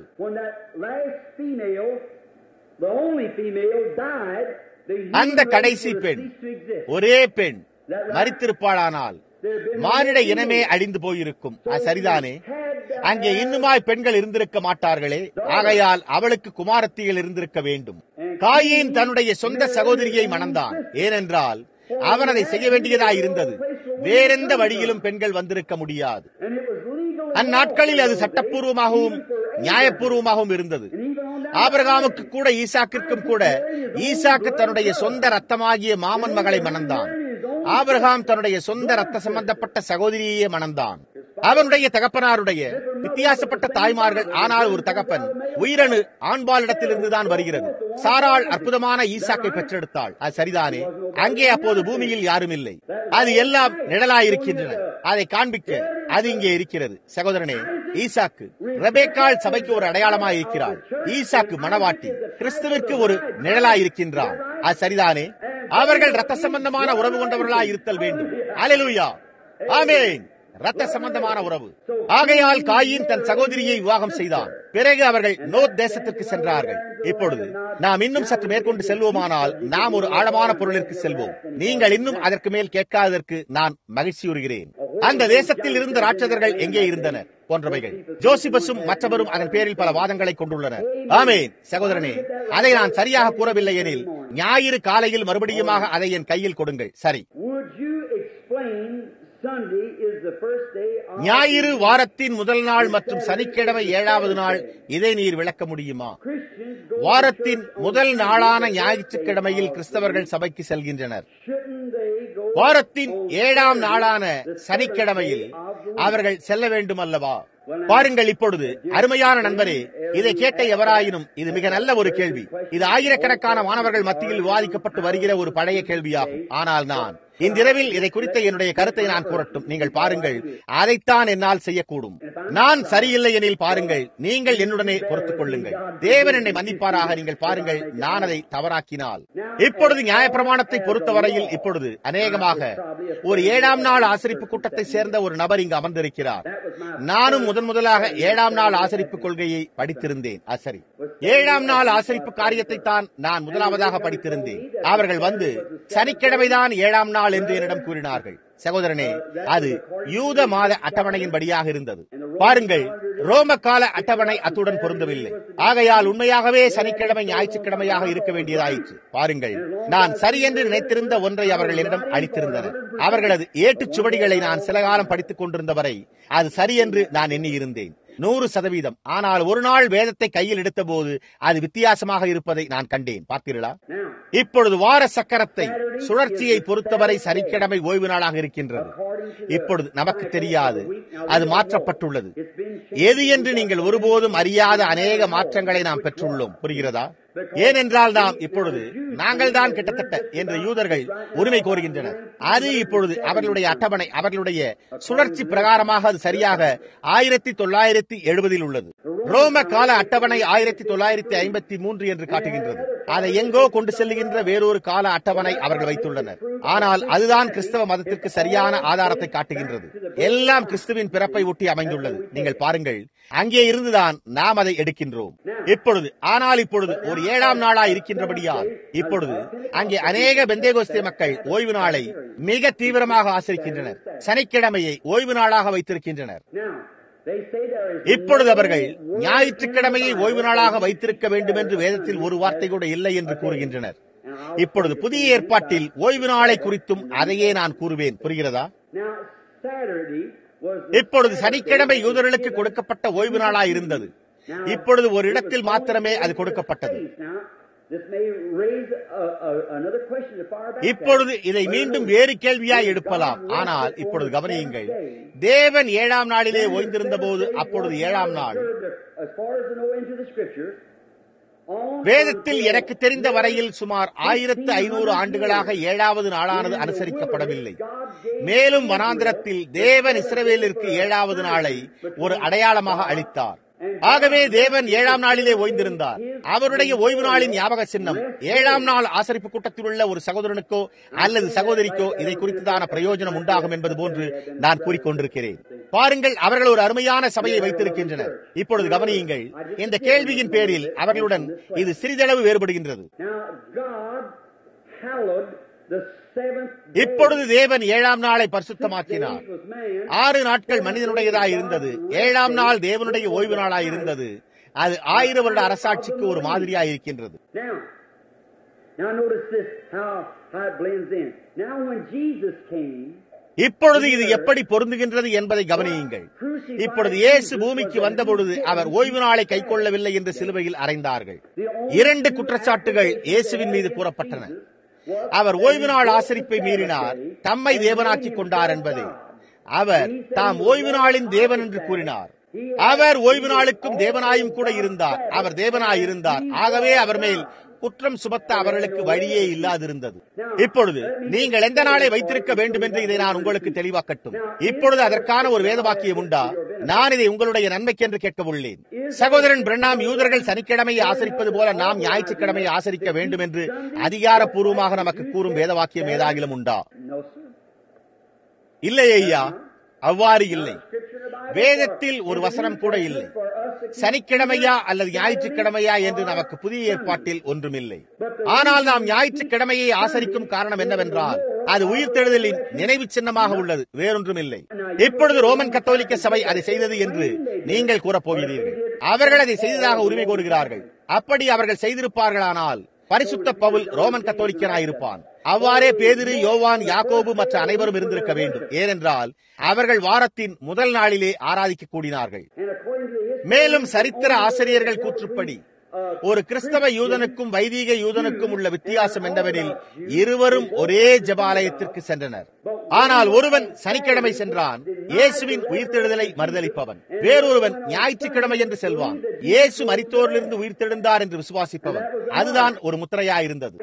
அந்த கடைசி பெண் ஒரே பெண் மறித்திருப்பாளானால் மானிட இனமே அழிந்து போயிருக்கும் சரிதானே அங்கே இன்னுமாய் பெண்கள் இருந்திருக்க மாட்டார்களே ஆகையால் அவளுக்கு குமாரத்திகள் இருந்திருக்க வேண்டும் காயின் தன்னுடைய சொந்த சகோதரியை மணந்தான் ஏனென்றால் அவன் அதை செய்ய வேண்டியதாய் இருந்தது வேறெந்த வழியிலும் பெண்கள் வந்திருக்க முடியாது அந்நாட்களில் அது சட்டப்பூர்வமாகவும் நியாயப்பூர்வமாகவும் இருந்தது ஆபிரகாமுக்கு கூட ஈசாக்கிற்கும் கூட ஈசாக்கு தன்னுடைய சொந்த ரத்தமாகிய மாமன் மகளை மணந்தான் ஆபிரகாம் தன்னுடைய சொந்த ரத்த சம்பந்தப்பட்ட சகோதரியையே மணந்தான் அவனுடைய தகப்பனாருடைய வித்தியாசப்பட்ட தாய்மார்கள் ஆனால் ஒரு தகப்பன் உயிரணு ஆண்பாலிடத்திலிருந்து தான் வருகிறது சாராள் அற்புதமான ஈசாக்கை பெற்றெடுத்தாள் அது சரிதானே அங்கே அப்போது பூமியில் யாரும் இல்லை அது எல்லாம் நிழலாயிருக்கின்றன அதை காண்பிக்க அது இங்கே இருக்கிறது சகோதரனே ஈசாக்கு ரெபேக்கால் சபைக்கு ஒரு அடையாளமாய் இருக்கிறாள் ஈசாக்கு மணவாட்டி கிறிஸ்துவிற்கு ஒரு நிழலாயிருக்கின்றான் அது சரிதானே அவர்கள் ரத்த சம்பந்தமான உறவு கொண்டவர்களாய் இருத்தல் வேண்டும் அலலுயா ஆமேன் ரத்த சம்பந்தமான உறவு ஆகையால் காயின் தன் சகோதரியை விவாகம் செய்தான் பிறகு அவர்கள் நோத் தேசத்திற்கு சென்றார்கள் இப்பொழுது நாம் இன்னும் சற்று மேற்கொண்டு செல்வோமானால் நாம் ஒரு ஆழமான பொருளிற்கு செல்வோம் நீங்கள் இன்னும் அதற்கு மேல் கேட்காததற்கு நான் மகிழ்ச்சியுறுகிறேன் அந்த தேசத்தில் இருந்த ராட்சதர்கள் எங்கே இருந்தனர் போன்றவைகள் ஜோசிபஸும் மற்றவரும் அதன் பேரில் பல வாதங்களை கொண்டுள்ளனர் ஆமேன் சகோதரனே அதை நான் சரியாக கூறவில்லை எனில் ஞாயிறு காலையில் மறுபடியுமாக அதை என் கையில் கொடுங்கள் சரி ஞாயிறு வாரத்தின் முதல் நாள் மற்றும் சனிக்கிழமை ஏழாவது நாள் இதை நீர் விளக்க முடியுமா வாரத்தின் முதல் நாளான ஞாயிற்றுக்கிழமையில் கிறிஸ்தவர்கள் சபைக்கு செல்கின்றனர் வாரத்தின் ஏழாம் நாளான சனிக்கிழமையில் அவர்கள் செல்ல வேண்டும் அல்லவா பாருங்கள் இப்பொழுது அருமையான நண்பரே இதை கேட்ட எவராயினும் இது மிக நல்ல ஒரு கேள்வி இது ஆயிரக்கணக்கான மாணவர்கள் மத்தியில் விவாதிக்கப்பட்டு வருகிற ஒரு பழைய கேள்வியாகும் ஆனால் நான் இன்றிரவில் இதை குறித்த என்னுடைய கருத்தை நான் கூறட்டும் நீங்கள் பாருங்கள் அதைத்தான் என்னால் செய்யக்கூடும் நான் சரியில்லை எனில் பாருங்கள் நீங்கள் என்னுடனே பொறுத்துக் கொள்ளுங்கள் தேவன் என்னை மன்னிப்பாராக நீங்கள் பாருங்கள் நான் அதை தவறாக்கினால் இப்பொழுது நியாயப்பிரமாணத்தை பொறுத்தவரையில் இப்பொழுது அநேகமாக ஒரு ஏழாம் நாள் ஆசரிப்பு கூட்டத்தை சேர்ந்த ஒரு நபர் இங்கு அமர்ந்திருக்கிறார் நானும் முதன் முதலாக ஏழாம் நாள் ஆசரிப்பு கொள்கையை படித்திருந்தேன் சரி ஏழாம் நாள் ஆசரிப்பு காரியத்தை தான் நான் முதலாவதாக படித்திருந்தேன் அவர்கள் வந்து சனிக்கிழமைதான் ஏழாம் நாள் என்று என்னிடம் கூறினார்கள் சகோதரனே அது யூத மாத அட்டவணையின்படியாக இருந்தது பாருங்கள் ரோம கால அட்டவணை அத்துடன் பொருந்தவில்லை ஆகையால் உண்மையாகவே சனிக்கிழமை ஞாயிற்றுக்கிழமையாக இருக்க வேண்டியதாயிற்று பாருங்கள் நான் சரி என்று நினைத்திருந்த ஒன்றை அவர்கள் என்னிடம் அளித்திருந்தனர் அவர்களது ஏட்டுச் சுவடிகளை நான் சில காலம் படித்துக் கொண்டிருந்த வரை அது சரி என்று நான் எண்ணியிருந்தேன் நூறு சதவீதம் ஆனால் ஒரு நாள் வேதத்தை கையில் எடுத்த போது அது வித்தியாசமாக இருப்பதை நான் கண்டேன் பார்த்தீர்களா இப்பொழுது வார சக்கரத்தை சுழற்சியை பொறுத்தவரை சனிக்கிழமை ஓய்வு நாளாக இருக்கின்றது இப்பொழுது நமக்கு தெரியாது அது மாற்றப்பட்டுள்ளது எது என்று நீங்கள் ஒருபோதும் அறியாத அநேக மாற்றங்களை நாம் பெற்றுள்ளோம் புரிகிறதா ஏனென்றால் நாம் இப்பொழுது நாங்கள் தான் கிட்டத்தட்ட என்ற யூதர்கள் உரிமை கோருகின்றனர் அது இப்பொழுது அவர்களுடைய அட்டவணை அவர்களுடைய சுழற்சி பிரகாரமாக அது சரியாக ஆயிரத்தி தொள்ளாயிரத்தி எழுபதில் உள்ளது ரோம கால அட்டவணை ஆயிரத்தி தொள்ளாயிரத்தி ஐம்பத்தி மூன்று என்று காட்டுகின்றது அதை எங்கோ கொண்டு செல்லுகின்ற வேறொரு கால அட்டவணை அவர்கள் வைத்துள்ளனர் ஆனால் அதுதான் கிறிஸ்தவ மதத்திற்கு சரியான ஆதாரத்தை காட்டுகின்றது எல்லாம் கிறிஸ்துவின் பிறப்பை ஒட்டி அமைந்துள்ளது நீங்கள் பாருங்கள் அங்கே இருந்துதான் நாம் அதை எடுக்கின்றோம் இப்பொழுது ஆனால் இப்பொழுது ஒரு ஏழாம் நாளா இருக்கின்றபடியால் இப்பொழுது அங்கே அநேக பெந்தேகோஸ்தே மக்கள் ஓய்வு நாளை மிக தீவிரமாக ஆசரிக்கின்றனர் சனிக்கிழமையை ஓய்வு நாளாக வைத்திருக்கின்றனர் இப்பொழுது அவர்கள் ஞாயிற்றுக்கிழமையை ஓய்வு நாளாக வைத்திருக்க வேண்டும் என்று வேதத்தில் ஒரு வார்த்தை கூட இல்லை என்று கூறுகின்றனர் இப்பொழுது புதிய ஏற்பாட்டில் ஓய்வு நாளை குறித்தும் அதையே நான் கூறுவேன் புரிகிறதா இப்பொழுது சனிக்கிழமை யூதர்களுக்கு கொடுக்கப்பட்ட ஓய்வு நாளா இருந்தது இப்பொழுது ஒரு இடத்தில் மாத்திரமே அது கொடுக்கப்பட்டது இப்பொழுது இதை மீண்டும் வேறு கேள்வியாய் எடுப்பலாம் ஆனால் இப்பொழுது கவனியுங்கள் தேவன் ஏழாம் நாளிலே ஓய்ந்திருந்த போது அப்பொழுது ஏழாம் நாள் வேதத்தில் எனக்கு தெரிந்த வரையில் சுமார் ஆயிரத்து ஐநூறு ஆண்டுகளாக ஏழாவது நாளானது அனுசரிக்கப்படவில்லை மேலும் வனாந்திரத்தில் தேவன் இஸ்ரவேலிற்கு ஏழாவது நாளை ஒரு அடையாளமாக அளித்தார் ஆகவே தேவன் ஏழாம் நாளிலே ஓய்ந்திருந்தார் அவருடைய ஓய்வு நாளின் ஞாபக சின்னம் ஏழாம் நாள் ஆசரிப்பு கூட்டத்தில் உள்ள ஒரு சகோதரனுக்கோ அல்லது சகோதரிக்கோ இதை குறித்ததான பிரயோஜனம் உண்டாகும் என்பது போன்று நான் கூறிக்கொண்டிருக்கிறேன் பாருங்கள் அவர்கள் ஒரு அருமையான சபையை வைத்திருக்கின்றனர் இப்பொழுது கவனியுங்கள் இந்த கேள்வியின் பேரில் அவர்களுடன் இது சிறிதளவு வேறுபடுகின்றது இப்பொழுது தேவன் ஏழாம் நாளை பரிசுத்தமாக்கினார் ஆறு நாட்கள் மனிதனுடையதாய் இருந்தது ஏழாம் நாள் தேவனுடைய ஓய்வு நாளாய் இருந்தது அது ஆயிரம் வருட அரசாட்சிக்கு ஒரு மாதிரியாய் இருக்கின்றது இப்பொழுது இது எப்படி பொருந்துகின்றது என்பதை கவனியுங்கள் இப்பொழுது இயேசு பூமிக்கு வந்தபொழுது அவர் ஓய்வு நாளை கை கொள்ளவில்லை என்று சிலுவையில் அறைந்தார்கள் இரண்டு குற்றச்சாட்டுகள் இயேசுவின் மீது கூறப்பட்டன அவர் ஓய்வு நாள் ஆசரிப்பை மீறினார் தம்மை தேவனாக்கிக் கொண்டார் என்பதே அவர் தாம் ஓய்வு நாளின் தேவன் என்று கூறினார் அவர் ஓய்வு நாளுக்கும் தேவனாயும் கூட இருந்தார் அவர் தேவனாய் இருந்தார் ஆகவே அவர் மேல் குற்றம் சுமத்த அவர்களுக்கு வழியே இல்லாதிருந்தது இப்பொழுது நீங்கள் எந்த நாளை வைத்திருக்க வேண்டும் என்று இதை நான் உங்களுக்கு தெளிவாக்கட்டும் இப்பொழுது அதற்கான ஒரு வேத வாக்கியம் உண்டா நான் இதை உங்களுடைய நன்மைக்கென்று கேட்க உள்ளேன் சகோதரன் பிரண்ணாம் யூதர்கள் சனிக்கிழமையை ஆசரிப்பது போல நாம் ஞாயிற்றுக்கிழமையை ஆசரிக்க வேண்டும் என்று அதிகாரப்பூர்வமாக நமக்கு கூறும் வேத வாக்கியம் ஏதாகிலும் உண்டா இல்லை ஐயா அவ்வாறு இல்லை வேதத்தில் ஒரு வசனம் கூட இல்லை சனிக்கிழமையா அல்லது ஞாயிற்றுக்கிழமையா என்று நமக்கு புதிய ஏற்பாட்டில் ஒன்றுமில்லை ஆனால் நாம் ஞாயிற்றுக்கிழமையை ஆசரிக்கும் காரணம் என்னவென்றால் அது உயிர்த்தெழுதலின் நினைவு சின்னமாக உள்ளது வேறொன்றுமில்லை இப்பொழுது ரோமன் கத்தோலிக்க சபை அதை செய்தது என்று நீங்கள் கூறப்போகிறீர்கள் அவர்கள் அதை செய்ததாக உரிமை கோருகிறார்கள் அப்படி அவர்கள் செய்திருப்பார்களானால் பரிசுத்த பவுல் ரோமன் கத்தோலிக்கனாயிருப்பான் அவ்வாறே பேதிரு யோவான் யாக்கோபு மற்ற அனைவரும் இருந்திருக்க வேண்டும் ஏனென்றால் அவர்கள் வாரத்தின் முதல் நாளிலே ஆராதிக்க கூடினார்கள் மேலும் சரித்திர ஆசிரியர்கள் கூற்றுப்படி ஒரு கிறிஸ்தவ யூதனுக்கும் வைதீக யூதனுக்கும் உள்ள வித்தியாசம் என்னவெனில் இருவரும் ஒரே ஜபாலயத்திற்கு சென்றனர் ஆனால் ஒருவன் சனிக்கிழமை சென்றான் இயேசுவின் உயிர்த்தெழுதலை மறுதளிப்பவன் வேறொருவன் ஞாயிற்றுக்கிழமை என்று செல்வான் இயேசு மரித்தோரிலிருந்து உயிர்த்தெழுந்தார் என்று விசுவாசிப்பவன் அதுதான் ஒரு முத்திரையாயிருந்தது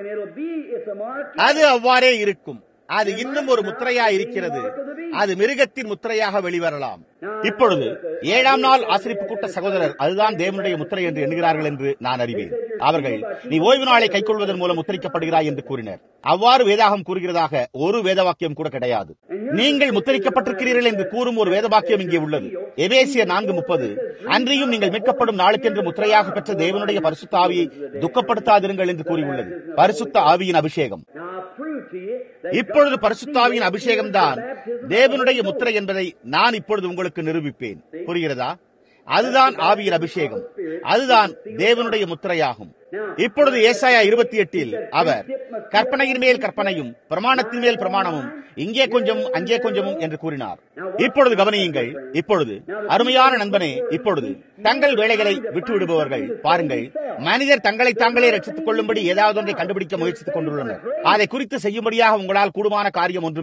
அது அவ்வாறே இருக்கும் அது இன்னும் ஒரு முத்திரையா இருக்கிறது அது மிருகத்தின் முத்திரையாக வெளிவரலாம் இப்பொழுது ஏழாம் நாள் ஆசிரிப்பு கூட்ட சகோதரர் அதுதான் தேவனுடைய முத்திரை என்று எண்ணுகிறார்கள் என்று நான் அறிவேன் அவர்கள் நீ ஓய்வு நாளை கைக்கொள்வதன் மூலம் முத்திரிக்கப்படுகிறாய் என்று கூறினர் அவ்வாறு வேதாகம் கூறுகிறதாக ஒரு வேத வாக்கியம் கூட கிடையாது நீங்கள் முத்திரிக்கப்பட்டிருக்கிறீர்கள் என்று கூறும் ஒரு வேத வாக்கியம் இங்கே உள்ளது எபேசிய நான்கு முப்பது அன்றியும் நீங்கள் மீட்கப்படும் நாளுக்கென்று முத்திரையாக பெற்ற தேவனுடைய பரிசுத்த ஆவியை துக்கப்படுத்தாதிருங்கள் என்று கூறியுள்ளது பரிசுத்த ஆவியின் அபிஷேகம் இப்பொழுது பரிசுத்தாவியின் அபிஷேகம் தான் தேவனுடைய முத்திரை என்பதை நான் இப்பொழுது உங்களுக்கு நிரூபிப்பேன் புரிகிறதா அதுதான் ஆவியின் அபிஷேகம் அதுதான் தேவனுடைய முத்திரையாகும் இப்பொழுது ஏசாயா இருபத்தி எட்டில் அவர் கற்பனையின் மேல் கற்பனையும் பிரமாணத்தின் மேல் பிரமாணமும் இங்கே கொஞ்சம் அங்கே கொஞ்சமும் என்று கூறினார் இப்பொழுது கவனியுங்கள் இப்பொழுது அருமையான நண்பனே இப்பொழுது தங்கள் வேலைகளை விட்டுவிடுபவர்கள் பாருங்கள் மனிதர் தங்களை தாங்களே ரட்சித்துக் கொள்ளும்படி ஏதாவது ஒன்றை கண்டுபிடிக்க முயற்சித்துக் கொண்டுள்ளனர் அதை குறித்து செய்யும்படியாக உங்களால் கூடுமான காரியம் ஒன்றுமில்லை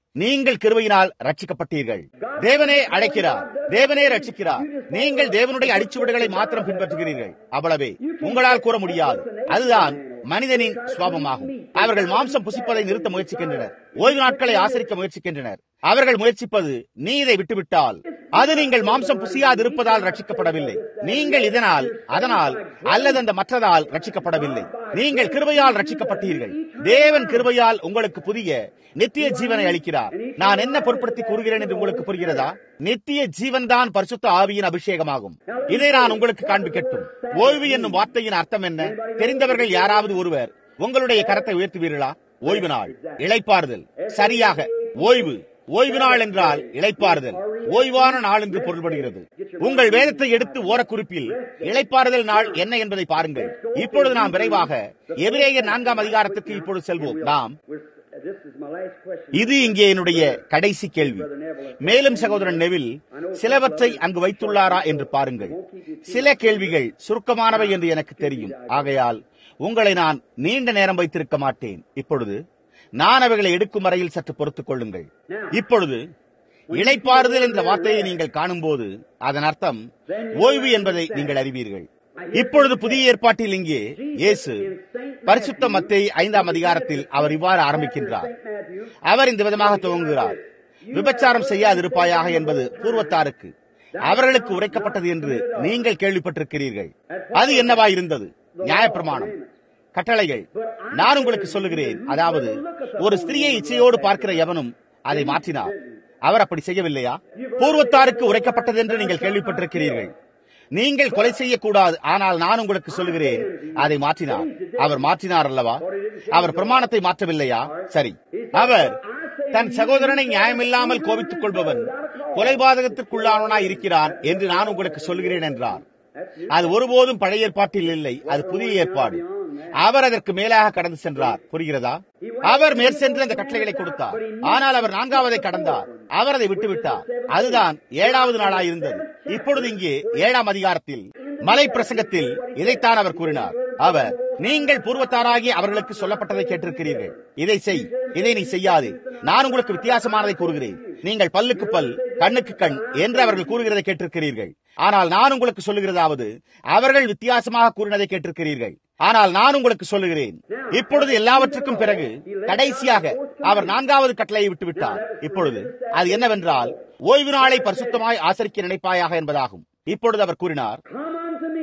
நீங்கள் கிருபையினால் ரட்சிக்கப்பட்டீர்கள் தேவனே அழைக்கிறார் தேவனே ரட்சிக்கிறார் நீங்கள் தேவனுடைய அடிச்சுவடுகளை மாத்திரம் பின்பற்றுகிறீர்கள் அவ்வளவே உங்களால் கூற முடியாது அதுதான் மனிதனின் சுவாபமாகும் அவர்கள் மாம்சம் புசிப்பதை நிறுத்த முயற்சிக்கின்றனர் ஓய்வு நாட்களை ஆசரிக்க முயற்சிக்கின்றனர் அவர்கள் முயற்சிப்பது நீ இதை விட்டுவிட்டால் அது நீங்கள் மாம்சம் புசியாதிருப்பதால் ரட்சிக்கப்படவில்லை நீங்கள் இதனால் அதனால் அல்லது அந்த மற்றதால் ரட்சிக்கப்படவில்லை நீங்கள் கிருபையால் ரட்சிக்கப்பட்டீர்கள் தேவன் கிருபையால் உங்களுக்கு புதிய நித்திய ஜீவனை அளிக்கிறார் நான் என்ன பொருட்படுத்தி கூறுகிறேன் என்று உங்களுக்கு புரிகிறதா நித்திய ஜீவன் தான் பரிசுத்த ஆவியின் அபிஷேகமாகும் இதை நான் உங்களுக்கு காண்பிக்கட்டும் ஓய்வு என்னும் வார்த்தையின் அர்த்தம் என்ன தெரிந்தவர்கள் யாராவது ஒருவர் உங்களுடைய கரத்தை உயர்த்துவீர்களா ஓய்வு நாள் இளைப்பாறுதல் சரியாக ஓய்வு ஓய்வு நாள் என்றால் இளைப்பாறுதல் ஓய்வான நாள் என்று பொருள்படுகிறது உங்கள் வேதத்தை எடுத்து ஓரக்குறிப்பில் இளைப்பாறுதல் நாள் என்ன என்பதை பாருங்கள் இப்பொழுது நாம் விரைவாக எபிரேயர் நான்காம் அதிகாரத்துக்கு இப்பொழுது செல்வோம் நாம் This is my last question. இது இங்கே என்னுடைய கடைசி கேள்வி மேலும் சகோதரன் நெவில் சிலவற்றை அங்கு வைத்துள்ளாரா என்று பாருங்கள் சில கேள்விகள் சுருக்கமானவை என்று எனக்கு தெரியும் ஆகையால் உங்களை நான் நீண்ட நேரம் வைத்திருக்க மாட்டேன் இப்பொழுது நான் அவைகளை எடுக்கும் வரையில் சற்று பொறுத்துக் கொள்ளுங்கள் இப்பொழுது இளைப்பாறுதல் என்ற வார்த்தையை நீங்கள் காணும்போது அதன் அர்த்தம் ஓய்வு என்பதை நீங்கள் அறிவீர்கள் இப்பொழுது புதிய ஏற்பாட்டில் இங்கே இயேசு பரிசுத்த மத்தை ஐந்தாம் அதிகாரத்தில் அவர் இவ்வாறு ஆரம்பிக்கின்றார் அவர் இந்த விதமாக துவங்குகிறார் விபச்சாரம் செய்யாதிருப்பாயாக என்பது பூர்வத்தாருக்கு அவர்களுக்கு உரைக்கப்பட்டது என்று நீங்கள் கேள்விப்பட்டிருக்கிறீர்கள் அது என்னவா இருந்தது நியாயப்பிரமாணம் கட்டளைகள் நான் உங்களுக்கு சொல்லுகிறேன் அதாவது ஒரு ஸ்திரியை இச்சையோடு பார்க்கிற எவனும் அதை மாற்றினார் அவர் அப்படி செய்யவில்லையா பூர்வத்தாருக்கு உரைக்கப்பட்டது என்று நீங்கள் கேள்விப்பட்டிருக்கிறீர்கள் நீங்கள் கொலை செய்யக்கூடாது ஆனால் நான் உங்களுக்கு சொல்லுகிறேன் அதை மாற்றினார் அவர் மாற்றினார் அல்லவா அவர் பிரமாணத்தை மாற்றவில்லையா சரி அவர் தன் சகோதரனை நியாயமில்லாமல் கோபித்துக் கொள்பவன் கொலைபாதகத்திற்குள்ளானவனாய் இருக்கிறான் என்று நான் உங்களுக்கு சொல்கிறேன் என்றார் அது ஒருபோதும் பழைய ஏற்பாட்டில் இல்லை அது புதிய ஏற்பாடு அவர் அதற்கு மேலாக கடந்து சென்றார் புரிகிறதா அவர் மேற்சென்று அந்த கட்டளைகளை கொடுத்தார் ஆனால் அவர் நான்காவதை கடந்தார் அவர் அதை விட்டுவிட்டார் அதுதான் ஏழாவது நாளாய் இருந்தது இப்பொழுது இங்கே ஏழாம் அதிகாரத்தில் மலை பிரசங்கத்தில் இதைத்தான் அவர் கூறினார் அவர் நீங்கள் பூர்வத்தாராகி அவர்களுக்கு சொல்லப்பட்டதை கேட்டிருக்கிறீர்கள் இதை செய் இதை நீ செய்யாது நான் உங்களுக்கு வித்தியாசமானதை கூறுகிறேன் நீங்கள் பல்லுக்கு பல் கண்ணுக்கு கண் என்று அவர்கள் கூறுகிறதை கேட்டிருக்கிறீர்கள் ஆனால் நான் உங்களுக்கு சொல்லுகிறதாவது அவர்கள் வித்தியாசமாக கூறினதை கேட்டிருக்கிறீர்கள் ஆனால் நான் உங்களுக்கு சொல்லுகிறேன் இப்பொழுது எல்லாவற்றுக்கும் பிறகு கடைசியாக அவர் நான்காவது கட்டளையை விட்டுவிட்டார் இப்பொழுது அது என்னவென்றால் ஓய்வு நாளை பரிசுத்தமாய் ஆசரிக்க நினைப்பாயாக என்பதாகும் இப்பொழுது அவர் கூறினார் Come unto me,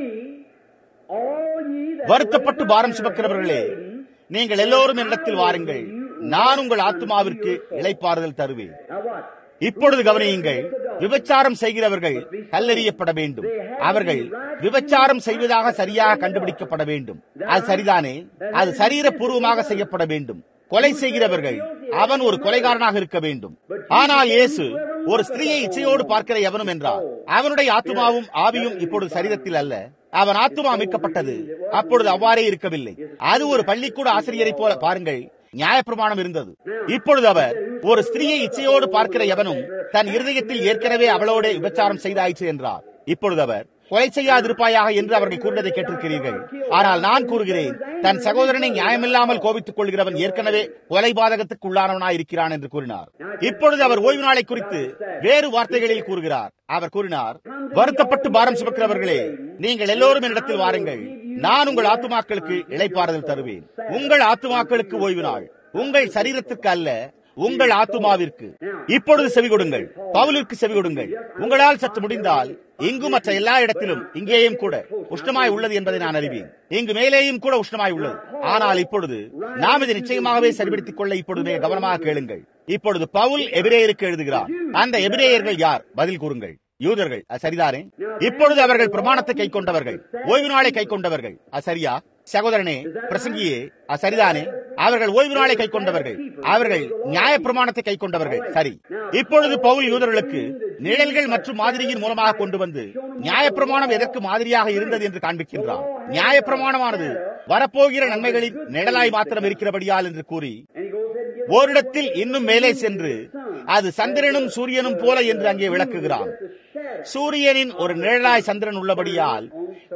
all ye that வருத்தப்பட்டு labor பாரம் and are சுமக்கிறவர்களே heavy laden, நீங்கள் எல்லோரும் என்னிடத்தில் வாருங்கள் நான் உங்கள் ஆத்மாவிற்கு இளைப்பாறுதல் தருவேன் Now what? இப்பொழுது கவனியுங்கள் விபச்சாரம் செய்கிறவர்கள் கல்லெறியப்பட வேண்டும் அவர்கள் விபச்சாரம் செய்வதாக சரியாக கண்டுபிடிக்கப்பட வேண்டும் அது சரிதானே அது சரீரபூர்வமாக செய்யப்பட வேண்டும் கொலை செய்கிறவர்கள் அவன் ஒரு கொலைகாரனாக இருக்க வேண்டும் ஆனால் இயேசு ஒரு ஸ்திரீயை இச்சையோடு பார்க்கிற எவனும் என்றார் அவனுடைய ஆத்மாவும் ஆவியும் இப்பொழுது சரீரத்தில் அல்ல அவன் ஆத்மா அமைக்கப்பட்டது அப்பொழுது அவ்வாறே இருக்கவில்லை அது ஒரு பள்ளிக்கூட ஆசிரியரை போல பாருங்கள் நியாயப்பிரமாணம் இருந்தது இப்பொழுது அவர் ஒரு ஸ்திரீயை இச்சையோடு பார்க்கிற எவனும் தன் இருதயத்தில் ஏற்கனவே அவளோட விபச்சாரம் செய்தாயிற்று என்றார் இப்பொழுது அவர் கொலை செய்யாதிருப்பாயாக என்று அவர்கள் கூறினதை கேட்டிருக்கிறீர்கள் ஆனால் நான் கூறுகிறேன் தன் சகோதரனை நியாயமில்லாமல் கோபித்துக் கொள்கிறவன் ஏற்கனவே கொலைபாதகத்துக்கு உள்ளானவனாய் இருக்கிறான் என்று கூறினார் இப்பொழுது அவர் ஓய்வு நாளை குறித்து வேறு வார்த்தைகளில் கூறுகிறார் அவர் கூறினார் வருத்தப்பட்டு பாரம் சுமக்கிறவர்களே நீங்கள் எல்லோரும் என்னிடத்தில் வாருங்கள் நான் உங்கள் ஆத்துமாக்களுக்கு இளைப்பாறுதல் தருவேன் உங்கள் ஆத்துமாக்களுக்கு ஓய்வு நாள் உங்கள் சரீரத்துக்கு அல்ல உங்கள் ஆத்துமாவிற்கு இப்பொழுது செவி கொடுங்கள் பவுலிற்கு செவி கொடுங்கள் உங்களால் சற்று முடிந்தால் இங்கு மற்ற எல்லா இடத்திலும் இங்கேயும் கூட உஷ்ணமாய் உள்ளது என்பதை நான் அறிவேன் இங்கு மேலேயும் கூட உஷ்ணமாய் உள்ளது ஆனால் இப்பொழுது நாம் இதை நிச்சயமாகவே சரிபடுத்திக் கொள்ள இப்பொழுது மிக கவனமாக கேளுங்கள் இப்பொழுது பவுல் எபிரேயருக்கு எழுதுகிறார் அந்த எபிரேயர்கள் யார் பதில் கூறுங்கள் யூதர்கள் அது சரிதானே இப்பொழுது அவர்கள் பிரமாணத்தை கை கொண்டவர்கள் ஓய்வு நாளை கை கொண்டவர்கள் அது சரியா சகோதரனே பிரசங்கியே அது சரிதானே அவர்கள் ஓய்வு நாளை கை கொண்டவர்கள் அவர்கள் நியாய பிரமாணத்தை கை கொண்டவர்கள் சரி இப்பொழுது பவுல் யூதர்களுக்கு நிழல்கள் மற்றும் மாதிரியின் மூலமாக கொண்டு வந்து நியாயப்பிரமாணம் எதற்கு மாதிரியாக இருந்தது என்று காண்பிக்கின்றார் நியாயப்பிரமாணமானது வரப்போகிற நன்மைகளின் நிழலாய் மாத்திரம் இருக்கிறபடியால் என்று கூறி And he goes ahead and gives ஓரிடத்தில் இன்னும் மேலே சென்று அது சந்திரனும் சூரியனும் போல என்று அங்கே விளக்குகிறான் சூரியனின் ஒரு நிழலாய் சந்திரன் உள்ளபடியால்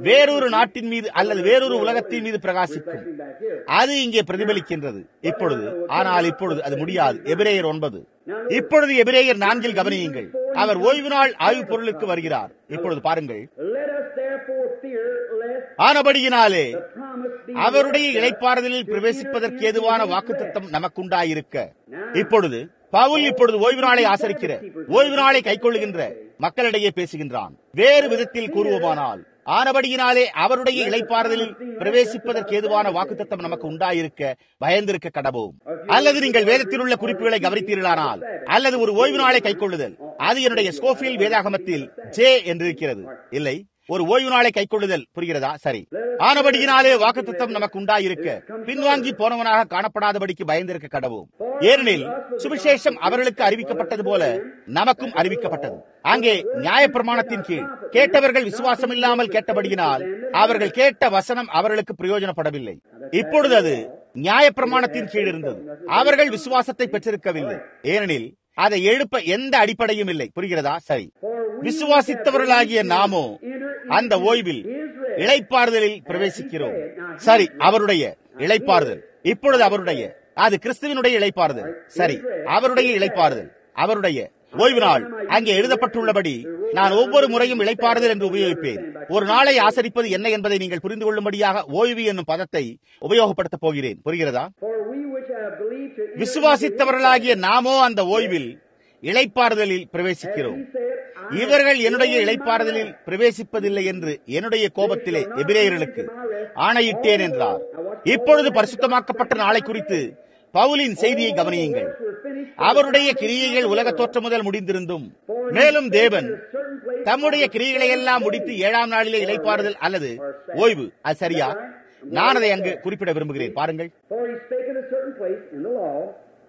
வேறொரு நாட்டின் மீது அல்லது வேறொரு உலகத்தின் மீது பிரகாசிக்கும் அது இங்கே பிரதிபலிக்கின்றது இப்பொழுது ஆனால் இப்பொழுது அது முடியாது எபிரேயர் ஒன்பது இப்பொழுது எபிரேயர் நான்கில் கவனியுங்கள் அவர் ஓய்வு நாள் ஆய்வு பொருளுக்கு வருகிறார் இப்பொழுது பாருங்கள் Let us therefore fear lest ஆனபடியினாலே the promise be அவருடைய இளைப்பாறுதலில் பிரவேசிப்பதற்கு ஏதுவான வாக்குத்தத்தம் நமக்குண்டாயிருக்க இப்பொழுது பவுல் இப்பொழுது ஓய்வு நாளை ஆசரிக்கிற ஓய்வு நாளை கைக்கொள்ளுகின்ற மக்களிடையே பேசுகின்றான் வேறு விதத்தில் கூறுவோமானால் ஆனபடியினாலே அவருடைய இளைப்பாறுதலில் பிரவேசிப்பதற்கு ஏதுவான வாக்குத்தத்தம் நமக்கு உண்டாயிருக்க பயந்திருக்க கடவோம் அல்லது நீங்கள் வேதத்தில் உள்ள குறிப்புகளை கவனித்தீர்களானால் அல்லது ஒரு ஓய்வு நாளை கைக்கொள்ளுதல் அது என்னுடைய ஸ்கோஃபில் வேதாகமத்தில் ஜே என்று இருக்கிறது இல்லை ஒரு ஓய்வு நாளை கைக்கொள்ளுதல் புரிகிறதா சரி ஆனபடியினாலே வாக்குத்தத்தம் நமக்கு உண்டாயிருக்க பின்வாங்கி போனவனாக காணப்படாதபடிக்கு பயந்திருக்க கடவோம் ஏனெனில் சுவிசேஷம் அவர்களுக்கு அறிவிக்கப்பட்டது போல நமக்கும் அறிவிக்கப்பட்டது அங்கே நியாயப்பிரமாணத்தின் கீழ் கேட்டவர்கள் விசுவாசம் இல்லாமல் கேட்டபடியினால் அவர்கள் கேட்ட வசனம் அவர்களுக்கு பிரயோஜனப்படவில்லை இப்பொழுது அது நியாயப்பிரமாணத்தின் கீழ் இருந்தது அவர்கள் விசுவாசத்தை பெற்றிருக்கவில்லை ஏனெனில் அதை எழுப்ப எந்த அடிப்படையும் இல்லை புரிகிறதா சரி விசுவாசித்தவர்களாகிய நாமோ அந்த ஓய்வில் இளைப்பாறுதலில் பிரவேசிக்கிறோம் சரி அவருடைய இளைப்பாறுதல் இப்பொழுது அவருடைய அது கிறிஸ்துவனுடைய இளைப்பாறுதல் சரி அவருடைய இளைப்பாறுதல் அவருடைய ஓய்வு நாள் அங்கே எழுதப்பட்டுள்ளபடி நான் ஒவ்வொரு முறையும் இளைப்பாறுதல் என்று உபயோகிப்பேன் ஒரு நாளை ஆசரிப்பது என்ன என்பதை நீங்கள் புரிந்து கொள்ளும்படியாக ஓய்வு என்னும் பதத்தை உபயோகப்படுத்தப் போகிறேன் புரிகிறதா For we which have believed to enter விசுவாசித்தவர்களாகிய நாமோ அந்த ஓய்வில் இளைப்பாறுதலில் பிரவேசிக்கிறோம் இவர்கள் என்னுடைய இளைப்பாறுதலில் பிரவேசிப்பதில்லை என்று என்னுடைய கோபத்திலே எபிரேயர்களுக்கு ஆணையிட்டேன் என்றார் இப்பொழுது பரிசுத்தமாக்கப்பட்ட நாளை குறித்து பவுலின் செய்தியை கவனியுங்கள் அவருடைய கிரியைகள் உலக தோற்றம் முதல் முடிந்திருந்தும் மேலும் தேவன் தம்முடைய கிரியைகளை எல்லாம் முடித்து ஏழாம் நாளிலே இளைப்பாறுதல் அல்லது ஓய்வு அது சரியா நான் அதை அங்கு குறிப்பிட விரும்புகிறேன் பாருங்கள் For he spake in a certain place in the law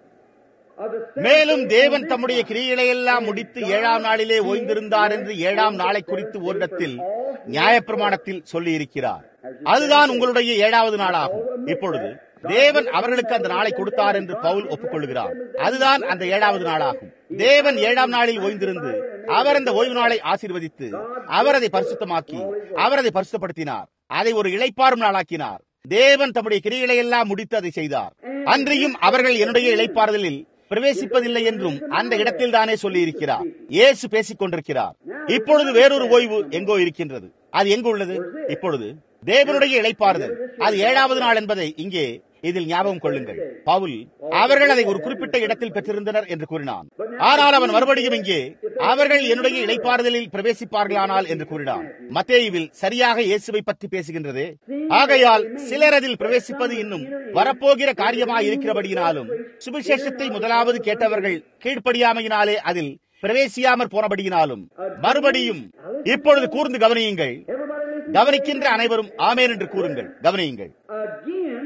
of the seventh மேலும் day தேவன் of தம்முடைய கிரியைகளை எல்லாம் முடித்து ஏழாம் நாளிலே ஓய்ந்திருந்தார் என்று ஏழாம் நாளை குறித்து ஓரிடத்தில் நியாயப்பிரமாணத்தில் சொல்லி இருக்கிறார் அதுதான் உங்களுடைய ஏழாவது நாளாகும் இப்பொழுது தேவன் அவர்களுக்கு அந்த நாளை கொடுத்தார் என்று பவுல் ஒப்புக்கொள்கிறார் அதுதான் அந்த ஏழாவது நாளாகும் தேவன் ஏழாம் நாளில் ஓய்ந்திருந்து அவர் அந்த ஓய்வு நாளை ஆசீர்வதித்து அவர் அதை பரிசுத்தமாக்கி அவர் அதை பரிசுத்தப்படுத்தினார் அதை ஒரு இளைப்பாறும் நாளாக்கினார் தேவன் தம்முடைய கிரிகளை எல்லாம் முடித்து அதை செய்தார் அன்றியும் அவர்கள் என்னுடைய இளைப்பாறுதலில் பிரவேசிப்பதில்லை என்றும் அந்த இடத்தில் தானே சொல்லி இருக்கிறார் இயேசு பேசிக் கொண்டிருக்கிறார் இப்பொழுது வேறொரு ஓய்வு எங்கோ இருக்கின்றது அது எங்கு உள்ளது இப்பொழுது தேவனுடைய இளைப்பாறுதல் அது ஏழாவது நாள் என்பதை இங்கே இதில் ஞாபகம் கொள்ளுங்கள் பவுல் அவர்கள் அதை ஒரு குறிப்பிட்ட இடத்தில் பெற்றிருந்தனர் என்று கூறினான் ஆனால் அவன் மறுபடியும் இங்கே அவர்கள் என்னுடைய இளைப்பாறுதலில் பிரவேசிப்பார்களானால் என்று கூறினான் மத்தேயுவில் சரியாக இயேசுவை பற்றி பேசுகின்றது ஆகையால் சிலர் அதில் பிரவேசிப்பது இன்னும் வரப்போகிற காரியமாய் இருக்கிறபடியினாலும் சுவிசேஷத்தை முதலாவது கேட்டவர்கள் கீழ்ப்படியாமையினாலே அதில் பிரவேசியாமற் போனபடியினாலும் மறுபடியும் இப்பொழுது கூர்ந்து கவனியுங்கள் Everybody listen. கவனிக்கின்ற அனைவரும் ஆமேன் என்று கூறுங்கள் கவனியுங்கள் Again,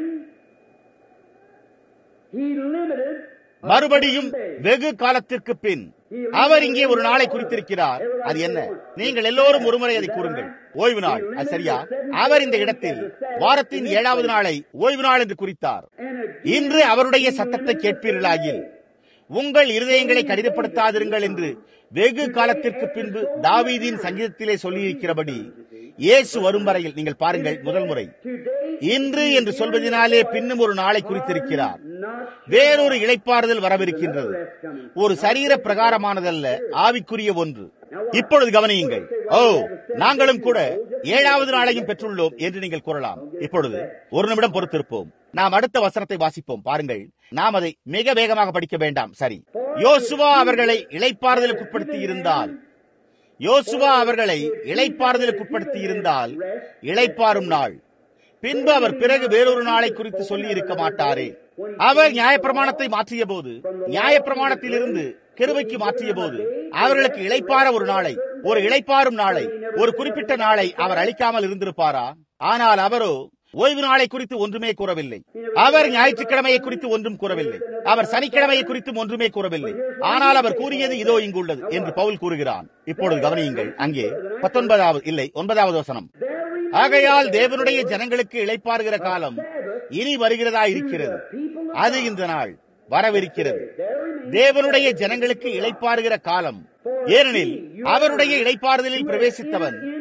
he limited மறுபடியும் வெகு காலத்திற்கு பின் அவர் இங்கே ஒரு நாளை குறித்திருக்கிறார் அது என்ன நீங்கள் எல்லோரும் ஒருமுறை அதை கூறுங்கள் ஓய்வு நாள் அது சரியா அவர் இந்த இடத்தில் வாரத்தின் ஏழாவது நாளை ஓய்வு நாள் என்று குறித்தார் and again, இன்று அவருடைய சத்தத்தை கேட்பீர்களாகில் உங்கள் இருதயங்களை கடிதப்படுத்தாதிருங்கள் என்று வெகு காலத்திற்கு பின்பு தாவீதின் சங்கீதத்திலே சொல்லியிருக்கிறபடி இயேசு வரும் வரையில் நீங்கள் பாருங்கள் முதல் முறை today இன்று என்று சொல்வதனாலே பின்னும் ஒரு நாளை குறித்திருக்கிறார் not வேறொரு இளைப்பாறுதல் வரவிருக்கின்றது rest coming. ஒரு சரீர பிரகாரமானதல்ல ஆவிக்குரிய ஒன்று இப்பொழுது கவனியுங்கள் ஓ நாங்களும் கூட ஏழாவது நாளையும் பெற்றுள்ளோம் என்று நீங்கள் கூறலாம் இப்பொழுது ஒரு நிமிடம் பொறுத்திருப்போம் நாம் அடுத்த வசனத்தை வாசிப்போம் பாருங்கள் நாம் அதை மிக வேகமாக படிக்க வேண்டாம் சரி யோசுவா அவர்களை இளைப்பாறுதலுக்கு உட்படுத்தி இருந்தால் யோசுவா அவர்களை இளைப்பாறுதலுக்கு உட்படுத்தி இருந்தால் இளைப்பாறும் நாள் பின்பு அவர் பிறகு வேறொரு நாளை குறித்து சொல்லி இருக்க மாட்டாரே அவர் நியாயப்பிரமாணத்தை மாற்றிய போது நியாயப்பிரமாணத்தில் இருந்து கிருபைக்கு மாற்றிய போது அவர்களுக்கு இளைப்பாற ஒரு நாளை ஒரு இளைப்பாறும் நாளை ஒரு குறிப்பிட்ட நாளை அவர் அளிக்காமல் இருந்திருப்பாரா ஆனால் அவரோ ஓய்வு நாளை குறித்து ஒன்றுமே கூறவில்லை அவர் ஞாயிற்றுக்கிழமையை குறித்து ஒன்றும் கூறவில்லை அவர் சனிக்கிழமையை குறித்தும் ஒன்றுமே கூறவில்லை ஆனால் அவர் கூறியது இதோ இங்குள்ளது என்று பவுல் கூறுகிறான் இப்பொழுது கவனியுங்கள் அங்கே பத்தொன்பதாவது இல்லை ஒன்பதாவது வசனம் ஆகையால் தேவனுடைய ஜனங்களுக்கு இளைப்பாறுகிற காலம் இனி வருகிறதா இருக்கிறது அது இந்த நாள் வரவிருக்கிறது தேவனுடைய ஜனங்களுக்கு இளைப்பாறுகிற காலம் ஏனெனில் அவருடைய இளைப்பாறுதலில் பிரவேசித்தவன்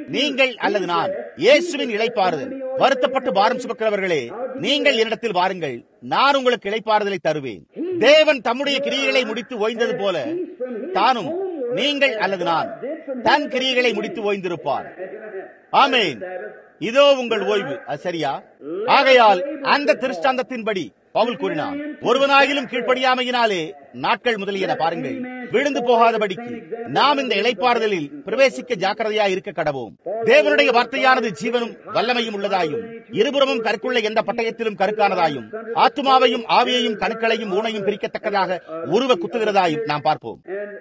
நீங்கள் அல்லது நான் இயேசுவின் இளைப்பாறுதல் வருத்தப்பட்டு பாரம் சுமக்கிறவர்களே நீங்கள் என்னிடத்தில் வாருங்கள் நான் உங்களுக்கு இளைப்பாறுதலை தருவேன் தேவன் தம்முடைய கிரியைகளை முடித்து ஓய்ந்தது போல தானும் நீங்கள் அல்லது நான் தன் கிரியைகளை முடித்து ஓய்ந்திருப்பார் ஆமேன் இதோ உங்கள் ஓய்வு அது சரியா ஆகையால் அந்த திருஷ்டாந்தத்தின்படி பவுல் கூறினான் ஒருவனாகிலும் கீழ்ப்படியாமையினாலே நாட்கள் முதலியன பாருங்கள் விழுந்து போகாதபடிக்கு நாம் இந்த இளைப்பாறுதலில் பிரவேசிக்க ஜாக்கிரதையா இருக்க கடவோம் தேவனுடைய வார்த்தையானது ஜீவனும் வல்லமையும் உள்ளதாயும் இருபுறமும் கற்குள்ள எந்த பட்டயத்திலும் கருக்கானதாயும் ஆத்துமாவையும் ஆவியையும் கணுக்களையும் ஊனையும் பிரிக்கத்தக்கதாக உருவ குத்துகிறதாயும் நாம் பார்ப்போம்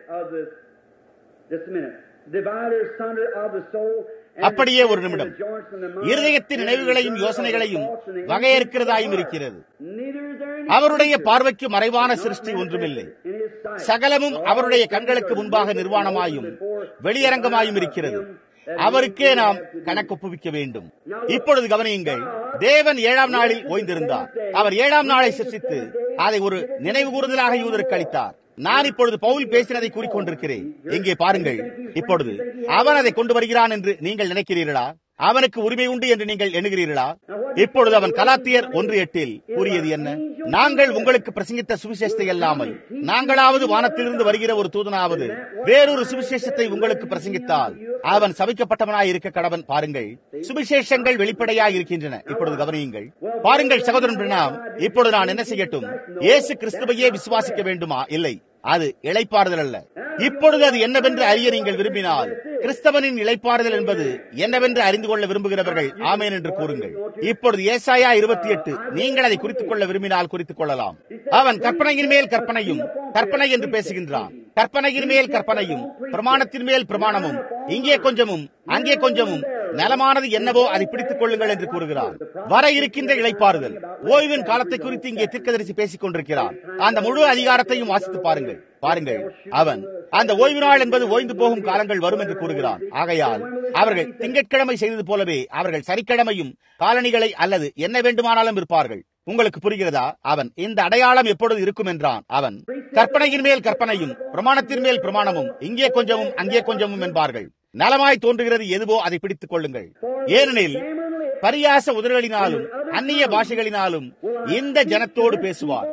அப்படியே ஒரு நிமிடம் இருதயத்தின் நினைவுகளையும் யோசனைகளையும் வகையறுக்கிறதாயும் இருக்கிறது அவருடைய பார்வைக்கு மறைவான சிருஷ்டி ஒன்றுமில்லை சகலமும் அவருடைய கண்களுக்கு முன்பாக நிர்வாணமாயும் வெளியரங்கமாயும் இருக்கிறது அவருக்கே நாம் கணக்கொப்புவிக்க வேண்டும் இப்பொழுது கவனியுங்கள் தேவன் ஏழாம் நாளில் ஓய்ந்திருந்தார் அவர் ஏழாம் நாளை சிருஷ்டித்து அதை ஒரு நினைவு கூறுதலாக யூதருக்கு அளித்தார் நான் இப்பொழுது பவுல் பேசினதை கூறிக்கொண்டிருக்கிறேன் எங்கே பாருங்கள் இப்பொழுது அவன் அதை கொண்டு வருகிறான் என்று நீங்கள் நினைக்கிறீர்களா அவனுக்கு உரிமை உண்டு என்று நீங்கள் எண்ணுகிறீர்களா இப்பொழுது அவன் கலாத்தியர் ஒன்று எட்டில் கூறியது என்ன நாங்கள் உங்களுக்கு பிரசங்கித்த சுவிசேஷத்தை அல்லாமல் நாங்களாவது வானத்திலிருந்து வருகிற ஒரு தூதனாவது வேறொரு சுவிசேஷத்தை உங்களுக்கு பிரசங்கித்தால் அவன் சபிக்கப்பட்டவனாய் இருக்க கடவன் பாருங்கள் சுவிசேஷங்கள் வெளிப்படையாக இருக்கின்றன இப்பொழுது கவனியுங்கள் பாருங்கள் சகோதரன் பிரணாம் இப்பொழுது நான் என்ன செய்யட்டும் இயேசு கிறிஸ்துவையே விசுவாசிக்க வேண்டுமா இல்லை அது இழைப்பாறுதல் அல்ல இப்பொழுது அது என்னவென்று அறிய நீங்கள் விரும்பினால் கிறிஸ்தவனின் இழைப்பாறுதல் என்பது என்னவென்று அறிந்து கொள்ள விரும்புகிறவர்கள் ஆமேன் என்று கூறுங்கள் இப்பொழுது ஏசாயா இருபத்தி எட்டு நீங்கள் அதை குறித்துக் கொள்ள விரும்பினால் குறித்துக் கொள்ளலாம் அவன் கற்பனையின் மேல் கற்பனையும் கற்பனை என்று பேசுகின்றான் கற்பனையின் மேல் கற்பனையும் பிரமாணத்தின் மேல் பிரமாணமும் இங்கே கொஞ்சமும் அங்கே கொஞ்சமும் நலமானது என்னவோ அதை பிடித்துக் கொள்ளுங்கள் என்று கூறுகிறார் வர இருக்கின்ற இழைப்பாறுதல் ஓய்வின் காலத்தை குறித்து இங்கே தீர்க்கதரிசி பேசிக் கொண்டிருக்கிறார் அந்த முழு அதிகாரத்தையும் வாசித்து பாருங்கள் பாருங்கள் அவன் அந்த ஓய்வு நாள் என்பது ஓய்ந்து போகும் காலங்கள் வரும் என்று கூறுகிறான் ஆகையால் அவர்கள் திங்கட்கிழமை செய்தது போலவே அவர்கள் சனிக்கிழமையும் காலணிகளை அல்லது என்ன வேண்டுமானாலும் இருப்பார்கள் உங்களுக்கு புரிகிறதா அவன் இந்த அடையாளம் எப்பொழுது இருக்கும் என்றான் அவன் கற்பனையின் மேல் கற்பனையும் பிரமாணத்தின் மேல் பிரமாணமும் இங்கே கொஞ்சமும் அங்கே கொஞ்சமும் என்பார்கள் நலமாய் தோன்றுகிறது எதுவோ அதை பிடித்துக் கொள்ளுங்கள் ஏனெனில் பரியாச உதறுகளினாலும் அந்நிய பாஷைகளினாலும் இந்த ஜனத்தோடு பேசுவார்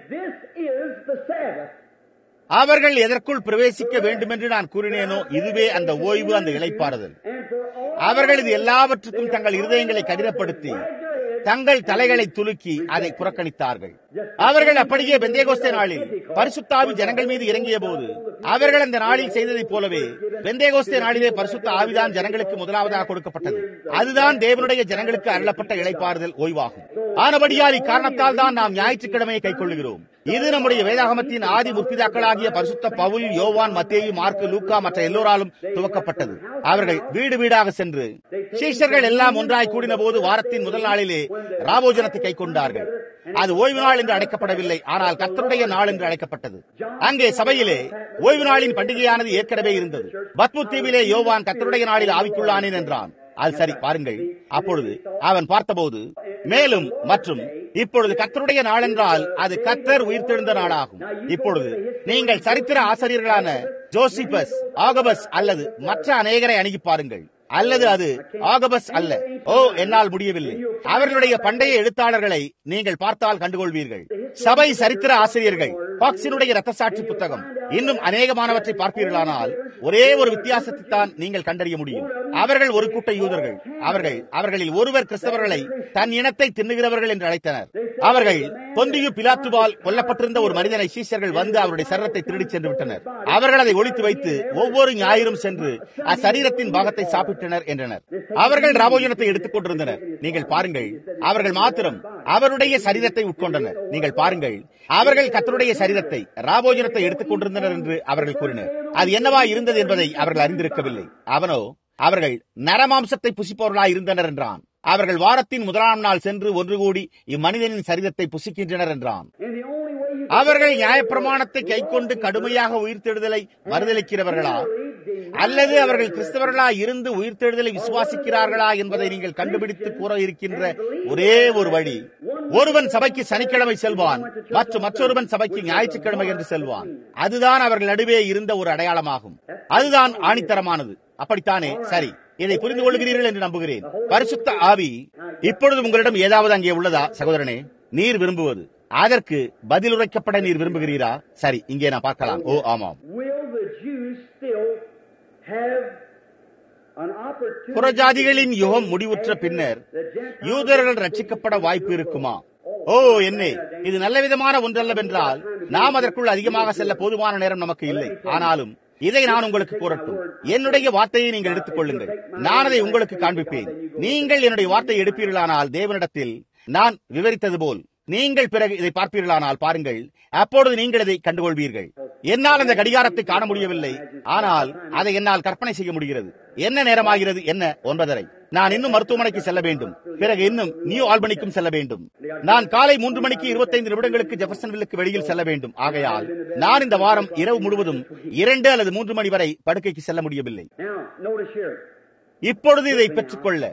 அவர்கள் எதற்குள் பிரவேசிக்க வேண்டும் என்று நான் கூறினேனோ இதுவே அந்த ஓய்வு அந்த இழைப்பாறுதல் அவர்கள் இது எல்லாவற்றுக்கும் தங்கள் இருதயங்களை கடினப்படுத்தி தங்கள் தலைகளை துலுக்கி அதை புறக்கணித்தார்கள் அவர்கள் அப்படியே பெந்தேகோஸ்தே நாளில் பரிசுத்தாவி ஜனங்கள் மீது இறங்கிய போது அவர்கள் அந்த நாளில் செய்ததைப் போலவே பெந்தேகோஸ்தே நாளிலே பரிசுத்த ஆவிதான் ஜனங்களுக்கு முதலாவதாக கொடுக்கப்பட்டது அதுதான் தேவனுடைய ஜனங்களுக்கு அருளப்பட்ட இழைப்பாறுதல் ஓய்வாகும் ஆனபடியால் இக்காரணத்தால் தான் நாம் ஞாயிற்றுக்கிழமையை கைக்கொள்கிறோம் இது நம்முடைய வேதாகமத்தின் ஆதி முற்பிதாக்களாகிய பரிசுத்த பவுல் யோவான் மத்தேயு மார்க்கு லூக்கா மற்ற எல்லோராலும் துவக்கப்பட்டது அவர்கள் வீடு வீடாக சென்று சீஷர்கள் எல்லாம் ஒன்றாய் கூடின போது வாரத்தின் முதல் நாளிலே ராபோஜனத்தை கை கொண்டார்கள் அது ஓய்வு நாள் என்று அழைக்கப்படவில்லை ஆனால் கத்தருடைய நாள் என்று அழைக்கப்பட்டது அங்கே சபையிலே ஓய்வு நாளின் பண்டிகையானது ஏற்கனவே இருந்தது பத்மு தீவிலே யோவான் கத்தருடைய நாளில் ஆவிக்குள்ளானேன் என்றான் அது சரி பாருங்கள் அப்பொழுது அவன் பார்த்தபோது மேலும் மற்றும் இப்பொழுது கத்தருடைய நாள் என்றால் அது கத்தர் உயிர்த்தெழுந்த நாளாகும் இப்பொழுது நீங்கள் சரித்திர ஆசிரியர்களான ஜோசிபஸ் ஆகபஸ் அல்லது மற்ற அநேகரை அணுகி பாருங்கள் அல்லது அது ஆகபஸ் அல்ல ஓ என்னால் முடியவில்லை அவர்களுடைய பண்டைய எழுத்தாளர்களை நீங்கள் பார்த்தால் கண்டுகொள்வீர்கள் சபை சரித்திர ஆசிரியர்கள் பாக்ஸினுடைய ரத்த சாட்சி புத்தகம் இன்னும் அநேகமானவற்றை பார்ப்பீர்களானால் ஒரே ஒரு வித்தியாசத்தை தான் நீங்கள் கண்டறிய முடியும் அவர்கள் ஒரு கூட்ட யூதர்கள் அவர்கள் அவர்களில் ஒருவர் கிறிஸ்தவர்களை தன் இனத்தை தின்னுகிறவர்கள் என்று அழைத்தனர் அவர்கள் பொந்தியு பிலாத்துவால் கொல்லப்பட்டிருந்த ஒரு மனிதனை சீஷர்கள் வந்து அவருடைய சரீரத்தை திருடிச் சென்று விட்டனர் அவர்கள் அதை ஒழித்து வைத்து ஒவ்வொரு ஞாயிறும் சென்று அச்சரீரத்தின் பாகத்தை சாப்பிட்டனர் என்றனர் அவர்கள் ராபோஜனத்தை எடுத்துக் கொண்டிருந்தனர் நீங்கள் பாருங்கள் அவர்கள் மாத்திரம் அவருடைய சரீரத்தை உட்கொண்டனர் நீங்கள் பாருங்கள் அவர்கள் கத்தருடைய சரீரத்தை ராபோஜனத்தை எடுத்துக் கொண்டிருந்தனர் என்று அவர்கள் கூறினர் அது என்னவா இருந்தது என்பதை அவர்கள் அறிந்திருக்கவில்லை அவனோ அவர்கள் நரமாம்சத்தை புசிப்பவர்களாய் இருந்தனர் என்றான் அவர்கள் வாரத்தின் முதலாம் நாள் சென்று ஒன்று கூடி இம்மனிதனின் சரீரத்தை புசிக்கின்றனர் என்றான் அவர்கள் நியாயப்பிரமாணத்தை கைக்கொண்டு கடுமையாக உயிர்த்தெழுதலை மறுதளிக்கிறவர்களா அல்லது அவர்கள் கிறிஸ்தவர்களா இருந்து உயிர்த்தெழுதலை விசுவாசிக்கிறார்களா என்பதை நீங்கள் கண்டுபிடித்து கூற இருக்கின்ற ஒரே ஒரு வழி ஒருவன் சபைக்கு சனிக்கிழமை செல்வான் மற்றும் மற்றொருவன் சபைக்கு ஞாயிற்றுக்கிழமை என்று செல்வான் அதுதான் அவர்கள் நடுவே இருந்த ஒரு அடையாளமாகும் அதுதான் ஆணித்தரமானது அப்படித்தானே சரி இதை புரிந்து கொள்கிறீர்கள் என்று நம்புகிறேன் பரிசுத்த ஆவி இப்பொழுது உங்களிடம் ஏதாவது அங்கே உள்ளதா சகோதரனே நீர் விரும்புவது அதற்கு பதில் உரைக்கப்பட நீர் விரும்புகிறீரா சரி இங்கே நான் பார்க்கலாம் ஓ ஆமாம் Will the Jews still have an opportunity புறஜாதிகளின் யுகம் முடிவுற்ற பின்னர் the Gentiles யூதர்கள் ரட்சிக்கப்பட வாய்ப்பு இருக்குமா ஓ என்னே இது நல்ல விதமான ஒன்றல்லவென்றால் நாம் அதற்குள் அதிகமாக செல்ல போதுமான நேரம் நமக்கு இல்லை ஆனாலும் இதை நான் உங்களுக்கு கூறட்டும் என்னுடைய வார்த்தையை நீங்கள் எடுத்துக் கொள்ளுங்கள் நான் அதை உங்களுக்கு காண்பிப்பேன் நீங்கள் என்னுடைய வார்த்தையை எடுப்பீர்களானால் தேவனிடத்தில் நான் விவரித்தது போல் நீங்கள் பிறகு இதை பார்ப்பீர்களானால் பாருங்கள் அப்பொழுது நீங்கள் இதை கண்டுகொள்வீர்கள் என்னால் அந்த கடிகாரத்தை காண முடியவில்லை ஆனால் அதை என்னால் கற்பனை செய்ய முடிகிறது என்ன நேரமாகிறது என்ன ஒன்பதரை நான் இன்னும் மருத்துவமனைக்கு செல்ல வேண்டும் பிறகு இன்னும் நியூ ஆல்பனிக்கும் செல்ல வேண்டும் நான் காலை மூன்று மணிக்கு இருபத்தைந்து நிமிடங்களுக்கு ஜெஃபர்சன்வில்லுக்கு வெளியில் செல்ல வேண்டும் ஆகையால் நான் இந்த வாரம் இரவு முழுவதும் இரண்டு அல்லது மூன்று மணி வரை படுக்கைக்கு செல்ல முடியவில்லை Now, notice here. இப்பொழுது இதை பெற்றுக்கொள்ள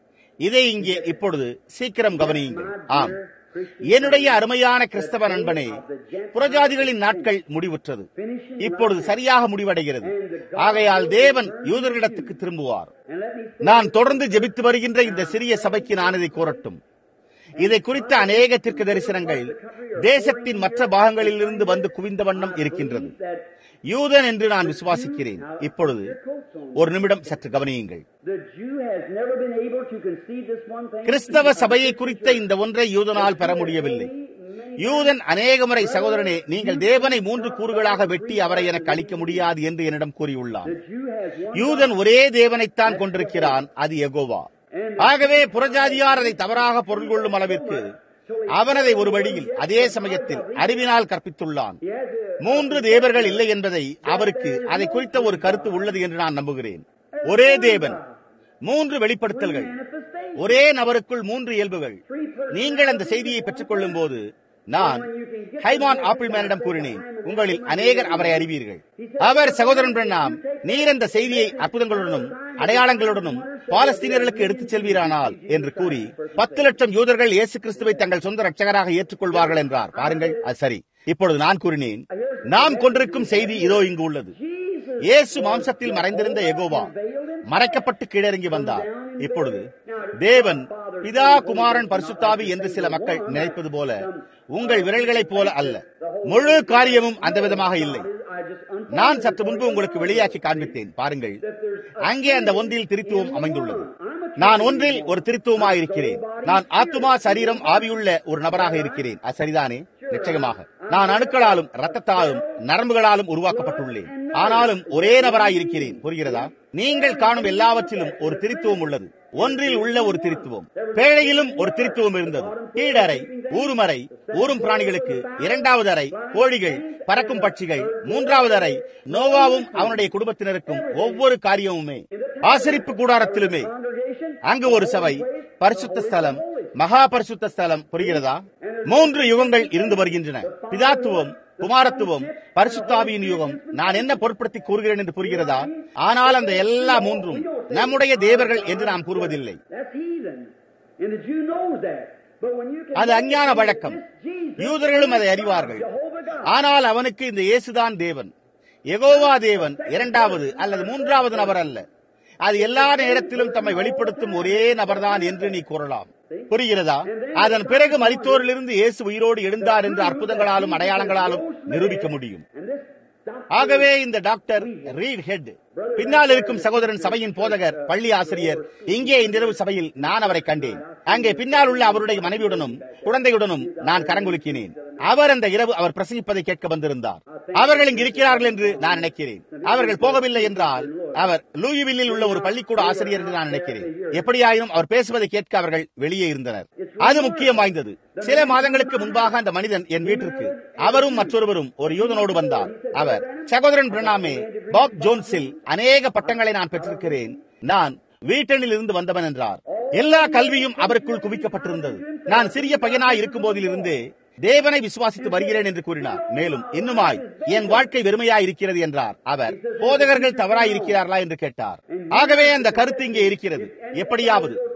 இதை இங்கே இப்பொழுது சீக்கிரம் கவனியுங்கள் ஆம் என்னுடைய அருமையான கிறிஸ்தவ நண்பனே புறஜாதிகளின் நாட்கள் முடிவுற்றது இப்பொழுது சரியாக முடிவடைகிறது ஆகையால் தேவன் யூதர்களிடத்துக்கு திரும்புவார் And let me say, நான் தொடர்ந்து ஜெபித்து வருகின்ற இந்த சிறிய சபைக்கு நான் இதை கூறட்டும் இதை குறித்த அநேக தீர்க்க தரிசனங்கள் தேசத்தின் மற்ற பாகங்களிலிருந்து வந்து குவிந்த வண்ணம் இருக்கின்றது that யூதன் என்று நான் விசுவாசிக்கிறேன் இப்பொழுது ஒரு நிமிடம் சற்று கவனியுங்கள் the Jew has never been able to conceive this one thing. கிறிஸ்தவ சபையை குறித்த இந்த ஒன்றை யூதனால் பெற முடியவில்லை யூதன் அநேக முறை சகோதரனே நீங்கள் தேவனை மூன்று கூறுகளாக வெட்டி அவரை எனக்கு அளிக்க முடியாது என்று என்னிடம் கூறியுள்ளான் The Jew has one யூதன் ஒரே தேவனைத்தான் கொண்டிருக்கிறான் அது எகோவா ஆகவே புறஜாதியார் அதை தவறாக பொருள் கொள்ளும் அளவிற்கு அவன் அதை ஒரு வழியில் அதே சமயத்தில் அறிவினால் கற்பித்துள்ளான் He has a, மூன்று தேவர்கள் இல்லை என்பதை அவருக்கு அதை குறித்த ஒரு கருத்து உள்ளது என்று நான் நம்புகிறேன் ஒரே தேவன் மூன்று வெளிப்படுத்தல்கள் manifestation. ஒரே நபருக்குள் மூன்று இயல்புகள் நீங்கள் அந்த செய்தியை பெற்றுக் கொள்ளும் போது நான் ஹைமான் ஆப்பிள்மேனிடம் கூறினேன் உங்களில் அநேகர் அவரை அறிவீர்கள் அவர் சகோதரன் பிரண்ணாம் நீர் அந்த செய்தியை அற்புதங்களுடனும் அடையாளங்களுடனும் பாலஸ்தீனியர்களுக்கு எடுத்துச் செல்வீரானால் என்று கூறி பத்து லட்சம் யூதர்கள் இயேசு கிறிஸ்துவை தங்கள் சொந்த ரட்சகராக ஏற்றுக்கொள்வார்கள் என்றார் பாருங்கள் அது சரி இப்பொழுது நான் கூறினேன் நாம் கொண்டிருக்கும் செய்தி இதோ இங்கு உள்ளது Jesus இயேசு மாம்சத்தில் மறைந்திருந்த எகோவா மறைக்கப்பட்டு கீழிறங்கி வந்தார் இப்பொழுது தேவன் பிதா குமாரன் பரிசுத்தாவி என்று சில மக்கள் நினைப்பது போல உங்கள் விரல்களைப் போல அல்ல முழு காரியமும் அந்த விதமாக இல்லை I just un- நான் சற்று முன்பு உங்களுக்கு வெளியாக்கி காண்பித்தேன் பாருங்கள் அங்கே அந்த ஒன்றில் திருத்துவம் அமைந்துள்ளது நான் ஒன்றில் ஒரு திருத்துவமாக இருக்கிறேன் நான் ஆத்துமா சரீரம் ஆவியுள்ள ஒரு நபராக இருக்கிறேன் அது சரிதானே நிச்சயமாக நான் அணுக்களாலும் ரத்தத்தாலும் நரம்புகளாலும் உருவாக்கப்பட்டுள்ளேன் ஆனாலும் ஒரே நபராய் இருக்கிறேன் புரிகிறதா நீங்கள் காணும் எல்லாவற்றிலும் ஒரு திருத்துவம் உள்ளது ஒன்றில் உள்ள ஒரு திருத்துவம் பேழையிலும் ஒரு திருத்துவம் இருந்தது கீழறை ஊருமறை ஊரும் பிராணிகளுக்கு இரண்டாவது அறை கோழிகள் பறக்கும் பட்சிகள் மூன்றாவது அறை நோவாவும் அவனுடைய குடும்பத்தினருக்கும் ஒவ்வொரு காரியமுமே ஆசரிப்பு கூடாரத்திலுமே congregation அங்கு ஒரு சபை பரிசுத்த ஸ்தலம் மகா பரிசுத்த ஸ்தலம் புரிகிறதா மூன்று யுகங்கள் இருந்து வருகின்றன பிதாத்துவம் குமாரத்துவம் பரிசுத்தாவியின் யுகம் நான் என்ன பொருட்படுத்தி கூறுகிறேன் என்று புரிகிறதா ஆனால் அந்த எல்லா மூன்றும் நம்முடைய தேவர்கள் என்று நாம் கூறுவதில்லை That's heathen. And the Jew knows that. But when you can அது அஞ்ஞான வழக்கம் Jesus, யூதர்களும் அதை அறிவார்கள் Jehovah God. ஆனால் அவனுக்கு இந்த இயேசுதான் தேவன் எகோவா தேவன் இரண்டாவது அல்லது மூன்றாவது நபர் அல்ல அது எல்லா நேரத்திலும் தம்மை வெளிப்படுத்தும் ஒரே நபர்தான் என்று நீ கூறலாம் புரிகிறதா அதன் பிறகு மரித்தோரிலிருந்து இயேசு உயிரோடு எழுந்தார் என்று அற்புதங்களாலும் அடையாளங்களாலும் நிரூபிக்க முடியும் And this doctor ஆகவே இந்த டாக்டர் ரீட் ஹெட் பின்னால் இருக்கும் சகோதரன் சபையின் போதகர் பள்ளி ஆசிரியர் இங்கே இன்றிரவு சபையில் நான் அவரை கண்டேன் அங்கே பின்னால் உள்ள அவருடைய மனைவியுடனும் குழந்தையுடனும் நான் கரங்குலுக்கினேன் அவர் அந்த இரவு அவர் பிரசங்கிப்பதை கேட்க வந்திருந்தார் அவர்கள் இங்கு இருக்கிறார்கள் என்று நான் நினைக்கிறேன் அவர்கள் போகவில்லை என்றால் அவர் லூயிவில்லில் உள்ள ஒரு பள்ளிக்கூட ஆசிரியர் என்று நான் நினைக்கிறேன் எப்படியாயினும் அவர் பேசுவதை கேட்க அவர்கள் வெளியே இருந்தனர் அது முக்கியம் வாய்ந்தது சில மாதங்களுக்கு முன்பாக அந்த மனிதன் என் வீட்டிற்கு அவரும் மற்றொருவரும் ஒரு யூதனோடு வந்தார் அவர் சகோதரன் பிரணாமே பாப் ஜோன்ஸில் அநேக பட்டங்களை நான் பெற்றிருக்கிறேன் நான் வீட்டனில் இருந்து வந்தவன் என்றார் எல்லா கல்வியும் அவருக்குள் குவிக்கப்பட்டிருந்தது நான் சிறிய பையனாய் இருக்கும் போதிலிருந்தே தேவனை விசுவாசித்து வருகிறேன் என்று கூறினார் மேலும் இன்னுமாய் என் வாழ்க்கை வெறுமையாய் இருக்கிறது என்றார் அவர் போதகர்கள் தவறாய் இருக்கிறார்களா என்று கேட்டார் ஆகவே அந்த கருத்து இங்கே இருக்கிறது எப்படியாவது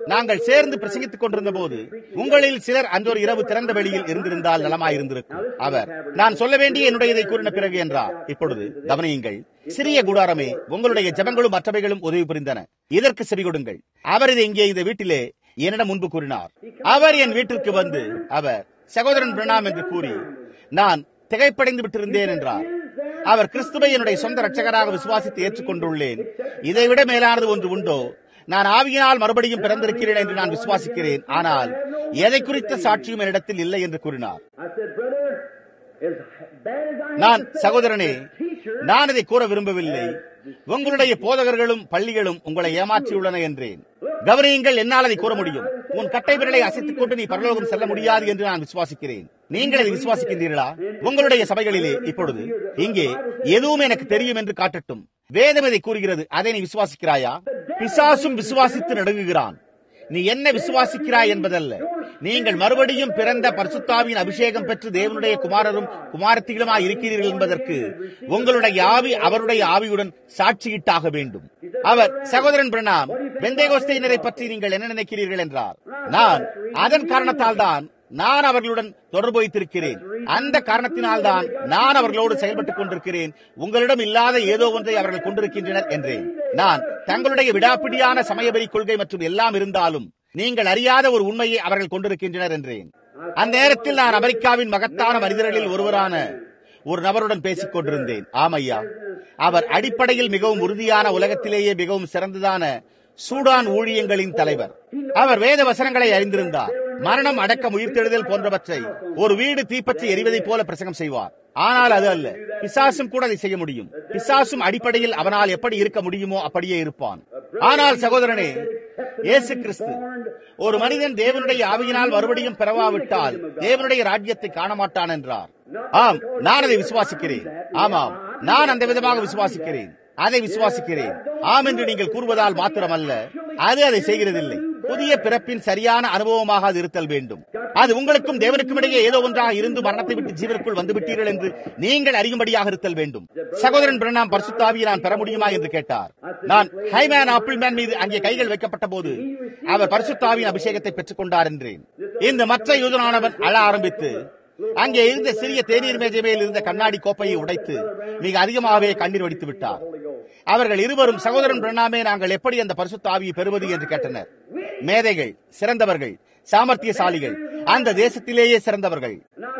நாங்கள் சேர்ந்து பிரசங்கித்துக் கொண்டிருந்த போது உங்களில் சிலர் அன்றொரு இரவு திறந்த வெளியில் இருந்திருந்தால் நலமாயிருந்திருக்கும் அவர் நான் சொல்ல வேண்டிய என்னுடையதை கூறின பிறகு என்றார் இப்பொழுது கவனியுங்கள் சிறிய கூடாரமே உங்களுடைய ஜபங்களும் மற்றவைகளும் உதவி புரிந்தன இதற்கு செவி கொடுங்கள் அவர் இதை இங்கே இந்த வீட்டிலே என்னிடம் முன்பு கூறினார் அவர் என் வீட்டிற்கு வந்து அவர் சகோதரன் பிரணாம் என்று கூறி நான் திகைப்படைந்து விட்டிருந்தேன் என்றார் அவர் கிறிஸ்துவை என்னுடைய சொந்த ரட்சகராக விசுவாசித்து ஏற்றுக்கொண்டுள்ளேன் இதைவிட மேலானது ஒன்று உண்டோ நான் ஆவியினால் மறுபடியும் பிறந்திருக்கிறேன் என்று நான் விசுவாசிக்கிறேன் ஆனால் எதை குறித்த சாட்சியும் என்னிடத்தில் இல்லை என்று கூறினார் நான் சகோதரனே நான் இதை கூற விரும்பவில்லை உங்களுடைய போதகர்களும் பள்ளிகளும் உங்களை ஏமாற்றியுள்ளன என்றேன் கவனியுங்கள் என்னால் அதை கூற முடியும் உன் கட்டை விரலை அசைத்துக் கொண்டு நீ பரலோகம் செல்ல முடியாது என்று நான் விசுவாசிக்கிறேன் நீங்கள் அதை விசுவாசிக்கின்றீர்களா உங்களுடைய சபைகளிலே இப்பொழுது இங்கே எதுவும் எனக்கு தெரியும் என்று காட்டட்டும் வேதம் இதை கூறுகிறது அதை நீ விசுவாசிக்கிறாயா பிசாசும் விசுவாசித்து நடுங்குகிறான் நீ என்ன விசுவாசிக்கிறாய் என்பதல்ல நீங்கள் மறுபடியும் பிறந்த பரிசுத்தாவின் அபிஷேகம் பெற்று தேவனுடைய குமாரரும் குமாரத்திகளுமாய் இருக்கிறீர்கள் என்பதற்கு உங்களுடைய ஆவி அவருடைய ஆவியுடன் சாட்சியிட்டாக வேண்டும் அவர் சகோதரன் பிரணாம் வெந்தேகோஸ்தையினரை பற்றி நீங்கள் என்ன நினைக்கிறீர்கள் என்றார் நான் அதன் காரணத்தால் தான் நான் அவர்களுடன் தொடர்பு வைத்திருக்கிறேன் அந்த காரணத்தினால் தான் நான் அவர்களோடு செயல்பட்டுக் கொண்டிருக்கிறேன் உங்களிடம் இல்லாத ஏதோ ஒன்றை அவர்கள் கொண்டிருக்கின்றனர் என்றேன் நான் தங்களுடைய விடாப்பிடியான சமயவெறி கொள்கை மற்றும் எல்லாம் இருந்தாலும் நீங்கள் அறியாத ஒரு உண்மையை அவர்கள் கொண்டிருக்கின்றனர் என்றேன் அந்த நேரத்தில் நான் அமெரிக்காவின் மகத்தான மனிதர்களில் ஒருவரான ஒரு நபருடன் பேசிக் கொண்டிருந்தேன் ஆமையா அவர் அடிப்படையில் மிகவும் உறுதியான உலகத்திலேயே மிகவும் சிறந்ததான சூடான் ஊழியங்களின் தலைவர் அவர் வேத வசனங்களை அறிந்திருந்தார் மரணம் அடக்கம் உயிர்த்தெழுதல் போன்றவற்றை ஒரு வீடு தீப்பற்றி எரிவதைப் போல பிரசங்கம் செய்வார் ஆனால் அது அல்ல பிசாசும் கூட அதை செய்ய முடியும் பிசாசும் அடிப்படையில் அவனால் எப்படி இருக்க முடியுமோ அப்படியே இருப்பான் ஆனால் சகோதரனே இயேசு கிறிஸ்து ஒரு மனிதன் தேவனுடைய ஆவியினால் மறுபடியும் பெறவாவிட்டால் தேவனுடைய ராஜ்யத்தை காண மாட்டான் என்றார் ஆம் நான் அதை விசுவாசிக்கிறேன் ஆமாம் நான் அந்த விதமாக விசுவாசிக்கிறேன் அதை விசுவாசிக்கிறேன் ஆம் என்று நீங்கள் கூறுவதால் மாத்திரமல்ல அது அதை செய்கிறதில்லை புதிய பிறப்பின் சரியான அனுபவமாக அது இருத்தல் வேண்டும் அது உங்களுக்கும் தேவனுக்கும் இடையே ஏதோ ஒன்றாக இருந்து மரணத்தை விட்டு ஜீவனுக்குள் வந்து விட்டீர்கள் என்று நீங்கள் அறியும்படியாக இருத்தல் வேண்டும் சகோதரன் பிரணாம் பரிசுத்தாவியை நான் பெற முடியுமா என்று கேட்டார் நான் ஹைமேன் ஆப்பிள் மேன் மீது அங்கே கைகள் வைக்கப்பட்ட போது அவர் பரிசுத்தாவின் அபிஷேகத்தை பெற்றுக் கொண்டார் என்றேன் இந்த மற்ற யூதனானவன் அழ ஆரம்பித்து அங்கே இருந்த சிறிய தேநீர் மேஜை மேல் இருந்த கண்ணாடி கோப்பையை உடைத்து மிக அதிகமாகவே கண்ணீர் வடித்து விட்டார் அவர்கள் இருவரும் சகோதரன் பிரணாமே நாங்கள் எப்படி அந்த பரிசுத்த ஆவியை பெறுவது என்று கேட்டனர் மேதைகள் சிறந்தவர்கள் சாமர்த்தியசாலிகள் அந்த தேசத்திலேயே சிறந்தவர்கள்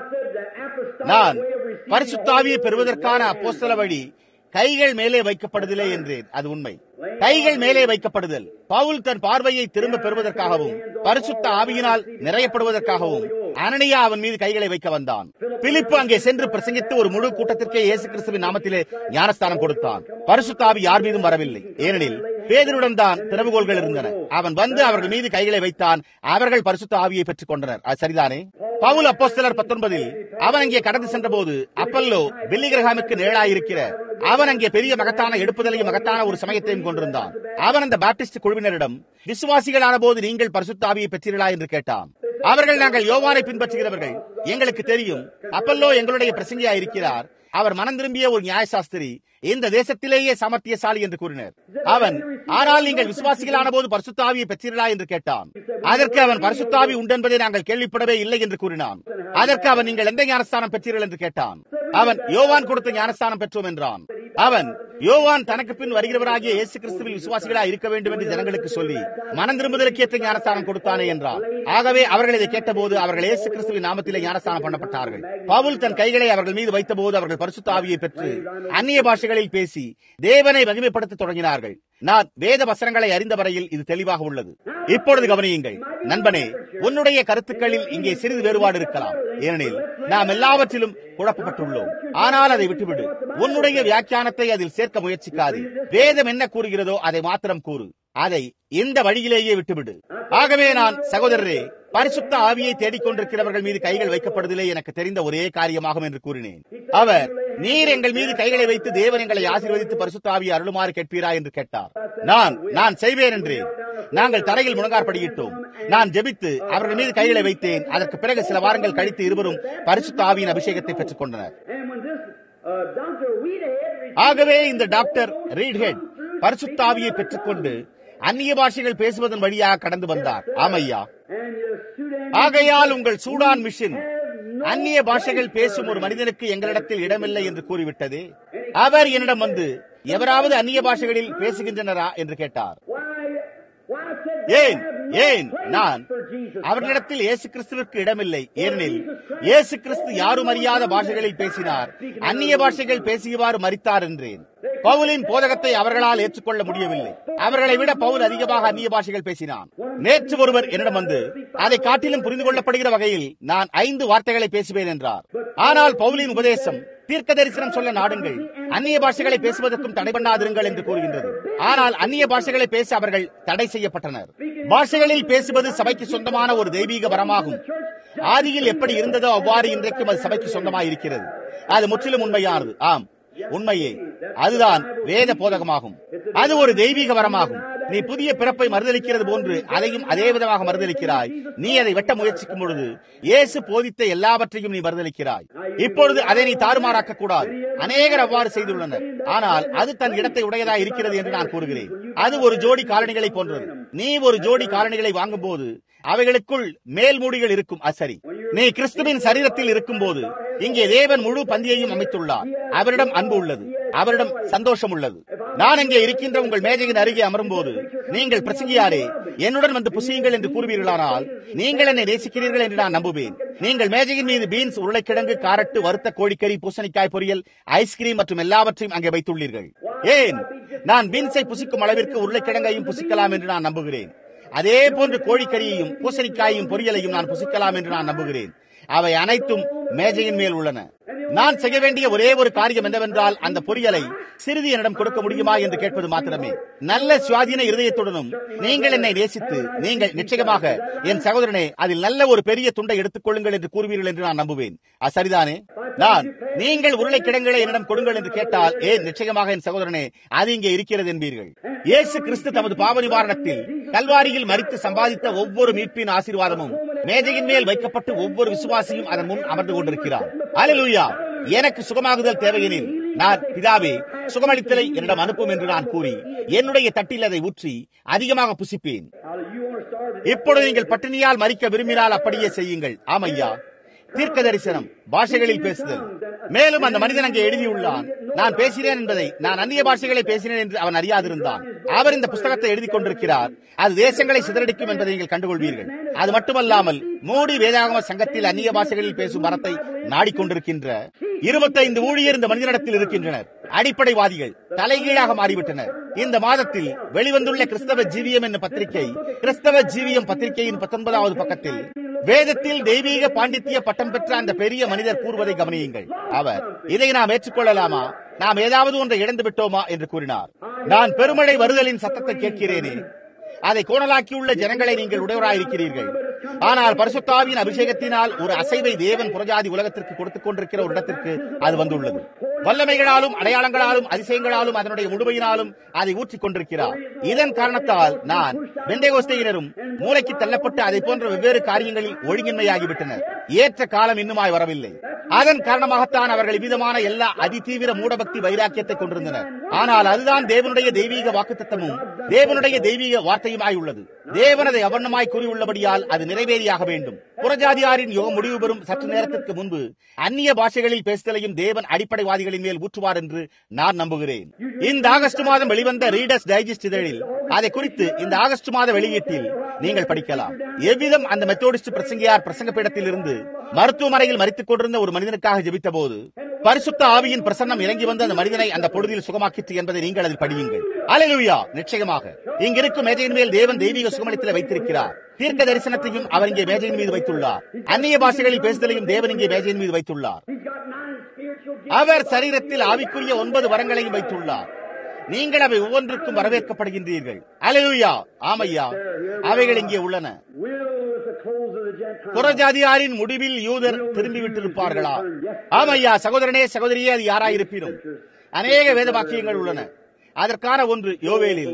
நான் பரிசுத்தாவியை பெறுவதற்கான அப்போஸ்தல வழி கைகள் மேலே வைக்கப்படுதலே என்றேன் அது உண்மை கைகள் மேலே வைக்கப்படுதல் பவுல் தன் பார்வையை திரும்ப பெறுவதற்காகவும் பரிசுத்த ஆவியினால் நிறையப்படுவதற்காகவும் அனனியா அவன் மீது கைகளை வைக்க வந்தான் பிலிப்பு அங்கே சென்று பிரசங்கித்து ஒரு முழு கூட்டத்திற்கே இயேசு கிறிஸ்துவின் நாமத்திலே ஞானஸ்தானம் கொடுத்தான் பரிசுத்த ஆவி யார் மீதும் வரவில்லை ஏனெனில் பேதருடன் தான் திறவுகோள்கள் இருந்தன அவன் வந்து அவர்கள் மீது கைகளை வைத்தான் அவர்கள் பரிசுத்த ஆவியை பெற்றுக் கொண்டனர் அது சரிதானே பவுல் அப்போஸ்தலர் பத்தொன்பதில் அவன் அங்கே கடந்து சென்ற போது அப்பல்லோ வெள்ளிகிரகாமுக்கு நிழலாயிருக்கிற அவன் அங்கே பெரிய மகத்தான எடுப்புதலையும் மகத்தான ஒரு சமயத்தையும் கொண்டிருந்தான் அவன் அந்த பாப்டிஸ்ட் குழுவினரிடம் விசுவாசிகளான போது நீங்கள் பரிசுத்தாவியை பெற்றீர்களா என்று கேட்டான் அவர்கள் நாங்கள் யோவானை பின்பற்றுகிறவர்கள் எங்களுக்கு தெரியும் அப்பல்லோ எங்களுடைய பிரசங்கியா இருக்கிறார் அவர் மனம் திரும்பிய ஒரு நியாயசாஸ்திரி இந்த தேசத்திலேயே சமர்த்தியசாலி என்று கூறினர் அவன் ஆனால் நீங்கள் விசுவாசிகளான போது பரிசுத்தாவியை பெற்றீர்களா என்று கேட்டான் அதற்கு அவன் பரிசுத்தாவி உண்டென்பதை நாங்கள் கேள்விப்படவே இல்லை என்று கூறினான் அதற்கு அவன் நீங்கள் எந்த ஞானஸ்தானம் பெற்றீர்கள் என்று கேட்டான் அவன் யோவான் கொடுத்த ஞானஸ்தானம் பெற்றோம் என்றான் அவன் யோவான் தனக்கு பின் வருகிறவராகிய இயேசு கிறிஸ்துவில் விசுவாசிகளா இருக்க வேண்டும் என்று ஜனங்களுக்கு சொல்லி மனம் திரும்புதலுக்கு ஏற்ற ஞானஸ்தானம் கொடுத்தானே என்றார் ஆகவே அவர்கள் இதை கேட்டபோது அவர்கள் இயேசு கிறிஸ்துவின் நாமத்திலே ஞானஸ்தானம் பண்ணப்பட்டார்கள் பவுல் தன் கைகளை அவர்கள் மீது வைத்தபோது அவர்கள் பரிசுத்த ஆவியை பெற்று அந்நிய பாஷைகளில் பேசி தேவனை மகிமைப்படுத்த தொடங்கினார்கள் நான் வேத வசனங்களை அறிந்த வரையில் இது தெளிவாக உள்ளது இப்பொழுது கவனியுங்கள் நண்பனே உன்னுடைய கருத்துக்களில் இங்கே சிறிது வேறுபாடு இருக்கலாம் ஏனெனில் நாம் எல்லாவற்றிலும் குழப்பப்பட்டுள்ளோம் ஆனால் அதை விட்டுவிடு உன்னுடைய வியாக்கியானத்தை அதில் சேர்க்க முயற்சிக்காது வேதம் என்ன கூறுகிறதோ அதை மாத்திரம் கூறு அதை இந்த வழியிலேயே விட்டுவிடு ஆகவே நான் சகோதரரே பரிசுத்த ஆவியை தேடிக்கொண்டிருக்கிறவர்கள் மீது கைகள் வைக்கப்படுவதிலே எனக்கு தெரிந்த ஒரே காரியமாகும் என்று கூறினேன் அவர் நீர் எங்கள் மீது கைகளை வைத்து தேவன் எங்களை ஆசீர்வதித்து பரிசுத்த ஆவியை அருளுமாறு கேட்பீரா என்று கேட்டார் நான் நான் செய்வேன் என்றேன் நாங்கள் தரையில் முழங்காற்படியிட்டோம் நான் ஜெபித்து அவர்கள் மீது கைகளை வைத்தேன் அதற்கு பிறகு சில வாரங்கள் கழித்து இருவரும் பரிசுத்த ஆவியின் அபிஷேகத்தை பெற்றுக் கொண்டனர் ஆகவே இந்த டாக்டர் ரீட் ஹெட் பரிசுத்த ஆவியை பெற்றுக்கொண்டு அந்நிய பாஷைகள் பேசுவதன் வழியாக கடந்து வந்தார் ஆமையா And your Sudan ஆகையால் உங்கள் சூடான் மிஷன் have no அந்நிய பாஷைகள் பேசும் ஒரு மனிதனுக்கு எங்களிடத்தில் இடமில்லை என்று கூறிவிட்டது அவர் என்னிடம் வந்து எவராவது அந்நிய பாஷைகளில் பேசுகின்றனரா என்று கேட்டார் Why, why said ஏன் they have no ஏன் place நான் for Jesus அவர்களிடத்தில் இயேசு கிறிஸ்துவிற்கு இடமில்லை ஏனெனில் இயேசு கிறிஸ்து யாரும் அறியாத பாஷைகளில் பேசினார் அந்நிய பாஷைகள் பேசியவாறு மறித்தார் என்றேன் பவுலின் போதகத்தை அவர்களால் ஏற்றுக்கொள்ள முடியவில்லை அவர்களை விட பவுல் அதிகமாக அந்நிய பாஷைகள் பேசினான் நேற்று ஒருவர் என்னிடம் வந்து அதை காட்டிலும் புரிந்து கொள்ளப்படுகிற வகையில் நான் ஐந்து வார்த்தைகளை பேசுவேன் என்றார் ஆனால் பவுலின் உபதேசம் தீர்க்க தரிசனம் சொல்ல நாடுங்கள் அந்நிய பாஷைகளை பேசுவதற்கும் தடை பண்ணாதிருங்கள் என்று கூறுகின்றது ஆனால் அந்நிய பாஷைகளை பேச அவர்கள் தடை செய்யப்பட்டனர் பாஷைகளில் பேசுவது சபைக்கு சொந்தமான ஒரு தெய்வீக வரமாகும் ஆதியில் எப்படி இருந்ததோ அவ்வாறு இன்றைக்கும் அது சபைக்கு சொந்தமாக இருக்கிறது அது முற்றிலும் உண்மையானது ஆம் உண்மையே அதுதான் வேத போதகமாகும் அது ஒரு தெய்வீக வரமாகும் நீ புதிய பிறப்பை மறுதளிக்கிறது போன்று அதையும் அதே விதமாக மறுதளிக்கிறாய் நீ அதை வெட்ட முயற்சிக்கும் பொழுது இயேசு போதித்த எல்லாவற்றையும் நீ மறுதளிக்கிறாய் இப்பொழுது அதை நீ தாறுமாறாக்க கூடாது அநேகர் அவ்வாறு செய்துள்ளனர் ஆனால் அது தன் இடத்தை உடையதா இருக்கிறது என்று நான் கூறுகிறேன் அது ஒரு ஜோடி காலணிகளை போன்றது நீ ஒரு ஜோடி காலணிகளை வாங்கும் போது அவைகளுக்குள் மேல் மூடிகள் இருக்கும் அசரி நீ கிறிஸ்துவின் சரீரத்தில் இருக்கும் போது இங்கே தேவன் முழு பந்தியையும் அமைத்துள்ளார் அவரிடம் அன்பு உள்ளது அவரிடம் சந்தோஷம் உள்ளது நான் இங்கே இருக்கின்ற உங்கள் மேஜையின் அருகே அமரும் போது நீங்கள் பிரசங்கியாரே என்னுடன் வந்து புசியுங்கள் என்று கூறுவீர்களானால் நீங்கள் என்னை நேசிக்கிறீர்கள் என்று நான் நம்புவேன் நீங்கள் மேஜையின் மீது பீன்ஸ் உருளைக்கிழங்கு காரட்டு வறுத்த கோழிக்கறி பூசணிக்காய் பொரியல் ஐஸ்கிரீம் மற்றும் எல்லாவற்றையும் அங்கே வைத்துள்ளீர்கள் ஏன் நான் பீன்ஸை புசிக்கும் அளவிற்கு உருளைக்கிழங்கையும் புசிக்கலாம் என்று நான் நம்புகிறேன் அதே போன்று கோழிக்கறியையும் பூசணிக்காயையும் பொரியலையும் நான் புசிக்கலாம் என்று நான் நம்புகிறேன் அவை அனைத்தும் மேஜையின் மேல் உள்ளன நான் செய்ய வேண்டிய ஒரே ஒரு காரியம் என்னவென்றால் அந்த பொரியலை சிறிது என்னிடம் கொடுக்க முடியுமா என்று கேட்பது மாத்திரமே நல்ல சுவாதீன இருதயத்துடனும் நீங்கள் என்னை நேசித்து நீங்கள் நிச்சயமாக என் சகோதரனே அதில் நல்ல ஒரு பெரிய துண்டை எடுத்துக் கொள்ளுங்கள் என்று கூறுவீர்கள் என்று நான் நம்புவேன் அது சரிதானே நான் நீங்கள் உருளைக்கிழங்குகளை என்னிடம் கொடுங்கள் என்று கேட்டால் ஏன் நிச்சயமாக என் சகோதரனே அது இங்கே இருக்கிறது என்பீர்கள் இயேசு கிறிஸ்து தமது பாவ நிவாரணத்தில் கல்வாரியில் மறித்து சம்பாதித்த ஒவ்வொரு மீட்பின் ஆசீர்வாதமும் மேஜையின் மேல் வைக்கப்பட்டு ஒவ்வொரு விசுவாசியும் அதன் முன் அமர்ந்து கொண்டிருக்கிறார் அலலூயா எனக்கு சுகமாகுதல் தேவையெனில் நான் பிதாவே சுகமளித்தலை என்னிடம் அனுப்பும் என்று நான் கூறி என்னுடைய தட்டில் அதை ஊற்றி அதிகமாக புசிப்பேன் Now, you want to start இப்பொழுது நீங்கள் பட்டினியால் மறிக்க விரும்பினால் அப்படியே செய்யுங்கள் ஆமையா தீர்க்க தரிசனம் பாஷைகளில் பேசுதல் மேலும் அந்த மனிதன் அங்கே எழுதியுள்ளான் நான் பேசினேன் என்பதை நான் அந்நிய பாஷைகளை பேசினேன் என்று அவன் அறியாதிருந்தான் அவர் இந்த புஸ்தகத்தை எழுதி கொண்டிருக்கிறார் அது தேசங்களை சிதறடிக்கும் என்பதை நீங்கள் கண்டுகொள்வீர்கள் அது மட்டுமல்லாமல் மோடி வேதாகம சங்கத்தில் அந்நிய பாஷைகளில் பேசும் மரத்தை நாடிக்கொண்டிருக்கின்ற இருபத்தைந்து ஊழியர் இந்த மனிதனிடத்தில் இருக்கின்றனர் அடிப்படைவாதிகள் தலைகீழாக மாறிவிட்டனர் இந்த மாதத்தில் வெளிவந்துள்ள கிறிஸ்தவ ஜீவியம் என்ற பத்திரிகை கிறிஸ்தவ ஜீவியம் பத்திரிகையின் பத்தொன்பதாவது பக்கத்தில் வேதத்தில் தெய்வீக பாண்டித்திய பட்டம் பெற்ற அந்த பெரிய மனிதர் கூறுவதை கவனியுங்கள் அவர் இதை நாம் ஏற்றுக்கொள்ளலாமா நாம் ஏதாவது ஒன்றை இழந்து விட்டோமா என்று கூறினார் நான் பெருமழை வருதலின் சத்தத்தை கேட்கிறேனே அதை கோணலாக்கியுள்ள ஜனங்களை நீங்கள் உடையவராயிருக்கிறீர்கள் ஆனால் பரிசுத்தாவின் அபிஷேகத்தினால் ஒரு அசைவை தேவன் புறஜாதி உலகத்திற்கு கொடுத்துக் கொண்டிருக்கிற ஒரு இடத்திற்கு அது வந்துள்ளது வல்லமைகளாலும் அடையாளங்களாலும் அதிசயங்களாலும் அதனுடைய முழுமையினாலும் அதை ஊற்றிக் கொண்டிருக்கிறார் இதன் காரணத்தால் நான் வெந்தேகோஸ்தையினரும் மூளைக்கு தள்ளப்பட்டு அதை போன்ற வெவ்வேறு காரியங்களில் ஒழுங்கின்மையாகிவிட்டனர் ஏற்ற காலம் இன்னுமாய் வரவில்லை அதன் காரணமாகத்தான் அவர்கள் விதமான எல்லா அதிதீவிர மூடபக்தி வைராக்கியத்தை கொண்டிருந்தனர் ஆனால் அதுதான் தேவனுடைய தெய்வீக வாக்குத்தத்தமும் தேவனுடைய தெய்வீக வார்த்தையுமாய் உள்ளது தேவனதை அவர்ணமாய் கூறியுள்ளபடியால் அது நிறைவேறியாக வேண்டும் புறஜாதியாரின் யோகம் முடிவு பெறும் சற்று நேரத்திற்கு முன்பு அந்நிய பாஷைகளில் பேசுதலையும் தேவன் அடிப்படைவாதிகளின் மேல் ஊற்றுவார் என்று நான் நம்புகிறேன் இந்த ஆகஸ்ட் மாதம் வெளிவந்த ரீடர்ஸ் டைஜஸ்ட் இதழில் அதை குறித்து இந்த ஆகஸ்ட் மாத வெளியீட்டில் நீங்கள் படிக்கலாம் எவ்விதம் அந்த மெத்தோடிஸ்ட் பிரசங்கியார் பிரசங்க பீடத்தில் இருந்து மருத்துவமனையில் மறித்துக் கொண்டிருந்த ஒரு மனிதனுக்காக ஜெபித்த போது பரிசுத்த ஆவியின் பிரசன்னம் இறங்கி வந்து அந்த மனிதனை அந்த பொழுதில் சுகமாக்கிற்று என்பதை நீங்கள் அதில் படியுங்கள் அலைலுயா நிச்சயமாக இங்கிருக்கும் மேஜையின் மேல் தேவன் தெய்வீக சுகமளித்தலை வைத்திருக்கிறார் தீர்க்க தரிசனத்தையும் அவர் இங்கே மேஜையின் மீது வைத்துள்ளார் அந்நிய பாஷைகளில் பேசுதலையும் தேவன் இங்கே மேஜையின் மீது வைத்துள்ளார் He's got nine spiritual gifts. அவர் சரீரத்தில் ஆவிக்குரிய ஒன்பது வரங்களையும் வைத்துள்ளார் நீங்கள் அவை ஒவ்வொன்றுக்கும் வரவேற்கப்படுகின்றீர்கள் அலையுயா ஆமையா அவைகள் இங்கே உள்ளன Will with the close of the Gentiles. புறஜாதியாரின் முடிவில் யூதர் திரும்பி விட்டிருப்பார்களா ஆமையா சகோதரனே சகோதரியே அது யாராயிருப்பினும் அநேக வேத வாக்கியங்கள் உள்ளன அதற்கான ஒன்று யோவேலில்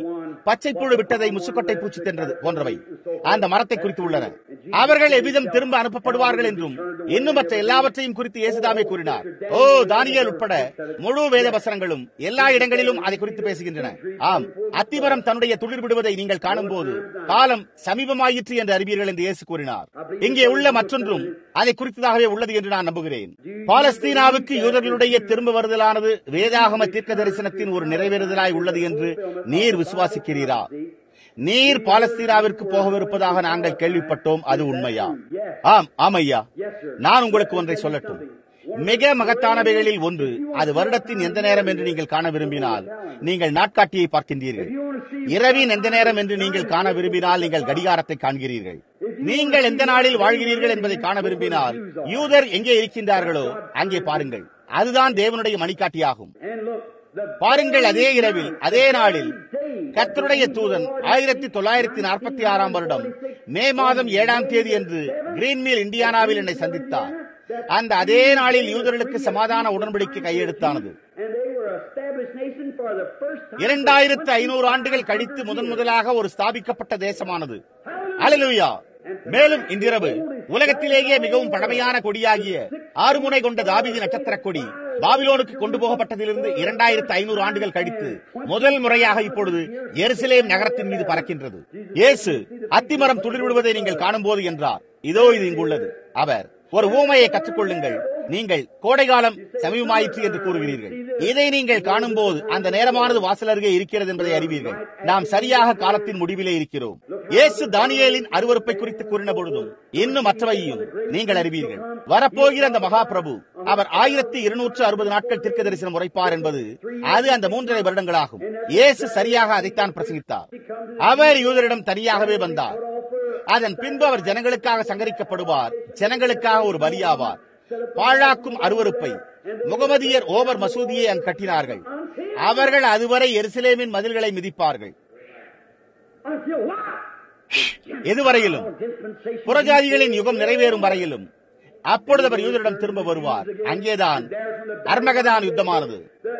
பச்சை புழு விட்டதை முசுக்கொட்டை பூச்சி தின்றது போன்றவை அந்த மரத்தை குறித்து உள்ளன அவர்கள் எவ்விதம் திரும்ப அனுப்பப்படுவார்கள் என்றும் இன்னும் மற்ற எல்லாவற்றையும் குறித்து இயேசுதாமே கூறினார் ஓ தானியல் உட்பட முழு வேத வசனங்களும் எல்லா இடங்களிலும் அதை குறித்து பேசுகின்றன ஆம் அத்திமரம் தன்னுடைய துளிர் விடுவதை நீங்கள் காணும் போது காலம் சமீபமாயிற்று என்று அறிவீர்கள் என்று இயேசு கூறினார் இங்கே உள்ள மற்றொன்றும் அதை குறித்ததாகவே உள்ளது என்று நான் நம்புகிறேன் பாலஸ்தீனாவுக்கு யூதர்களுடைய திரும்ப வருதலானது வேதாகம தீர்க்க தரிசனத்தின் ஒரு நிறைவேறுதலாய் உள்ளது என்று நீர் விசுவாசிக்கிறீரா நீர் பாலஸ்தீனாவிற்கு போகவிருப்பதாக நாங்கள் கேள்விப்பட்டோம் அது உண்மையா ஆம் ஆமையா நான் உங்களுக்கு ஒன்றை சொல்லட்டும் மிக மகத்தானவைகளில் ஒன்று அது வருடத்தின் எந்த நேரம் என்று நீங்கள் காண விரும்பினால் நீங்கள் நாட்காட்டியை பார்க்கின்றீர்கள் இரவின் எந்த நேரம் என்று நீங்கள் காண விரும்பினால் நீங்கள் கடிகாரத்தை காண்கிறீர்கள் நீங்கள் எந்த நாளில் வாழ்கிறீர்கள் என்பதை காண விரும்பினால் யூதர் எங்கே இருக்கின்றார்களோ அங்கே பாருங்கள் அதுதான் தேவனுடைய மணிக்காட்டியாகும் பாருங்கள் அதே இரவில் அதே நாளில் கர்த்தருடைய தூதன் ஆயிரத்தி தொள்ளாயிரத்தி நாற்பத்தி ஆறாம் வருடம் மே மாதம் ஏழாம் தேதி என்று கிரீன்மில் இந்தியானாவில் என்னை சந்தித்தார் அந்த அதே நாளில் யூதர்களுக்கு சமாதான உடன்படிக்கை கையெழுத்தானது இரண்டாயிரத்து ஐநூறு ஆண்டுகள் கழித்து முதன் முதலாக ஒரு ஸ்தாபிக்கப்பட்ட தேசமானது அலலுயா மேலும் இன்றிரவு உலகத்திலேயே மிகவும் பழமையான கொடியாகிய ஆறுமுனை கொண்ட தாபிதி நட்சத்திர கொடி பாபிலோனுக்கு கொண்டு போகப்பட்டதிலிருந்து இரண்டாயிரத்து ஐநூறு ஆண்டுகள் கழித்து முதல் முறையாக இப்பொழுது எருசலேம் நகரத்தின் மீது பறக்கின்றது இயேசு அத்திமரம் துளிர் விடுவதை நீங்கள் காணும்போது என்றார் இதோ இது இங்குள்ளது அவர் ஒரு ஊமையை கற்றுக்கொள்ளுங்கள் நீங்கள் கோடை காலம் சமீபமாயிற்று என்று கூறுகிறீர்கள் இதை நீங்கள் காணும்போது அந்த நேரமானது வாசல் அருகே இருக்கிறது என்பதை அறிவீர்கள் நாம் சரியாக காலத்தின் முடிவிலே இருக்கிறோம் இயேசு தானியேலின் அருவறுப்பை குறித்து கூறின பொழுதும் இன்னும் மற்றவையும் நீங்கள் அறிவீர்கள் வரப்போகிற அந்த மகா பிரபு அவர் ஆயிரத்தி இருநூற்று அறுபது நாட்கள் தீர்க்க தரிசனம் உரைப்பார் என்பது அது அந்த மூன்றரை வருடங்களாகும் இயேசு சரியாக அதைத்தான் பிரசங்கித்தார் அவர் யூதரிடம் தனியாகவே வந்தார் அதன் பின்பு அவர் ஜனங்களுக்காக சங்கரிக்கப்படுவார் ஜனங்களுக்காக ஒரு பலியாவார் பாழாக்கும் அருவறுப்பை முகமதியர் ஓவர் மசூதியை அங்கு கட்டினார்கள் அவர்கள் அதுவரை எருசலேமின் மதில்களை மிதிப்பார்கள் எதுவரையிலும் புறஜாதிகளின் யுகம் நிறைவேறும் வரையிலும் அப்பொழுது அவர் யூதரிடம் திரும்ப வருவார் அங்கேதான் அர்மகதான் யுத்தமானது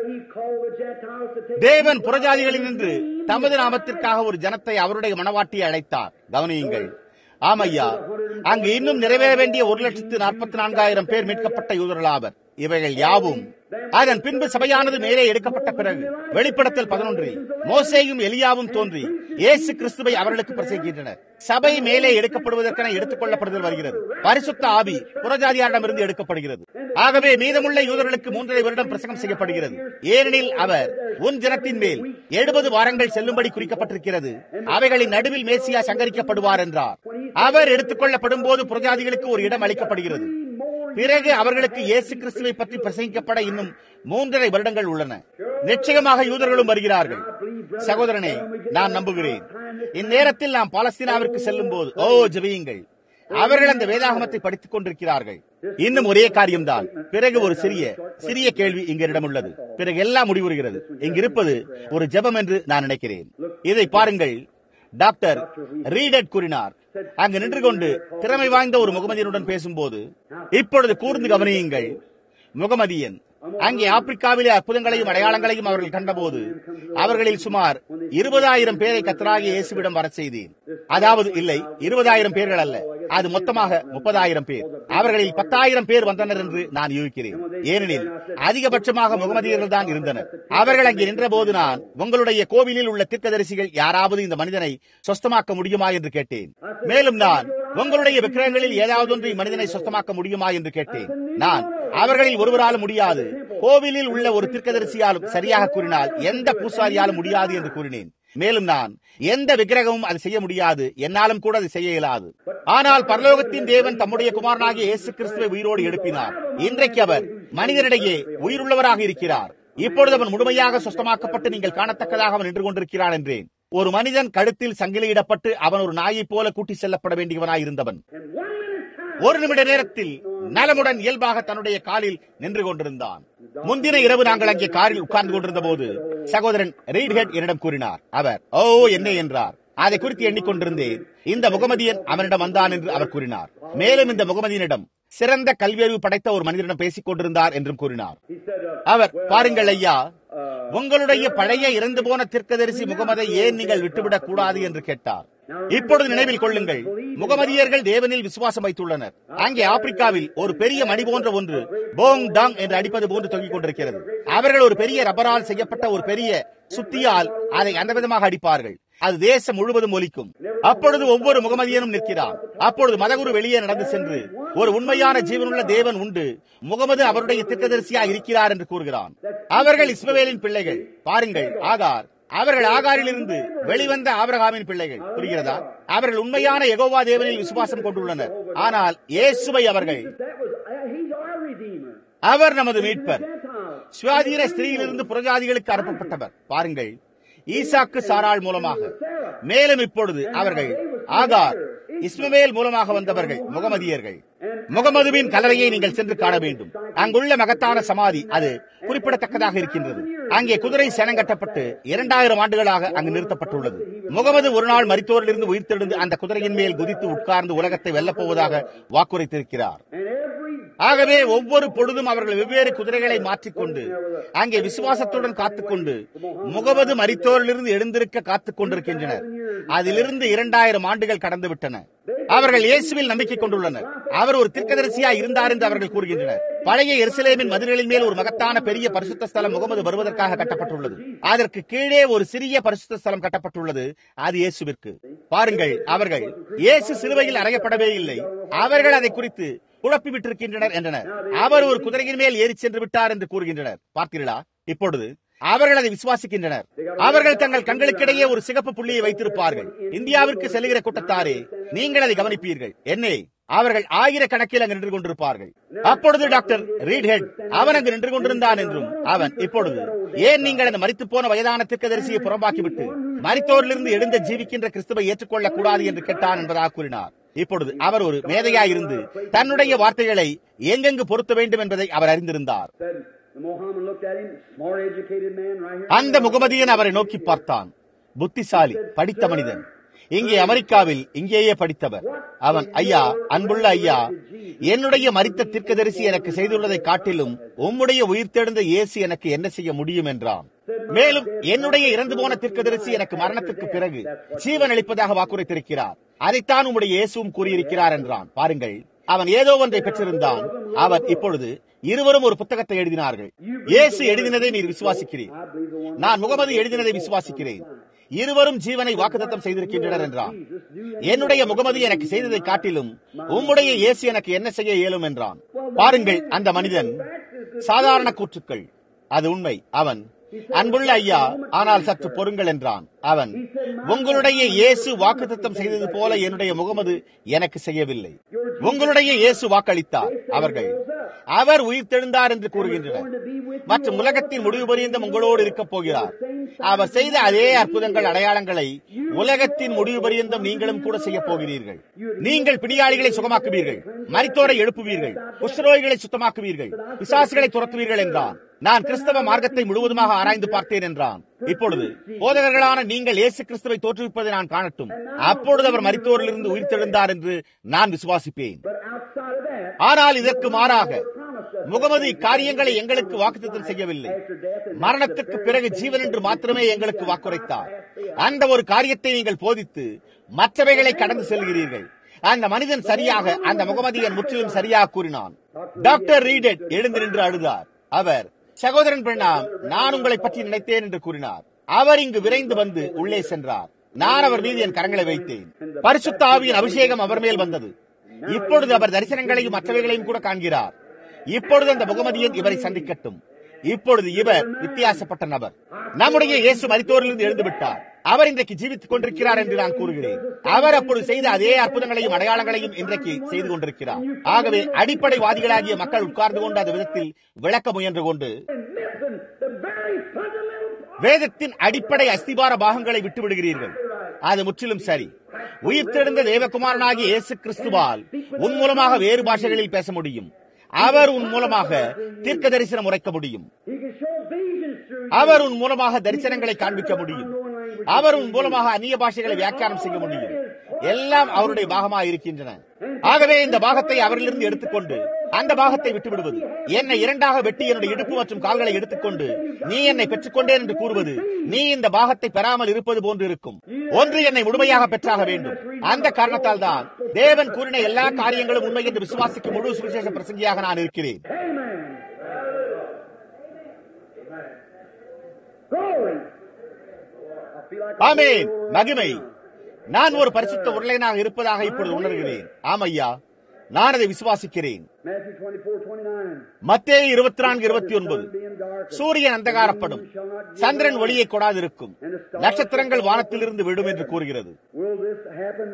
தேவன் புறஜாதிகளில் நின்று தமது நாமத்திற்காக ஒரு ஜனத்தை அவருடைய மனவாட்டியை அழைத்தார் கவனியுங்கள் ஆமையா அங்கு இன்னும் நிறைவேற வேண்டிய ஒரு லட்சத்து நாற்பத்தி நான்காயிரம் பேர் மீட்கப்பட்ட யூதர்களாவர் இவைகள் யாவும் அதன் பின்பு சபையானது மேலே எடுக்கப்பட்ட பிறகு வெளிப்படத்தில் பதினொன்றில் மோசேயும் எலியாவும் தோன்றி இயேசு கிறிஸ்துவை அவர்களுக்கு பிரசங்கிக்கின்றனர் சபை மேலே எடுக்கப்படுவதற்கென எடுத்துக் கொள்ளப்படுதல் வருகிறது பரிசுத்த ஆவி புறஜாதியாரிடமிருந்து எடுக்கப்படுகிறது ஆகவே மீதமுள்ள யூதர்களுக்கு மூன்றரை வருடம் பிரசங்கம் செய்யப்படுகிறது ஏனெனில் அவர் உன் ஜனத்தின் மேல் எழுபது வாரங்கள் செல்லும்படி குறிக்கப்பட்டிருக்கிறது அவைகளின் நடுவில் மேசியா சங்கரிக்கப்படுவார் என்றார் அவர் எடுத்துக் கொள்ளப்படும் போது புறஜாதிகளுக்கு ஒரு இடம் அளிக்கப்படுகிறது பிறகு அவர்களுக்கு இயேசு கிறிஸ்துவை பற்றி பிரசங்கிக்கப்பட இன்னும் மூன்றரை வருடங்கள் உள்ளன நிச்சயமாக யூதர்களும் வருகிறார்கள் சகோதரனே நான் நம்புகிறேன் இந்நேரத்தில் நாம் பாலஸ்தீனாவிற்கு செல்லும் போது ஓ ஜெபியுங்கள் அவர்கள் அந்த வேதாகமத்தை படித்துக் கொண்டிருக்கிறார்கள் இன்னும் ஒரே காரியம்தான் பிறகு ஒரு சிறிய சிறிய கேள்வி இங்கரிடம் உள்ளது பிறகு எல்லாம் முடிவுறுகிறது இங்கிருப்பது ஒரு ஜெபம் என்று நான் நினைக்கிறேன் இதை பாருங்கள் டாக்டர் ரீடட் கூறினார் அங்கு நின்று கொண்டு திறமை வாய்ந்த ஒரு முகமதியனுடன் பேசும்போது இப்பொழுது கூர்ந்து கவனியுங்கள் முகமதியன் அங்கே ஆப்பிரிக்காவிலே அற்புதங்களையும் அடையாளங்களையும் அவர்கள் கண்டபோது அவர்களில் சுமார் இருபதாயிரம் பேரை கத்தராகிய இயேசுவிடம் வர செய்தேன் அதாவது இல்லை இருபதாயிரம் பேர்கள் அல்ல அது மொத்தமாக முப்பதாயிரம் பேர் அவர்களில் பத்தாயிரம் பேர் வந்தனர் என்று நான் யூகிக்கிறேன் ஏனெனில் அதிகபட்சமாக முகமதியர்கள் தான் இருந்தனர் அவர்கள் அங்கே நின்றபோது நான் உங்களுடைய கோவிலில் உள்ள தீர்க்கதரிசிகள் யாராவது இந்த மனிதனை சொஸ்தமாக்க முடியுமா என்று கேட்டேன் மேலும் நான் உங்களுடைய விக்கிரகங்களில் ஏதாவது ஒன்று மனிதனை சொஸ்தமாக்க முடியுமா என்று கேட்டேன் நான் அவர்களில் ஒருவராலும் முடியாது கோவிலில் உள்ள ஒரு தீர்க்கதரிசியாலும் சரியாக கூறினால் எந்த பூசாரியாலும் முடியாது என்று கூறினேன் மேலும் நான் எந்த விக்கிரகமும் அதை செய்ய முடியாது என்னாலும் கூட அதை செய்ய இயலாது ஆனால் பரலோகத்தின் தேவன் தம்முடைய குமாரனாகிய இயேசு கிறிஸ்துவை உயிரோடு எழுப்பினார் இன்றைக்கு அவர் மனிதனிடையே உயிருள்ளவராக இருக்கிறார் இப்பொழுது அவன் முழுமையாக சுத்தமாக்கப்பட்டு நீங்கள் காணத்தக்கதாக அவன் நின்று கொண்டிருக்கிறான் என்றேன் ஒரு மனிதன் கழுத்தில் சங்கிலியிடப்பட்டு அவன் ஒரு நாயைப் போல கூட்டி செல்லப்பட வேண்டியவனாய் இருந்தவன் ஒரு நிமிட நேரத்தில் நலமுடன் இயல்பாக தன்னுடைய காலில் நின்று கொண்டிருந்தான் முந்தின இரவு நாங்கள் அங்கே காரில் உட்கார்ந்து கொண்டிருந்த போது சகோதரன் ரீட்ஹெட் என்னிடம் கூறினார் அவர் ஓ என்ன என்றார் அதை குறித்து எண்ணிக்கொண்டிருந்தேன் இந்த முகமதியன் அவனிடம் வந்தான் என்று அவர் கூறினார் மேலும் இந்த முகமதியனிடம் சிறந்த கல்வியறிவு படைத்த ஒரு மனிதனிடம் பேசிக் கொண்டிருந்தார் என்றும் கூறினார் அவர் பாருங்கள் ஐயா உங்களுடைய பழைய இறந்து போன தீர்க்கதரிசி முகமதை ஏன் நீங்கள் விட்டுவிடக் கூடாது என்று கேட்டார் இப்பொழுது நினைவில் கொள்ளுங்கள் முகமதியர்கள் தேவனில் விசுவாசம் வைத்துள்ளனர் அங்கே ஆப்பிரிக்காவில் ஒரு பெரிய மணி போன்ற ஒன்று போங் டாங் என்று அடிப்பது போன்று தொங்கிக் கொண்டிருக்கிறது அவர்கள் ஒரு பெரிய ரப்பரால் செய்யப்பட்ட ஒரு பெரிய சுத்தியால் அதை அந்த விதமாக அடிப்பார்கள் அது தேசம் முழுவதும் ஒலிக்கும் அப்பொழுது ஒவ்வொரு முகமதியனும் நிற்கிறார் அப்பொழுது மதகுரு வெளியே நடந்து சென்று ஒரு உண்மையான ஜீவனுள்ள தேவன் உண்டு முகமது அவருடைய திட்டதரிசியா இருக்கிறார் என்று கூறுகிறான் அவர்கள் இஸ்மவேலின் பிள்ளைகள் பாருங்கள் ஆகார் அவர்கள் ஆகாரிலிருந்து வெளிவந்த ஆபிரகாமின் பிள்ளைகள் புரிகிறதா அவர்கள் உண்மையான எகோவா தேவனில் விசுவாசம் கொண்டுள்ளனர் ஆனால் இயேசுவை அவர்கள் That was, uh, he's our Redeemer. அவர் நமது மீட்பர் Gentiles. சுவாதீன ஸ்திரீயிலிருந்து புறஜாதிகளுக்கு அனுப்பப்பட்டவர் பாருங்கள் ஈசாக்கு சாராள் மூலமாக மேலும் இப்பொழுது அவர்கள் ஆகார் இஸ்மவேல் மூலமாக வந்தவர்கள் முகமதியர்கள் முகமதுவின் கலரையை நீங்கள் சென்று காண வேண்டும் அங்குள்ள மகத்தான சமாதி அது குறிப்பிடத்தக்கதாக இருக்கின்றது அங்கே குதிரை சேனம் கட்டப்பட்டு இரண்டாயிரம் ஆண்டுகளாக அங்கு நிறுத்தப்பட்டுள்ளது முகமது ஒரு நாள் மரித்தோரிலிருந்து உயிர்த்தெழுந்து அந்த குதிரையின் மேல் குதித்து உட்கார்ந்து உலகத்தை வெல்லப் போவதாக வாக்குரைத்திருக்கிறார் And every ஆகவே ஒவ்வொரு பொழுதும் அவர்கள் வெவ்வேறு குதிரைகளை மாற்றிக்கொண்டு அங்கே விசுவாசத்துடன் காத்துக்கொண்டு முகமது மரித்தோரிலிருந்து எழுந்திருக்க காத்துக் கொண்டிருக்கின்றனர் அதிலிருந்து இரண்டாயிரம் ஆண்டுகள் கடந்து விட்டன அவர்கள் இயேசுவில் நம்பிக்கை கொண்டுள்ளனர் அவர் ஒரு தீர்க்கதரிசியா இருந்தார் என்று அவர்கள் கூறுகின்றனர் பழைய எருசலேமின் மதில்களின் மேல் ஒரு மகத்தான பெரிய பரிசுத்த ஸ்தலம் முகமது வருவதற்காக கட்டப்பட்டுள்ளது அதற்கு கீழே ஒரு சிறிய பரிசுத்த ஸ்தலம் கட்டப்பட்டுள்ளது அது இயேசுவிற்கு பாருங்கள் அவர்கள் இயேசு சிலுவையில் அறையப்படவே இல்லை அவர்கள் அதை குறித்து குழப்பி விட்டிருக்கின்றனர் என்றனர் அவர் ஒரு குதிரையின் மேல் ஏறி சென்று விட்டார் என்று கூறுகின்றனர் பார்த்தீர்களா இப்பொழுது அவர்கள் அதை விசுவாசிக்கின்றனர் அவர்கள் தங்கள் கண்களுக்கிடையே ஒரு சிகப்பு புள்ளியை வைத்திருப்பார்கள் இந்தியாவிற்கு செல்லுகிற கூட்டத்தாரே நீங்கள் அதை கவனிப்பீர்கள் என்னே அவர்கள் ஆயிரக்கணக்கில் அங்கு நின்று கொண்டிருப்பார்கள் அப்பொழுது டாக்டர் ரீட்ஹெட் அவன் அங்கு நின்று கொண்டிருந்தான் என்றும் அவன் இப்பொழுது ஏன் நீங்கள் அந்த மரித்து போன வயதான தீர்க்கதரிசியை புறம்பாக்கிவிட்டு மரித்தோரிலிருந்து எழுந்த ஜீவிக்கின்ற கிறிஸ்துவை ஏற்றுக்கொள்ளக் கூடாது என்று கேட்டான் என்பதாக கூறினார் இப்பொழுது அவர் ஒரு மேதையாயிருந்து தன்னுடைய வார்த்தைகளை எங்கெங்கு பொருத்த வேண்டும் என்பதை அவர் அறிந்திருந்தார் said, the Mohammed looked at him, smart educated man right here. அந்த முகமதியன் அவரை நோக்கி பார்த்தான் புத்திசாலி படித்த மனிதன் இங்கே அமெரிக்காவில் இங்கேயே படித்தவர் அவன் ஐயா அன்புள்ள ஐயா என்னுடைய மரித்த தீர்க்கதரிசி எனக்கு செய்துள்ளதை காட்டிலும் உம்முடைய உயிர்த்தெழுந்த இயேசு எனக்கு என்ன செய்ய முடியும் என்றான் மேலும் என்னுடைய இறந்து போன தீர்க்கதரிசி எனக்கு மரணத்துக்கு பிறகு ஜீவன் அளிப்பதாக வாக்குரைத்திருக்கிறார் அதைத்தான் உம்முடைய இயேசுவும் கூறியிருக்கிறார் என்றான் பாருங்கள் அவன் ஏதோ ஒன்றை பெற்றிருந்தான் அவன் இப்பொழுது இருவரும் ஒரு புத்தகத்தை எழுதினார்கள் இயேசு எழுதினதை நீர் விசுவாசிக்கிறீர் I believe the one நான் முகமது எழுதினதை விசுவாசிக்கிறேன் இருவரும் ஜீவனை வாக்குத்தத்தம் செய்திருக்கின்றனர் என்றான் என்னுடைய முகமது எனக்கு செய்ததை காட்டிலும் உம்முடைய இயேசு எனக்கு என்ன செய்ய இயலும் என்றான் பாருங்கள் அந்த மனிதன் சாதாரண கூற்றுக்கள் அது உண்மை அவன் அன்புள்ள ஐயா ஆனால் சற்று பொறுங்கள் என்றான் அவன் உங்களுடைய இயேசு வாக்குத்தத்தம் செய்தது போல என்னுடைய முகமது எனக்கு செய்யவில்லை உங்களுடைய இயேசு வாக்களித்தார் அவர்கள் அவர் உயிர்த்தெழுந்தார் என்று கூறுகின்றனர் மற்றும் உலகத்தின் முடிவு பரியந்தம் உங்களோடு இருக்கப் போகிறார் அவர் செய்த அதே அற்புதங்கள் அடையாளங்களை உலகத்தின் முடிவு பரியந்தம் நீங்களும் கூட செய்ய போகிறீர்கள் நீங்கள் பிடியாளிகளை சுகமாக்குவீர்கள் மரித்தோரை எழுப்புவீர்கள் குஷ்டரோகிகளை சுத்தமாக்குவீர்கள் பிசாசுகளை துரத்துவீர்கள் என்றான் நான் கிறிஸ்தவ மார்க்கத்தை முழுவதுமாக ஆராய்ந்து பார்த்தேன் என்றான் இப்பொழுது போதகர்களான நீங்கள் இயேசு கிறிஸ்துவை தோற்றுவிப்பதை நான் காணட்டும் அப்பொழுது அவர் மரித்தோரிலிருந்து உயிர்த்தெழுந்தார் என்று நான் விசுவாசிப்பேன் But outside of that, ஆனால் இதற்கு மாறாக முகமது இக்காரியங்களை எங்களுக்கு வாக்குத்தத்தம் செய்யவில்லை மரணத்துக்கு பிறகு ஜீவன் என்று மாத்திரமே எங்களுக்கு வாக்குரைத்தார் அந்த ஒரு காரியத்தை நீங்கள் போதித்து மற்றவைகளை கடந்து செல்கிறீர்கள் அந்த மனிதன் சரியாக அந்த முகமதியன் முற்றிலும் சரியாக கூறினான் டாக்டர் ரீடட் எழுந்து நின்று அழுதார் அவர் சகோதரன் பிரணாம் நான் உங்களை பற்றி நினைத்தேன் என்று கூறினார் அவர் இங்கு விரைந்து வந்து உள்ளே சென்றார் நான் அவர் மீது என் கரங்களை வைத்தேன் பரிசுத்த ஆவியின் அபிஷேகம் அவர் மேல் வந்தது இப்பொழுது அவர் தரிசனங்களையும் மற்றவைகளையும் கூட காண்கிறார் இப்பொழுது அந்த முகமதியன் இவரை சந்திக்கட்டும் இப்பொழுது இவர் வித்தியாசப்பட்ட நபர் நம்முடைய இயேசு மரித்தோரிலிருந்து எழுந்து விட்டார் அவர் இன்றைக்கு ஜீவித்துக் கொண்டிருக்கிறார் என்று நான் கூறுகிறேன் அவர் அப்பொழுது செய்த அதே அற்புதங்களையும் அடையாளங்களையும் இன்றைக்கு செய்து கொண்டிருக்கிறார் ஆகவே அடிப்படைவாதிகளாகிய மக்கள் உட்கார்ந்து கொண்டு அந்த விதத்தில் விளக்க முயன்று கொண்டு missing the very fundamental part. வேதத்தின் அடிப்படை அஸ்திபார பாகங்களை விட்டு விடுகிறீர்கள் அது முற்றிலும் சரி உயிர்த்தெழுந்த தேவகுமாரனாகிய இயேசு கிறிஸ்துவால் உன் மூலமாக வேறு பாஷைகளில் பேச முடியும் அவர் உன் மூலமாக தீர்க்க தரிசனம் உரைக்க முடியும் He can show visions through அவர் உன் மூலமாக தரிசனங்களை காண்பிக்க முடியும் அவர் உன் மூலமாக அந்நிய பாஷைகளை வியாக்கியானம் செய்ய முடியும் எல்லாம் அவருடைய பாகமாக இருக்கின்றன ஆகவே இந்த பாகத்தை அவரிலிருந்து எடுத்துக்கொண்டு அந்த பாகத்தை விட்டு விடுவது என்னை இரண்டாக வெட்டி என்னுடைய இடுப்பு மற்றும் கால்களை எடுத்துக்கொண்டு நீ என்னை பெற்றுக்கொண்டேன் என்று கூறுவது நீ இந்த பாகத்தை பெறாமல் இருப்பது போன்று இருக்கும் ஒன்று என்னை முழுமையாக பெற்றாக வேண்டும் அந்த காரணத்தால் தான் தேவன் கூறின எல்லா காரியங்களும் உண்மை என்று விசுவாசிக்கும் முழு சுவிசேஷ பிரசங்கியாக நான் இருக்கிறேன் Glory. I feel like ஆமென் மகிமை நான் ஒரு பரிசுத்த உருளைனாக இருப்பதாக இப்பொழுது உணர்கிறேன் ஆமையா நான் அதை விசுவாசிக்கிறேன் Matthew 24, 29. மத்தேயு இருபத்தி நான்கு இருபத்தி ஒன்பது சூரியன் அந்தகாரப்படும் சந்திரன் ஒளியை கொடாதிருக்கும் நட்சத்திரங்கள் வானத்திலிருந்து விடும் என்று கூறுகிறது Will this happen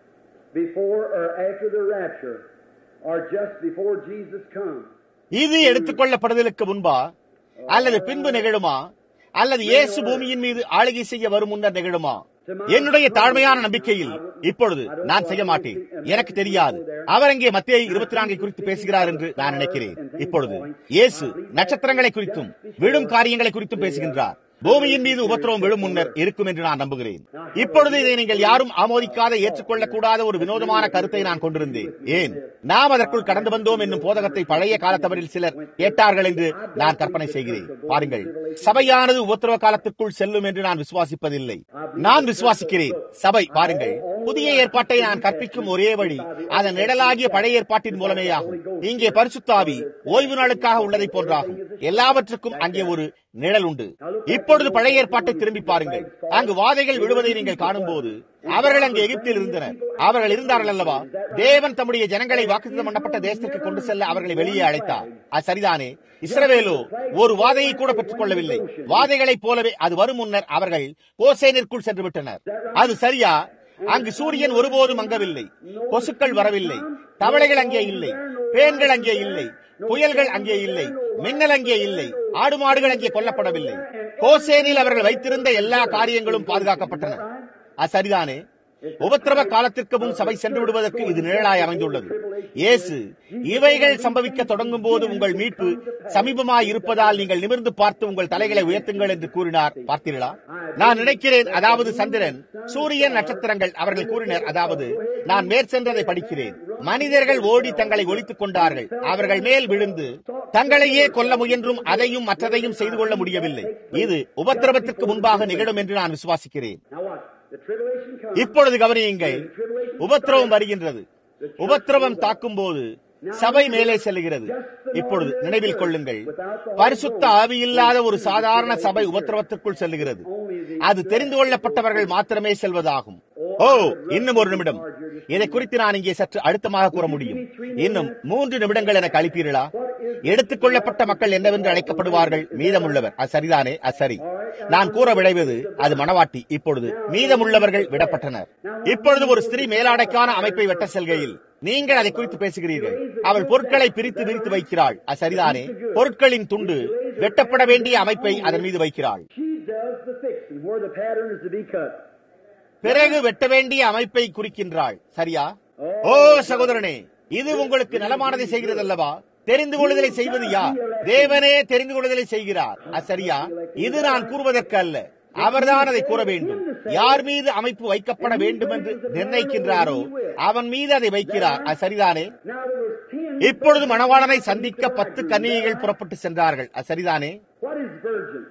before or after the rapture, or just before Jesus comes? இது எடுத்துக்கொள்ளப்படுதலுக்கு முன்பா அல்லது பின்பு நிகழுமா அல்லது இயேசு பூமியின் மீது ஆளுகை செய்ய வரும் முன்னர் நிகழுமா என்னுடைய தாழ்மையான நம்பிக்கையில் இப்பொழுது நான் செய்ய மாட்டேன் எனக்கு தெரியாது அவர் அங்கே மத்திய இருபத்தி நான்கை குறித்து பேசுகிறார் என்று நான் நினைக்கிறேன் இப்பொழுது இயேசு நட்சத்திரங்களை குறித்தும் விழும் காரியங்களை குறித்தும் பேசுகின்றார் பூமியின் மீது உபத்திரவம் விழும் முன்னர் இருக்கும் என்று நான் நம்புகிறேன் இப்பொழுது இதை நீங்கள் யாரும் ஆமோதிக்காத ஏற்றுக்கொள்ளக்கூடாத ஒரு வினோதமான கருத்தை நான் கொண்டிருந்தேன் ஏன் நாம் அதற்குள் கடந்து வந்தோம் என்னும் போதகத்தை பழைய காலத்தவரில் சிலர் கேட்டார்கள் என்று நான் கற்பனை செய்கிறேன் பாருங்கள் சபையானது உபத்திரவ காலத்திற்குள் செல்லும் என்று நான் விசுவாசிப்பதில்லை நான் விசுவாசிக்கிறேன் சபை பாருங்கள் புதிய ஏற்பாட்டை நான் கற்பிக்கும் ஒரே வழி அதன் நிழலாகிய பழைய ஏற்பாட்டின் மூலமே ஆகும் இங்கே பரிசுத்தாவி ஓய்வு நாளுக்காக உள்ளதை போன்றாகும் எல்லாவற்றுக்கும் அங்கே ஒரு நிழல் உண்டு இப்பொழுது பழைய ஏற்பாட்டை திரும்பி பாருங்கள் அங்கு வாதைகள் விழுவதை நீங்கள் காணும்போது அவர்கள் அங்கு எகிப்தில் இருந்தனர் அவர்கள் இருந்தார்கள் அல்லவா தேவன் தம்முடைய ஜனங்களை வாக்குத்தம் பண்ணப்பட்ட தேசத்திற்கு கொண்டு செல்ல அவர்களை வெளியே அழைத்தார் அது சரிதானே இஸ்ரவேலோ ஒரு வாதையை கூட பெற்றுக் கொள்ளவில்லை வாதைகளைப் போலவே அது வரும் முன்னர் அவர்கள் கோசேனிற்குள் சென்று விட்டனர் அது சரியா அங்கு சூரியன் ஒருபோதும் மங்கவில்லை கொசுக்கள் வரவில்லை தவளைகள் அங்கே இல்லை பேன்கள் அங்கே இல்லை புயல்கள் அங்கே இல்லை மின்னல் அங்கே இல்லை ஆடு மாடுகள் அங்கே கொல்லப்படவில்லை கோசேனில் அவர்கள் வைத்திருந்த எல்லா காரியங்களும் பாதுகாக்கப்பட்டன அது சரிதானே உபத்திரவ காலத்திற்கு முன் சபை சென்று விடுவதற்கு இது நிழலாய் அமைந்துள்ளது இயேசு இவைகள் சம்பவிக்க தொடங்கும் போது உங்கள் மீட்பு சமீபமாய் இருப்பதால் நீங்கள் நிமிர்ந்து பார்த்து உங்கள் தலைகளை உயர்த்துங்கள் என்று கூறினார் பார்த்தீர்களா நான் நினைக்கிறேன் அதாவது சந்திரன் சூரியன் நட்சத்திரங்கள் அவர்கள் கூறினர் அதாவது நான் மேற்சென்றதை படிக்கிறேன் மனிதர்கள் ஓடி தங்களை ஒழித்துக் கொண்டார்கள் அவர்கள் மேல் விழுந்து தங்களையே கொல்ல முயன்றும் அதையும் மற்றதையும் செய்து கொள்ள முடியவில்லை இது உபத்திரவத்திற்கு முன்பாக நிகழும் என்று நான் விசுவாசிக்கிறேன் Now watch. The tribulation comes. இப்பொழுது கவனியுங்கள் உபத்திரவம் வருகின்றது உபத்திரவம் தாக்கும் போது சபை மேலே செல்லுகிறது இப்பொழுது நினைவில் கொள்ளுங்கள் பரிசுத்த ஆவி இல்லாத ஒரு சாதாரண சபை உபத்திரவத்திற்குள் செல்லுகிறது அது தெரிந்து கொள்ளப்பட்டவர்கள் மாத்திரமே செல்வதாகும் ஓ இன்னும் ஒரு நிமிடம் இதை குறித்து நான் இங்கே சற்று அழுத்தமாக கூற முடியும் இன்னும் மூன்று நிமிடங்கள் எனக்கு அளிப்பீர்களா எடுத்துக் கொள்ளப்பட்ட மக்கள் என்னவென்று அழைக்கப்படுவார்கள் மீதமுள்ளவர் அது சரிதானே அது சரி நான் கூற விளைவது அது மணவாட்டி இப்பொழுது மீதமுள்ளவர்கள் விடப்பட்டனர் இப்பொழுது ஒரு ஸ்திரீ மேலாடைக்கான அமைப்பை வெட்ட செல்கையில் நீங்கள் அதை குறித்து பேசுகிறீர்கள் அவள் பொருட்களை பிரித்து விரித்து வைக்கிறாள் அது சரிதானே பொருட்களின் துண்டு வெட்டப்பட வேண்டிய அமைப்பை அதன் மீது வைக்கிறாள் She does the fixing where the pattern is to be cut. பிறகு வெட்ட வேண்டிய அமைப்பை குறிக்கின்றாள் சரியா ஓ சகோதரனே இது உங்களுக்கு நலமானதை செய்கிறது அல்லவா தெரிந்து கொள்ளுதலை செய்வது யார் தேவனே தெரிந்து கொள்ளுதலை செய்கிறார் அது சரியா இது நான் கூறுவதற்கு அல்ல அவர்தான் அதை கூற வேண்டும் யார் மீது அமைப்பு வைக்கப்பட வேண்டும் என்று நிர்ணயிக்கின்றாரோ அவன் மீது அதை வைக்கிறார் அது சரிதானே Now there was ten. இப்பொழுது மணவாளனை சந்திக்க பத்து கன்னிகைகள் புறப்பட்டு சென்றார்கள் அது சரிதானே What is virgin?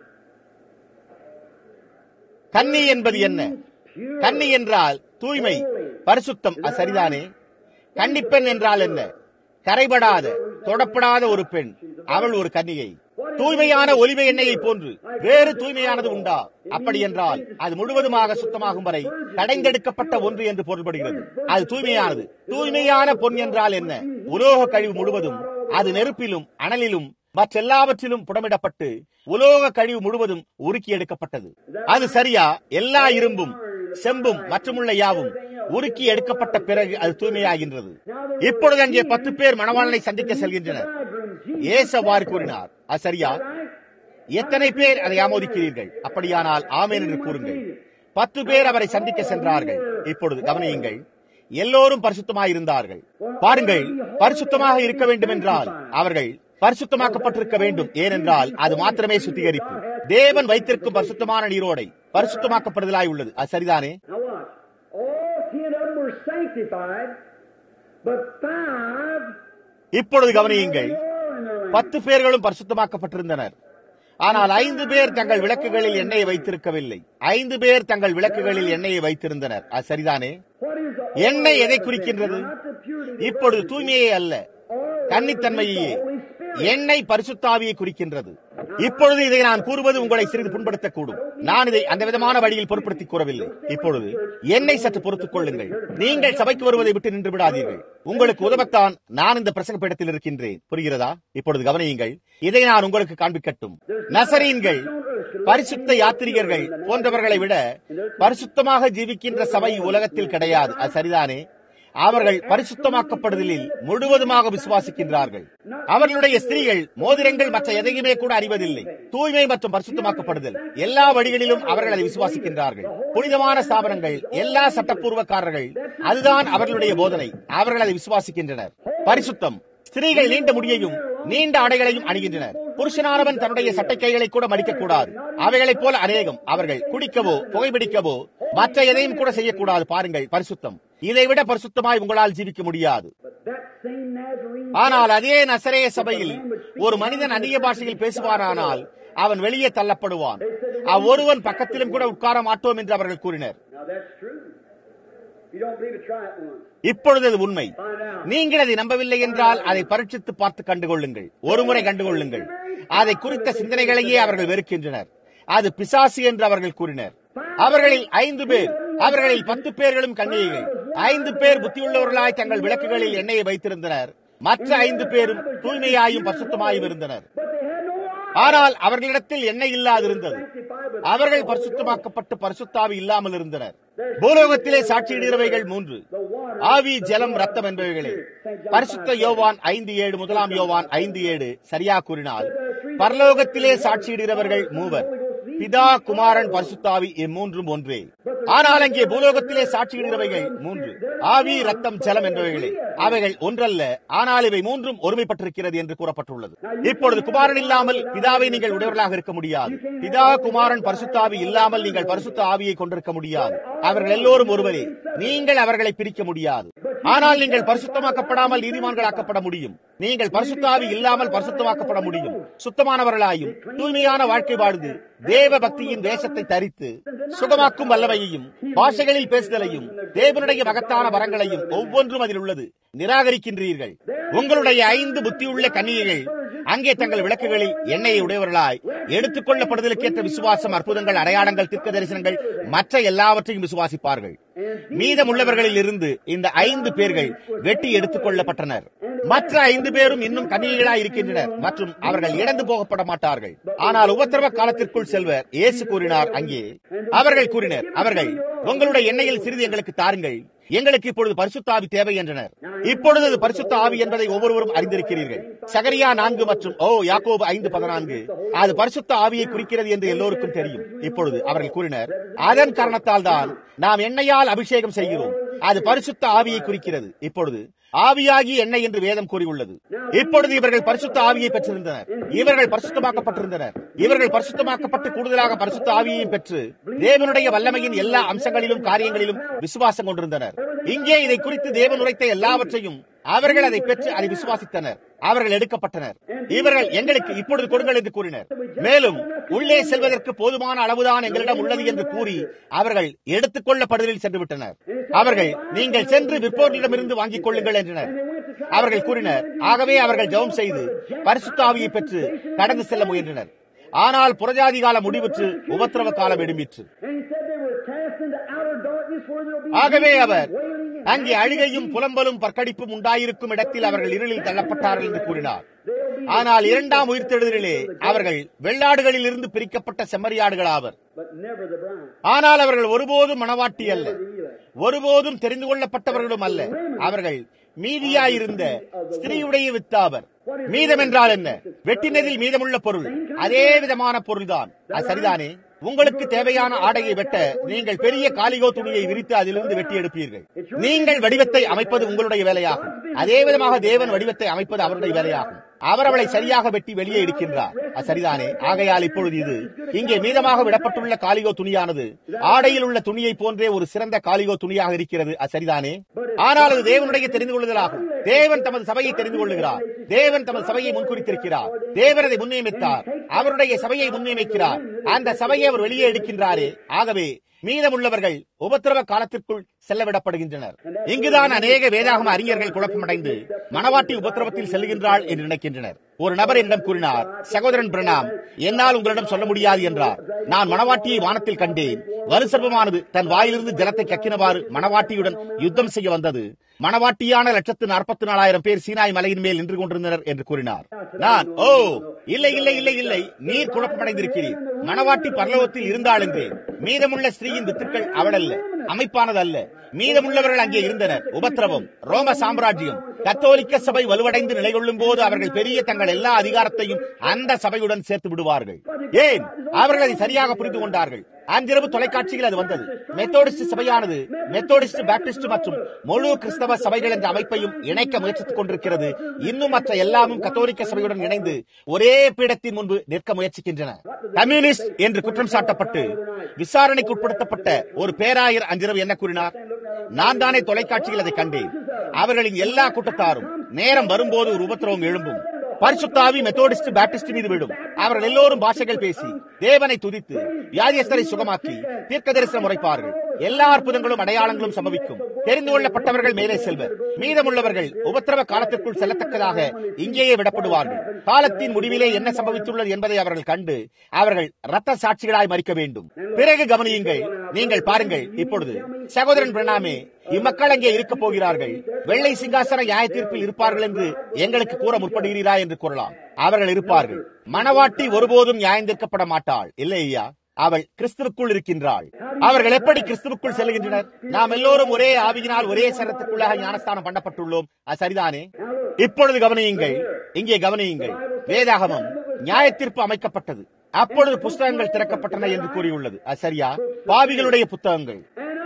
கன்னி என்பது என்ன Pure. கன்னி என்றால் தூய்மை பரிசுத்தம் அது சரிதானே கன்னிப்பெண் என்றால் என்ன கரைபடாத தொடப்படாத ஒரு பெண் அவள் ஒரு கன்னிகை தூய்மையான ஒலிவ எண்ணெயை போன்று வேறு தூய்மையானது உண்டா அப்படி என்றால் அது முழுவதுமாக சுத்தமாகும் வரை கடைந்தெடுக்கப்பட்ட ஒன்று என்று பொருள்படுகிறது அது தூய்மையானது தூய்மையான பொன் என்றால் என்ன உலோக கழிவு முழுவதும் அது நெருப்பிலும் அனலிலும் மற்றெல்லாவற்றிலும் புடமிடப்பட்டு உலோக கழிவு முழுவதும் உருக்கி எடுக்கப்பட்டது அது சரியா எல்லா இரும்பும் செம்பும் மற்றுமுள்ள யாவும் உருக்கி எடுக்கப்பட்ட பிறகு அது தூய்மையாகின்றது இப்பொழுது அங்கே பத்து பேர் மணவாளனை சந்திக்க செல்கின்றனர் ஏசு அவ்வாறு கூறினார் அது சரியா எத்தனை பேர் அதை ஆமோதிக்கிறீர்கள் அப்படியானால் ஆமேன் என்று கூறுங்கள் பத்து பேர் அவரை சந்திக்க சென்றார்கள் இப்பொழுது கவனியுங்கள் எல்லோரும் பரிசுத்தமாயிருந்தார்கள் பாருங்கள் பரிசுத்தமாக இருக்க வேண்டும் என்றால் அவர்கள் பரிசுத்தமாக்கப்பட்டிருக்க வேண்டும் ஏனென்றால் அது மாத்திரமே சுத்திகரிப்பு தேவன் வைத்திருக்கும் பரிசுத்தமான நீரோடை பரிசுத்தமாக்கப்படுதலாய் உள்ளது அது சரிதானே Now watch. All ten of them were sanctified, but five இப்பொழுது கவனியுங்கள் பத்து பேர்களும் பரிசுத்தமாக்கப்பட்டிருந்தனர் ஆனால் ஐந்து பேர் தங்கள் விளக்குகளில் எண்ணெயை வைத்திருக்கவில்லை ஐந்து பேர் தங்கள் விளக்குகளில் எண்ணெயை வைத்திருந்தனர் அது சரிதானே எண்ணெய் எதை குறிக்கின்றது இப்பொழுது தூய்மையே அல்ல கன்னித்தன்மையே எண்ணெய் பரிசுத்தாவியை குறிக்கின்றது இப்பொழுது இதை நான் கூறுவது உங்களை சிறிது புண்படுத்தக்கூடும் நான் இதை அந்த விதமான வழியில் பொருட்படுத்தி கூறவில்லை இப்பொழுது எண்ணெய் சற்று பொறுத்துக் கொள்ளுங்கள் நீங்கள் சபைக்கு வருவதை விட்டு நின்று விடாதீர்கள் உங்களுக்கு உதவத்தான் நான் இந்த பிரசங்க பீடத்தில் இருக்கின்றேன் புரிகிறதா இப்பொழுது கவனியுங்கள் இதை நான் உங்களுக்கு காண்பிக்கட்டும் நசரீன்கள் பரிசுத்த யாத்திரிகர்கள் போன்றவர்களை விட பரிசுத்தமாக ஜீவிக்கின்ற சபை உலகத்தில் கிடையாது அது சரிதானே அவர்கள் பரிசுத்தமாக்கப்படுதலில் முழுவதுமாக விசுவாசிக்கின்றார்கள் அவர்களுடைய ஸ்திரீகள் மோதிரங்கள் மற்ற எதையுமே கூட அறிவதில்லை தூய்மை மற்றும் பரிசுத்தமாக்கப்படுதல் எல்லா வழிகளிலும் அவர்கள் அதை விசுவாசிக்கின்றார்கள் புனிதமான ஸ்தாபனங்கள் எல்லா சட்டப்பூர்வக்காரர்கள் அதுதான் அவர்களுடைய போதனை அவர்கள் அதை விசுவாசிக்கின்றனர் பரிசுத்தம் ஸ்திரீகள் நீண்ட முடியையும் நீண்ட ஆடைகளையும் அணிகின்றனர் புருஷனானவன் தன்னுடைய சட்டை கைகளை கூட மடிக்கக்கூடாது அவைகளைப் போல அநேகம் அவர்கள் குடிக்கவோ புகைப்பிடிக்கவோ மற்ற எதையும் கூட செய்யக்கூடாது பாருங்கள் பரிசுத்தம் இதை விட பரிசுத்தமாய் உங்களால் ஜீவிக்க முடியாது ஆனால் அதே நசரேய சபையில் ஒரு மனிதன் அந்நிய பாஷையில் பேசுவானானால் அவன் வெளியே தள்ளப்படுவான் அவ்வொருவன் பக்கத்திலும் கூட உட்கார மாட்டோம் என்று அவர்கள் கூறினர் இப்பொழுது அது உண்மை நீங்கள் அதை நம்பவில்லை என்றால் அதை பரீட்சித்து பார்த்து கண்டுகொள்ளுங்கள் ஒருமுறை கண்டுகொள்ளுங்கள் அதை குறித்த சிந்தனைகளையே அவர்கள் வெறுக்கின்றனர் அது பிசாசு என்று அவர்கள் கூறினர் அவர்களில் ஐந்து பேர் அவர்களில் பத்து பேர்களும் கன்னிகைகள் ஐந்து பேர் புத்தியுள்ளவர்களாய் தங்கள் விளக்குகளில் எண்ணெயை வைத்திருந்தனர் மற்ற ஐந்து பேரும் தூய்மையாயும் பரிசுத்தமாயும் இருந்தனர் ஆனால் அவர்களிடத்தில் எண்ணெய் இல்லாதிருந்தது அவர்கள் பரிசுத்தமாக்கப்பட்டு பரிசுத்தாவி இல்லாமல் இருந்தனர் பூலோகத்திலே சாட்சியிடுகிறவைகள் மூன்று ஆவி ஜலம் ரத்தம் என்பவைகளே பரிசுத்த யோவான் ஐந்து ஏழு முதலாம் யோவான் ஐந்து ஏழு சரியா கூறினால் பரலோகத்திலே சாட்சியிடுகிறவர்கள் மூவர் பிதா குமாரன் பரிசுத்தாவி இம்மூன்றும் ஒன்றே ஆனால் அங்கே பூலோகத்திலே சாட்சியிடுகிறவைகள் மூன்று ஆவி ரத்தம் ஜலம் என்பவைகளே அவைகள் ஒன்றல்ல ஆனால் இவை மூன்றும் ஒருமைப்பட்டிருக்கிறது என்று கூறப்பட்டுள்ளது இப்பொழுது குமாரன் இல்லாமல் பிதாவை நீங்கள் உடையவர்களாக இருக்க முடியாது பிதா குமாரன் பரிசுத்தாவி இல்லாமல் நீங்கள் பரிசுத்த ஆவியை கொண்டிருக்க முடியாது அவர்கள் எல்லோரும் ஒருவரே நீங்கள் அவர்களை பிரிக்க முடியாது ஆனால் நீங்கள் பரிசுத்தமாக்கப்படாமல் நீதிமான்களாக்கப்பட முடியும் நீங்கள் பரிசுத்தாவி இல்லாமல் பரிசுத்தமாக்கப்பட முடியும் சுத்தமானவர்களாயும் தூய்மையான வாழ்க்கை வாழ்ந்து தேவ பக்தியின் வேஷத்தை தரித்து சுகமாக்கும் வல்லமையையும் பாஷைகளில் பேசுதலையும் தேவனுடைய மகத்தான வரங்களையும் ஒவ்வொன்றும் அதில் உள்ளது நிராகரிக்கின்றீர்கள் உங்களுடைய ஐந்து புத்தியுள்ள கன்னிகைகள் அங்கே தங்கள் விளக்குகளில் எண்ணெயை உடையவர்களாய் எடுத்துக் கொள்ளப்படுதலுக்கேற்ற விசுவாசம் அற்புதங்கள் அடையாளங்கள் திர்க்க தரிசனங்கள் மற்ற எல்லாவற்றையும் விசுவாசிப்பார்கள் மீதமுள்ளவர்களில் இருந்து இந்த ஐந்து பேர்கள் வெட்டி எடுத்துக் கொள்ளப்பட்டனர் மற்ற ஐந்து பேரும் இன்னும் கன்னிகைகளாய் இருக்கின்றனர் மற்றும் அவர்கள் இழந்து போகப்பட மாட்டார்கள் ஆனால் உபத்திரவ காலத்திற்குள் செல்வர் இயேசு கூறினார் அங்கே அவர்கள் கூறினர் அவர்கள் உங்களுடைய எண்ணெயில் சிறிது எங்களுக்கு தாருங்கள் எங்களுக்கு இப்பொழுது பரிசுத்த ஆவி தேவை என்றனர் இப்பொழுது அது பரிசுத்த ஆவி என்பதை ஒவ்வொருவரும் அறிந்திருக்கிறீர்கள் சகரியா நான்கு மற்றும் ஓ யாக்கோபு ஐந்து பதினான்கு அது பரிசுத்த ஆவியை குறிக்கிறது என்று எல்லோருக்கும் தெரியும் இப்பொழுது அவர்கள் கூறினர் அதன் காரணத்தால் தான் நாம் எண்ணெயால் அபிஷேகம் செய்கிறோம் அது பரிசுத்த ஆவியை குறிக்கிறது இப்பொழுது ஆவியாகி எண்ணெய் என்று வேதம் கூறியுள்ளது இப்பொழுது இவர்கள் பரிசுத்த ஆவியை பெற்றிருந்தனர் இவர்கள் பரிசுத்தமாக்கப்பட்டிருந்தனர் இவர்கள் பரிசுத்தமாக்கப்பட்டு கூடுதலாக பரிசுத்த ஆவியையும் பெற்று தேவனுடைய வல்லமையின் எல்லா அம்சங்களிலும் காரியங்களிலும் விசுவாசம் கொண்டிருந்தனர் இங்கே இதை குறித்து தேவன் உரைத்த எல்லாவற்றையும் அவர்கள் அதை பெற்று அதை விசுவாசித்தனர் அவர்கள் எடுக்கப்பட்டனர் இவர்கள் எங்களுக்கு இப்பொழுது கொடுங்கள் என்று கூறினர் மேலும் உள்ளே செல்வதற்கு போதுமான அளவுதான் எங்களிடம் உள்ளது என்று கூறி அவர்கள் எடுத்துக் கொள்ளப்படுதலில் சென்று விட்டனர் அவர்கள் நீங்கள் சென்று விற்போரிடமிருந்து வாங்கிக் கொள்ளுங்கள் என்றனர் அவர்கள் கூறினர் ஆகவே அவர்கள் ஜெபம் செய்து பரிசுத்த ஆவியை பெற்று கடந்து செல்ல முயன்றனர் ஆனால் புறஜாதி காலம் முடிவுற்று உபத்திரவ காலம் எடும்பிற்று ஆகவே அவர் அங்கே அழுகையும் புலம்பலும் பற்கடிப்பும் உண்டாயிருக்கும் இடத்தில் அவர்கள் இருளில் தள்ளப்பட்டார்கள் என்று கூறினார் ஆனால் இரண்டாம் உயிர்த்தெழுதலிலே அவர்கள் வெள்ளாடுகளில் இருந்து பிரிக்கப்பட்ட செம்மறியாடுகள் ஆவர் ஆனால் அவர்கள் ஒருபோதும் மனவாட்டி அல்ல ஒருபோதும் தெரிந்து கொள்ளப்பட்டவர்களும் அல்ல அவர்கள் மீதியாயிருந்த ஸ்திரீயுடைய வித்தாவர் மீதம் என்றால் என்ன வெட்டினதில் மீதமுள்ள பொருள் அதே விதமான பொருள்தான் அது சரிதானே உங்களுக்கு தேவையான ஆடையை வெட்ட நீங்கள் பெரிய காலிகோ துணியை விரித்து அதிலிருந்து வெட்டி எடுப்பீர்கள் நீங்கள் வடிவத்தை அமைப்பது உங்களுடைய வேலையாகும் அதே விதமாக தேவன் வடிவத்தை அமைப்பது அவருடைய வேலையாகும் அவர் அவளை சரியாக வெட்டி வெளியே எடுக்கின்றார் அது சரிதானே ஆகையால் இப்பொழுது இது இங்கே மீதமாக விடப்பட்டுள்ள காலிகோ துணியானது ஆடையில் உள்ள துணியை போன்றே ஒரு சிறந்த காலிகோ துணியாக இருக்கிறது அது சரிதானே ஆனால் அது தேவனுடைய தெரிந்து கொள்ளுதலாகும் தேவன் தமது சபையை தெரிந்து கொள்ளுகிறார் தேவன் தமது சபையை முன்குறித்திருக்கிறார் தேவன் அதை முன்னியமித்தார் அவருடைய சபையை முன்னியமிக்கிறார் அந்த சபையை அவர் வெளியே எடுக்கின்றாரே ஆகவே மீதமுள்ளவர்கள் உபத்திரவ காலத்திற்குள் செல்லவிடப்படுகின்றனர் இங்குதான் அநேக வேதாகம அறிஞர்கள் குழப்பமடைந்து மணவாட்டி உபத்திரவத்தில் செல்கின்றாள் என்று நினைக்கின்றனர் ஒரு நபர் என்னிடம் கூறினார் சகோதரன் பிரணாம் என்னால் உங்களிடம் சொல்ல முடியாது என்றார் நான் மணவாட்டியை வானத்தில் கண்டேன் வலுசர்பமானது தன் வாயிலிருந்து ஜலத்தை கக்கினவாறு மணவாட்டியுடன் யுத்தம் செய்ய வந்தது மணவாட்டியான லட்சத்து நாற்பத்தி நாலாயிரம் பேர் சீனாய் மலையின் மேல் நின்று கொண்டிருந்தனர் என்று கூறினார் நான் ஓ இல்லை இல்லை இல்லை இல்லை நீர் குழப்பமடைந்திருக்கிறீர் மணவாட்டி பரலோகத்தில் இருந்தாள் என்றேன் மீதமுள்ள ஸ்திரீயின் வித்துக்கள் அவள் அல்ல அமைப்பானது அல்ல மீதமுள்ளவர்கள் அங்கே இருந்தனர் உபத்திரவம் ரோம சாம்ராஜ்யம் கத்தோலிக்க சபை வலுவடைந்து நிலை கொள்ளும் போது அவர்கள் பெரிய தங்கள் எல்லா அதிகாரத்தையும் அந்த சபையுடன் சேர்த்து விடுவார்கள் ஏன் அவர்கள் அதை சரியாக புரிந்து கொண்டார்கள் அன்றிரவு தொலைக்காட்சியில் அது வந்தது மெத்தோடிஸ்ட் சபையானது மெத்தோடிஸ்ட் பேப்டிஸ்ட் மற்றும் முழு கிறிஸ்தவ சபைகள் என்ற அமைப்பையும் இணைக்க முயற்சித்துக் கொண்டிருக்கிறது இன்னும் மற்ற எல்லாமும் கத்தோலிக்க சபையுடன் இணைந்து ஒரே பீடத்தின் முன்பு நிற்க முயற்சிக்கின்றன கம்யூனிஸ்ட் என்று குற்றம் சாட்டப்பட்டு விசாரணைக்கு உட்படுத்தப்பட்ட ஒரு பேராயர் அன்றிரவு என்ன கூறினார் நான் தானே தொலைக்காட்சியில் அதை கண்டேன் அவர்களின் எல்லா கூட்டத்தாரும் நேரம் வரும்போது ஒரு உபத்திரவம் எழும்பும் பரிசுத்தாவி மெத்தோடிஸ்ட் பேப்டிஸ்ட் மீது விடும் அவர்கள் எல்லோரும் பாஷைகள் பேசி தேவனை துதித்து வியாதியஸ்தரை சுகமாக்கி தீர்க்க தரிசனம் உரைப்பார்கள் எல்லா அற்புதங்களும் அடையாளங்களும் சம்பவிக்கும் தெரிந்து கொள்ளப்பட்டவர்கள் மேலே செல்வர் மீதமுள்ளவர்கள் உபத்திரவ காலத்திற்குள் செல்லத்தக்கதாக இங்கேயே விடப்படுவார்கள் காலத்தின் முடிவிலே என்ன சம்பவித்துள்ளது என்பதை அவர்கள் கண்டு அவர்கள் ரத்த சாட்சிகளாய் மறிக்க வேண்டும் பிறகு கவனியுங்கள் நீங்கள் பாருங்கள் இப்பொழுது சகோதரன் பிரணாமே இம்மக்கள் அங்கே இருக்க போகிறார்கள் வெள்ளை சிங்காசன நியாய தீர்ப்பில் இருப்பார்கள் என்று எங்களுக்கு கூற முற்படுகிறீரா என்று கூறலாம் அவர்கள் இருப்பார்கள் மணவாட்டி ஒருபோதும் நியாயந்திருக்கப்பட மாட்டாள் இல்லை ஐயா அவள் கிறிஸ்துவுக்குள் இருக்கின்றாள் அவர்கள் எப்படி கிறிஸ்துவுக்குள் செல்கின்றனர் நாம் எல்லோரும் ஒரே ஆவியினால் ஒரே சரத்துக்குள்ளாக ஞானஸ்தானம் பண்ணப்பட்டுள்ளோம் அது சரிதானே இப்பொழுது கவனியுங்கள் இங்கே கவனியுங்கள் வேதாகமம் நியாயத்தீர்ப்பு அமைக்கப்பட்டது அப்பொழுது புஸ்தகங்கள் திறக்கப்பட்டன என்று கூறியுள்ளது அது சரியா பாவிகளுடைய புத்தகங்கள்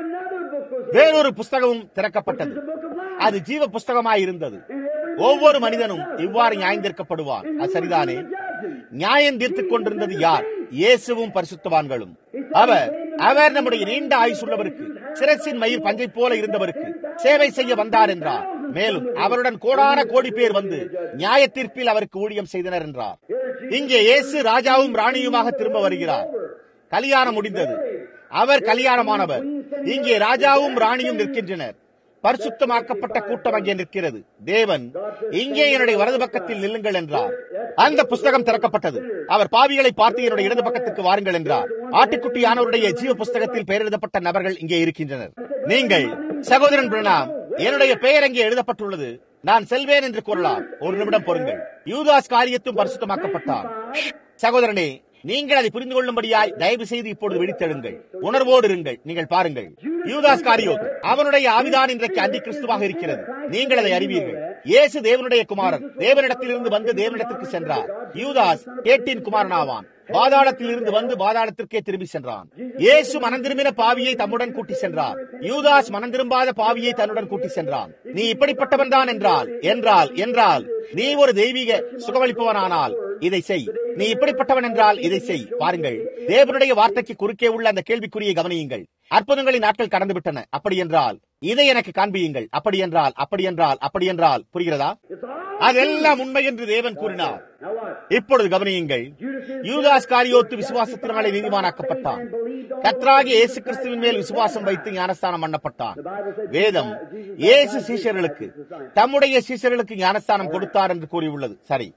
வேறொரு புஸ்தகமும் திறக்கப்பட்டது அது ஜீவ புஸ்தகமாய் இருந்தது ஒவ்வொரு மனிதனும் இவ்வாறு நியாயந்திருக்கப்படுவான் அது சரிதானே நியாயம் தீர்த்துக் கொண்டிருந்தது யார் இயேசுவும் பரிசுத்தவான்களும் அவர் அவர் நம்முடைய நீண்ட ஆயுசுள்ளவருக்கு சிரசின் மயிர் பஞ்சை போல இருந்தவருக்கு சேவை செய்ய வந்தார் என்றார் மேலும் அவருடன் கோடான கோடி பேர் வந்து நியாய தீர்ப்பில் அவருக்கு ஊழியம் செய்தனர் என்றார் இங்கே இயேசு ராஜாவும் ராணியுமாக திரும்ப வருகிறார் கல்யாணம் முடிந்தது அவர் கல்யாணமானவர் இங்கே ராஜாவும் ராணியும் நிற்கின்றனர் பரிசுத்தமாக்கப்பட்ட கூட்டம் அங்கே நிற்கிறது தேவன் இங்கே என்னுடைய வலது பக்கத்தில் நில்லுங்கள் என்றார் அந்த புஸ்தகம் திறக்கப்பட்டது அவர் பாவிகளை பார்த்து என்னுடைய இடது பக்கத்துக்கு வாருங்கள் என்றார் ஆட்டுக்குட்டியானவருடைய ஜீவ புஸ்தகத்தில் பெயர் எழுதப்பட்ட நபர்கள் இங்கே இருக்கின்றனர் நீங்கள் சகோதரன் பிரணாம் என்னுடைய பெயர் அங்கே எழுதப்பட்டுள்ளது நான் செல்வேன் என்று கூறலாம் ஒரு நிமிடம் பொறுங்கள் யூதாஸ் காரியத்தும் பரிசுத்தமாக்கப்பட்டார் சகோதரனே நீங்கள் அதை புரிந்து கொள்ளும்படியாய் தயவு செய்து இப்பொழுது விழித்தெழுங்கள் உணர்வோடு இருங்கள் நீங்கள் பாருங்கள் யூதாஸ் காரியோ அவனுடைய ஆவிதான் இன்றைக்கு அந்தி கிறிஸ்துவாக இருக்கிறது நீங்கள் அதை அறிவீர்கள் இயேசு தேவனுடைய குமாரன் தேவனிடத்திலிருந்து வந்து தேவனிடத்திற்கு சென்றார் யூதாஸ் கேட்டின் குமாரன் ஆவான் பாதாளத்தில் இருந்து வந்து பாதாளத்திற்கே திரும்பி சென்றான் இயேசு மனம் திரும்பின பாவியை தம்முடன் கூட்டி சென்றார் யூதாஸ் மனம் திரும்பாத பாவியை தன்னுடன் கூட்டி சென்றான் நீ இப்படிப்பட்டவன் தான் என்றால் என்றால் என்றால் நீ ஒரு தெய்வீக சுகமளிப்பவனானால் இதை செய் நீ இப்படிப்பட்டவன் என்றால் இதை செய் பாருங்கள் தேவனுடைய வார்த்தைக்கு குறுக்கே உள்ள அந்த கேள்விக்குறியை கவனியுங்கள் அற்புதங்களின் நாட்கள் கடந்து விட்டன அப்படி என்றால் இதை எனக்கு காண்பியுங்கள் அப்படி என்றால் அப்படி என்றால் அப்படி என்றால் புரிகிறதா அதெல்லாம் உண்மை என்று தேவன் கூறினார் இப்பொழுது கவனியுங்கள் யூதாஸ் காரியோத்து விசுவாசத்தினாலே நீதிமானாக்கப்பட்டான் கத்ராகி இயேசு கிறிஸ்துவின் மேல் விசுவாசம் வைத்து ஞானஸ்தானம் பண்ணப்பட்டான் வேதம் இயேசு சீஷர்களுக்கு தம்முடைய சீஷர்களுக்கு ஞானஸ்தானம் கொடுத்தார் என்று கூறியுள்ளது சரி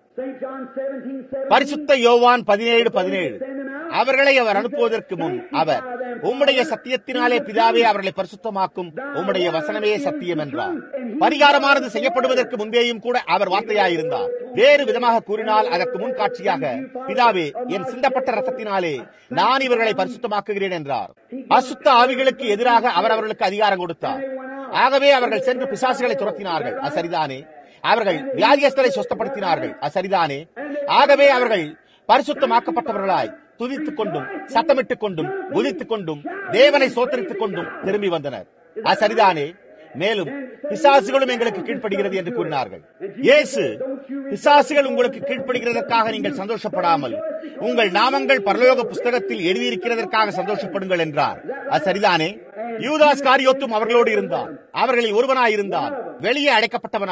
பரிசுத்த யோவான் பதினேழு பதினேழு அவர்களை அவர் அனுப்புவதற்கு முன் அவர் உம்முடைய சத்தியத்தினாலே பிதாவே அவர்களை பரிசுத்தமாக்கும் உம்முடைய வசனமே சத்தியம் என்றார் பரிகாரமானது செய்யப்படுவதற்கு முன்பேயும் கூட அவர் வார்த்தையாயிருந்தார் வேறு விதமாக கூறினால் அதற்கு முன் காட்சியாக பிதாவே என் சிந்தப்பட்ட ரத்தத்தினாலே நான் இவர்களை பரிசுத்தமாக்குகிறேன் என்றார் அசுத்த ஆவிகளுக்கு எதிராக அவர் அவர்களுக்கு அதிகாரம் கொடுத்தார் ஆகவே அவர்கள் சென்று பிசாசுகளை துரத்தினார்கள் அது சரிதானே அவர்கள் வியாதியஸ்தரை சொஸ்தப்படுத்தினார்கள் அது சரிதானே ஆகவே அவர்கள் பரிசுத்தமாக்கப்பட்டவர்களாய் துதித்துக் கொண்டும் சத்தமிட்டுக் கொண்டும் குதித்துக் கொண்டும் தேவனை சோத்தரித்துக் கொண்டும் திரும்பி வந்தனர் அது சரிதானே மேலும் பிசாசுகளும் எங்களுக்கு கீழ்ப்படுகிறது என்று கூறினார்கள் இயேசு பிசாசுகள் உங்களுக்கு கீழ்ப்படுகிறதற்காக நீங்கள் சந்தோஷப்படாமல் உங்கள் நாமங்கள் பரலோக புஸ்தகத்தில் எழுதியிருக்கிறதற்காக சந்தோஷப்படுங்கள் என்றார் அது சரிதானே யூதாஸ் காரியோத்தும் அவர்களோடு இருந்தார் அவர்களில் ஒருவனாய் இருந்தார் வெளியே அடைக்கப்பட்டவனாய்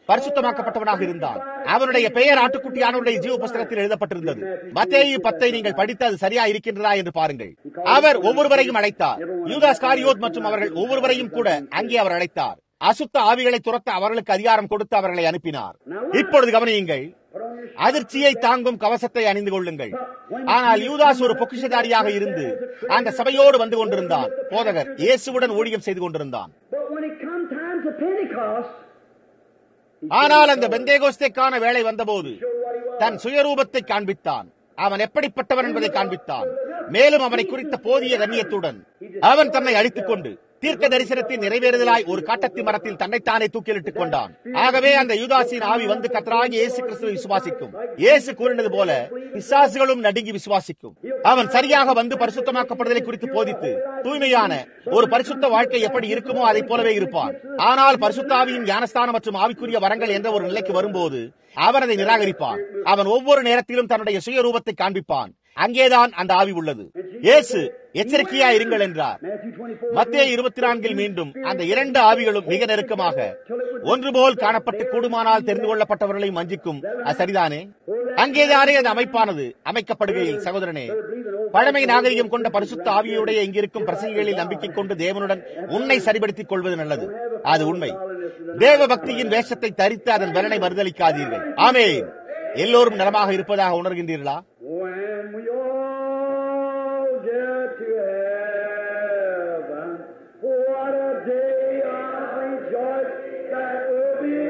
பரிசுத்தமாக்கப்பட்டவனாக இருந்தான் அவனுடைய பெயர் ஆட்டுக்குட்டியானவருடைய ஜீவ புஸ்தகத்தில் எழுதப்பட்டிருந்தது மத்தேயு பத்தை நீங்கள் படித்து அது சரியா இருக்கின்றதா என்று பாருங்கள் அவர் ஒவ்வொருவரையும் அழைத்தார் யூதாஸ் காரியோத் மற்றும் அவர்கள் ஒவ்வொருவரையும் கூட அங்கே அவர் அழைத்தார் அசுத்த ஆவிகளை துரத்த அவர்களுக்கு அதிகாரம் கொடுத்து அவர்களை அனுப்பினார் இப்பொழுது கவனியுங்கள் அதிர்ச்சியை தாங்கும் கவசத்தை அணிந்து கொள்ளுங்கள் ஆனால் யூதாஸ் ஒரு பொக்கிஷதாரியாக இருந்து அந்த சபையோடு வந்து கொண்டிருந்தான் போதகர் இயேசுவுடன் ஊழியம் செய்து கொண்டிருந்தான் But when it come time to Pentecost, ஆனால் அந்த பெந்தேகோஸ்தைக்கான வேலை வந்தபோது தன் சுயரூபத்தை காண்பித்தான் அவன் எப்படிப்பட்டவன் என்பதை காண்பித்தான் மேலும் அவனை குறித்த போதிய கண்ணியத்துடன் அவன் தன்னை அழித்துக் கொண்டு தீர்க்க தரிசனத்தின் நிறைவேறுதலாய் ஒரு காட்டத்தி மரத்தில் தன்னைத்தானே தூக்கிலிட்டுக் கொண்டான் ஆகவே அந்த யூதாசின் ஆவி வந்து கத்தராகி இயேசு கிறிஸ்துவை விசுவாசிக்கும் இயேசு கூறினது போல பிசாசுகளும் நடுங்கி விசுவாசிக்கும் அவன் சரியாக வந்து பரிசுத்தமாக்கப்படுதலை குறித்து போதித்து தூய்மையான ஒரு பரிசுத்த வாழ்க்கை எப்படி இருக்குமோ அதை போலவே இருப்பான் ஆனால் பரிசுத்த ஆவியின் ஞானஸ்தானம் மற்றும் ஆவிக்குரிய வரங்கள் என்ற ஒரு நிலைக்கு வரும்போது அவன் அதை நிராகரிப்பான் அவன் ஒவ்வொரு நேரத்திலும் தன்னுடைய சுயரூபத்தை காண்பிப்பான் அங்கேதான் அந்த ஆவி உள்ளது இயேசு எச்சரிக்கையா இருங்கள் என்றார் Matthew 24, மத்திய இருபத்தி நான்கில் மீண்டும் அந்த இரண்டு ஆவிகளும் மிக நெருக்கமாக ஒன்று போல் காணப்பட்டு கூடுமானால் தெரிந்து கொள்ளப்பட்டவர்களையும் வஞ்சிக்கும் அது சரிதானே அங்கேதானே அந்த அமைப்பானது அமைக்கப்படுகையில் சகோதரனே பழமை நாகரிகம் கொண்ட பரிசுத்த ஆவியுடைய இங்கிருக்கும் பிரசங்கிகளில் நம்பிக்கை கொண்டு தேவனுடன் உன்னை சரிபடுத்திக் கொள்வது நல்லது அது உண்மை தேவ பக்தியின் வேஷத்தை தரித்து அதன் பலனை மறுதளிக்காதீர்கள் ஆமென் எல்லோரும் நலமாக இருப்பதாக உணர்கின்றீர்களா When we all get to heaven, what a day of rejoice that will be.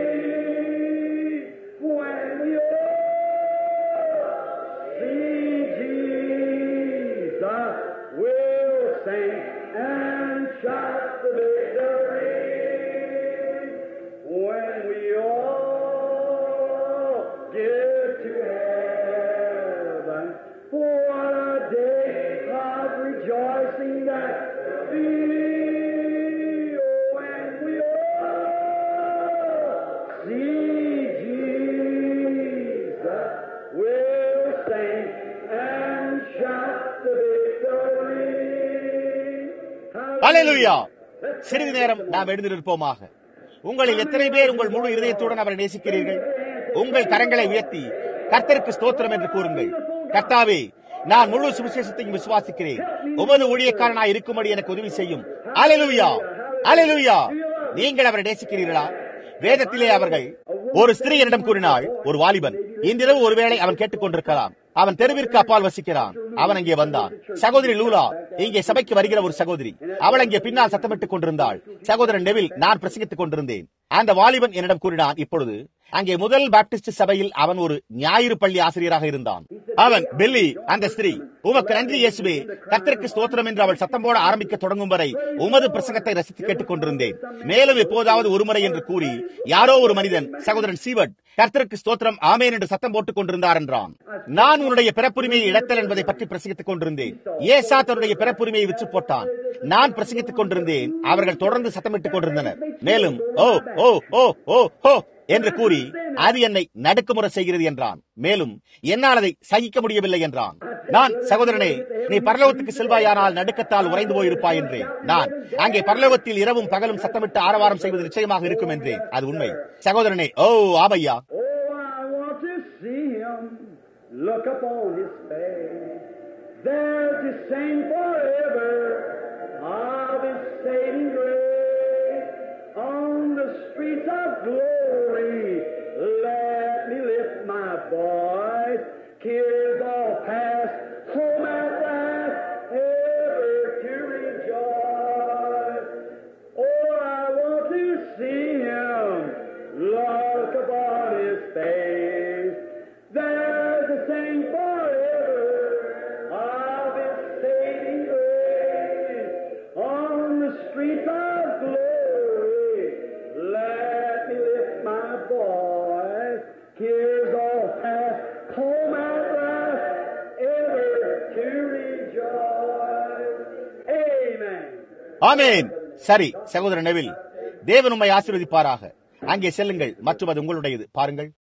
When we all see Jesus, we'll sing and shout the victory. When we all get to heaven, what a day of rejoicing that will be. When we all see Jesus, we'll sing and shout the victory. அலையலுயா சிறிது நேரம் நாம் எழுந்து நிற்போமாக உங்களில் எத்தனை பேர் உங்கள் முழு இருதயத்துடன் அவரை நேசிக்கிறீர்கள் உங்கள் கரங்களை உயர்த்தி கர்த்தருக்கு ஸ்தோத்திரம் என்று கூறுங்கள் கர்த்தாவே நான் முழு சுவிசேஷத்தையும் விசுவாசிக்கிறேன் உமது ஊழியக்காரனாய் இருக்கும்படி எனக்கு உதவி செய்யும் அலையலுயா அலையலுயா நீங்கள் அவரை நேசிக்கிறீர்களா வேதத்திலே அவர்கள் ஒரு ஸ்திரீயரிடம் கூறினாள் ஒரு வாலிபன் இன்றிரவு ஒருவேளை அவன் கேட்டுக் கொண்டிருக்கலாம் அவன் தெருவிற்கு அப்பால் வசிக்கிறான் அவன் அங்கே வந்தான் சகோதரி லூலா இங்கே சபைக்கு வருகிற ஒரு சகோதரி அவள் அங்கே பின்னால் சத்தமிட்டுக் கொண்டிருந்தாள் சகோதரன் நெவில் நான் பிரசங்கித்துக் கொண்டிருந்தேன் அந்த வாலிபன் என்னிடம் கூறினான் இப்பொழுது அங்கே முதல் பாப்டிஸ்ட் சபையில் அவன் ஒரு ஞாயிறு பள்ளி ஆசிரியராக இருந்தான் அவன் பெல்லி அந்த ஸ்திரீ உமக்கு நன்றி இயேசுவே கர்த்தருக்கு ஸ்தோத்திரம் என்று அவள் சத்தம் போட ஆரம்பிக்க தொடங்கும் வரை உமது பிரசங்கத்தை ரசித்து கேட்டுக் கொண்டிருந்தேன் மேலும் எப்போதாவது ஒருமுறை என்று கூறி யாரோ ஒரு மனிதன் சகோதரன் சீவட் கர்த்தருக்கு ஸ்தோத்திரம் ஆமேன் என்று சத்தம் போட்டுக் கொண்டிருந்தார் என்றான் நான் உன்னுடைய பிறப்புரிமையை இழத்தல் என்பதை பற்றி பிரசங்கித்துக் கொண்டிருந்தேன் ஏசா தன்னுடைய பிறப்புரிமையை விற்று போட்டான் நான் பிரசங்கித்துக் கொண்டிருந்தேன் அவர்கள் தொடர்ந்து சத்தமிட்டுக் கொண்டிருந்தனர் மேலும் ஓ ஓ ஓ ஓ ஓ என்று கூறி அது என்னை நடுக்குமுறை செய்கிறது என்றான் மேலும் என்னால் அதை சகிக்க முடியவில்லை என்றான் நான் சகோதரனே நீ பரலோகத்துக்கு செல்வாயானால் நடுக்கத்தால் உறைந்து போயிருப்பாய் என்றேன் நான் அங்கே பரலோகத்தில் இரவும் பகலும் சத்தமிட்டு ஆரவாரம் செய்வது நிச்சயமாக இருக்கும் என்றேன் அது உண்மை சகோதரனே ஓ ஆமையா Oh, I want to see him look upon his face. There to sing forever of his saving grace. On the streets of glory, let me lift my voice. Cares all past, home at last, ever to rejoice. Oh, I want to see him look upon his face. There's a sing forever of his saving grace. On the streets of glory, let me lift my voice. Cares all past, home at last, ever to rejoice. Amen. ஆமேன் சரி சகோதரன் Neville தேவன் உம்மை ஆசீர்வதிப்பாராக அங்கே செல்லுங்கள் மற்றும் அது உங்களுடையது பாருங்கள்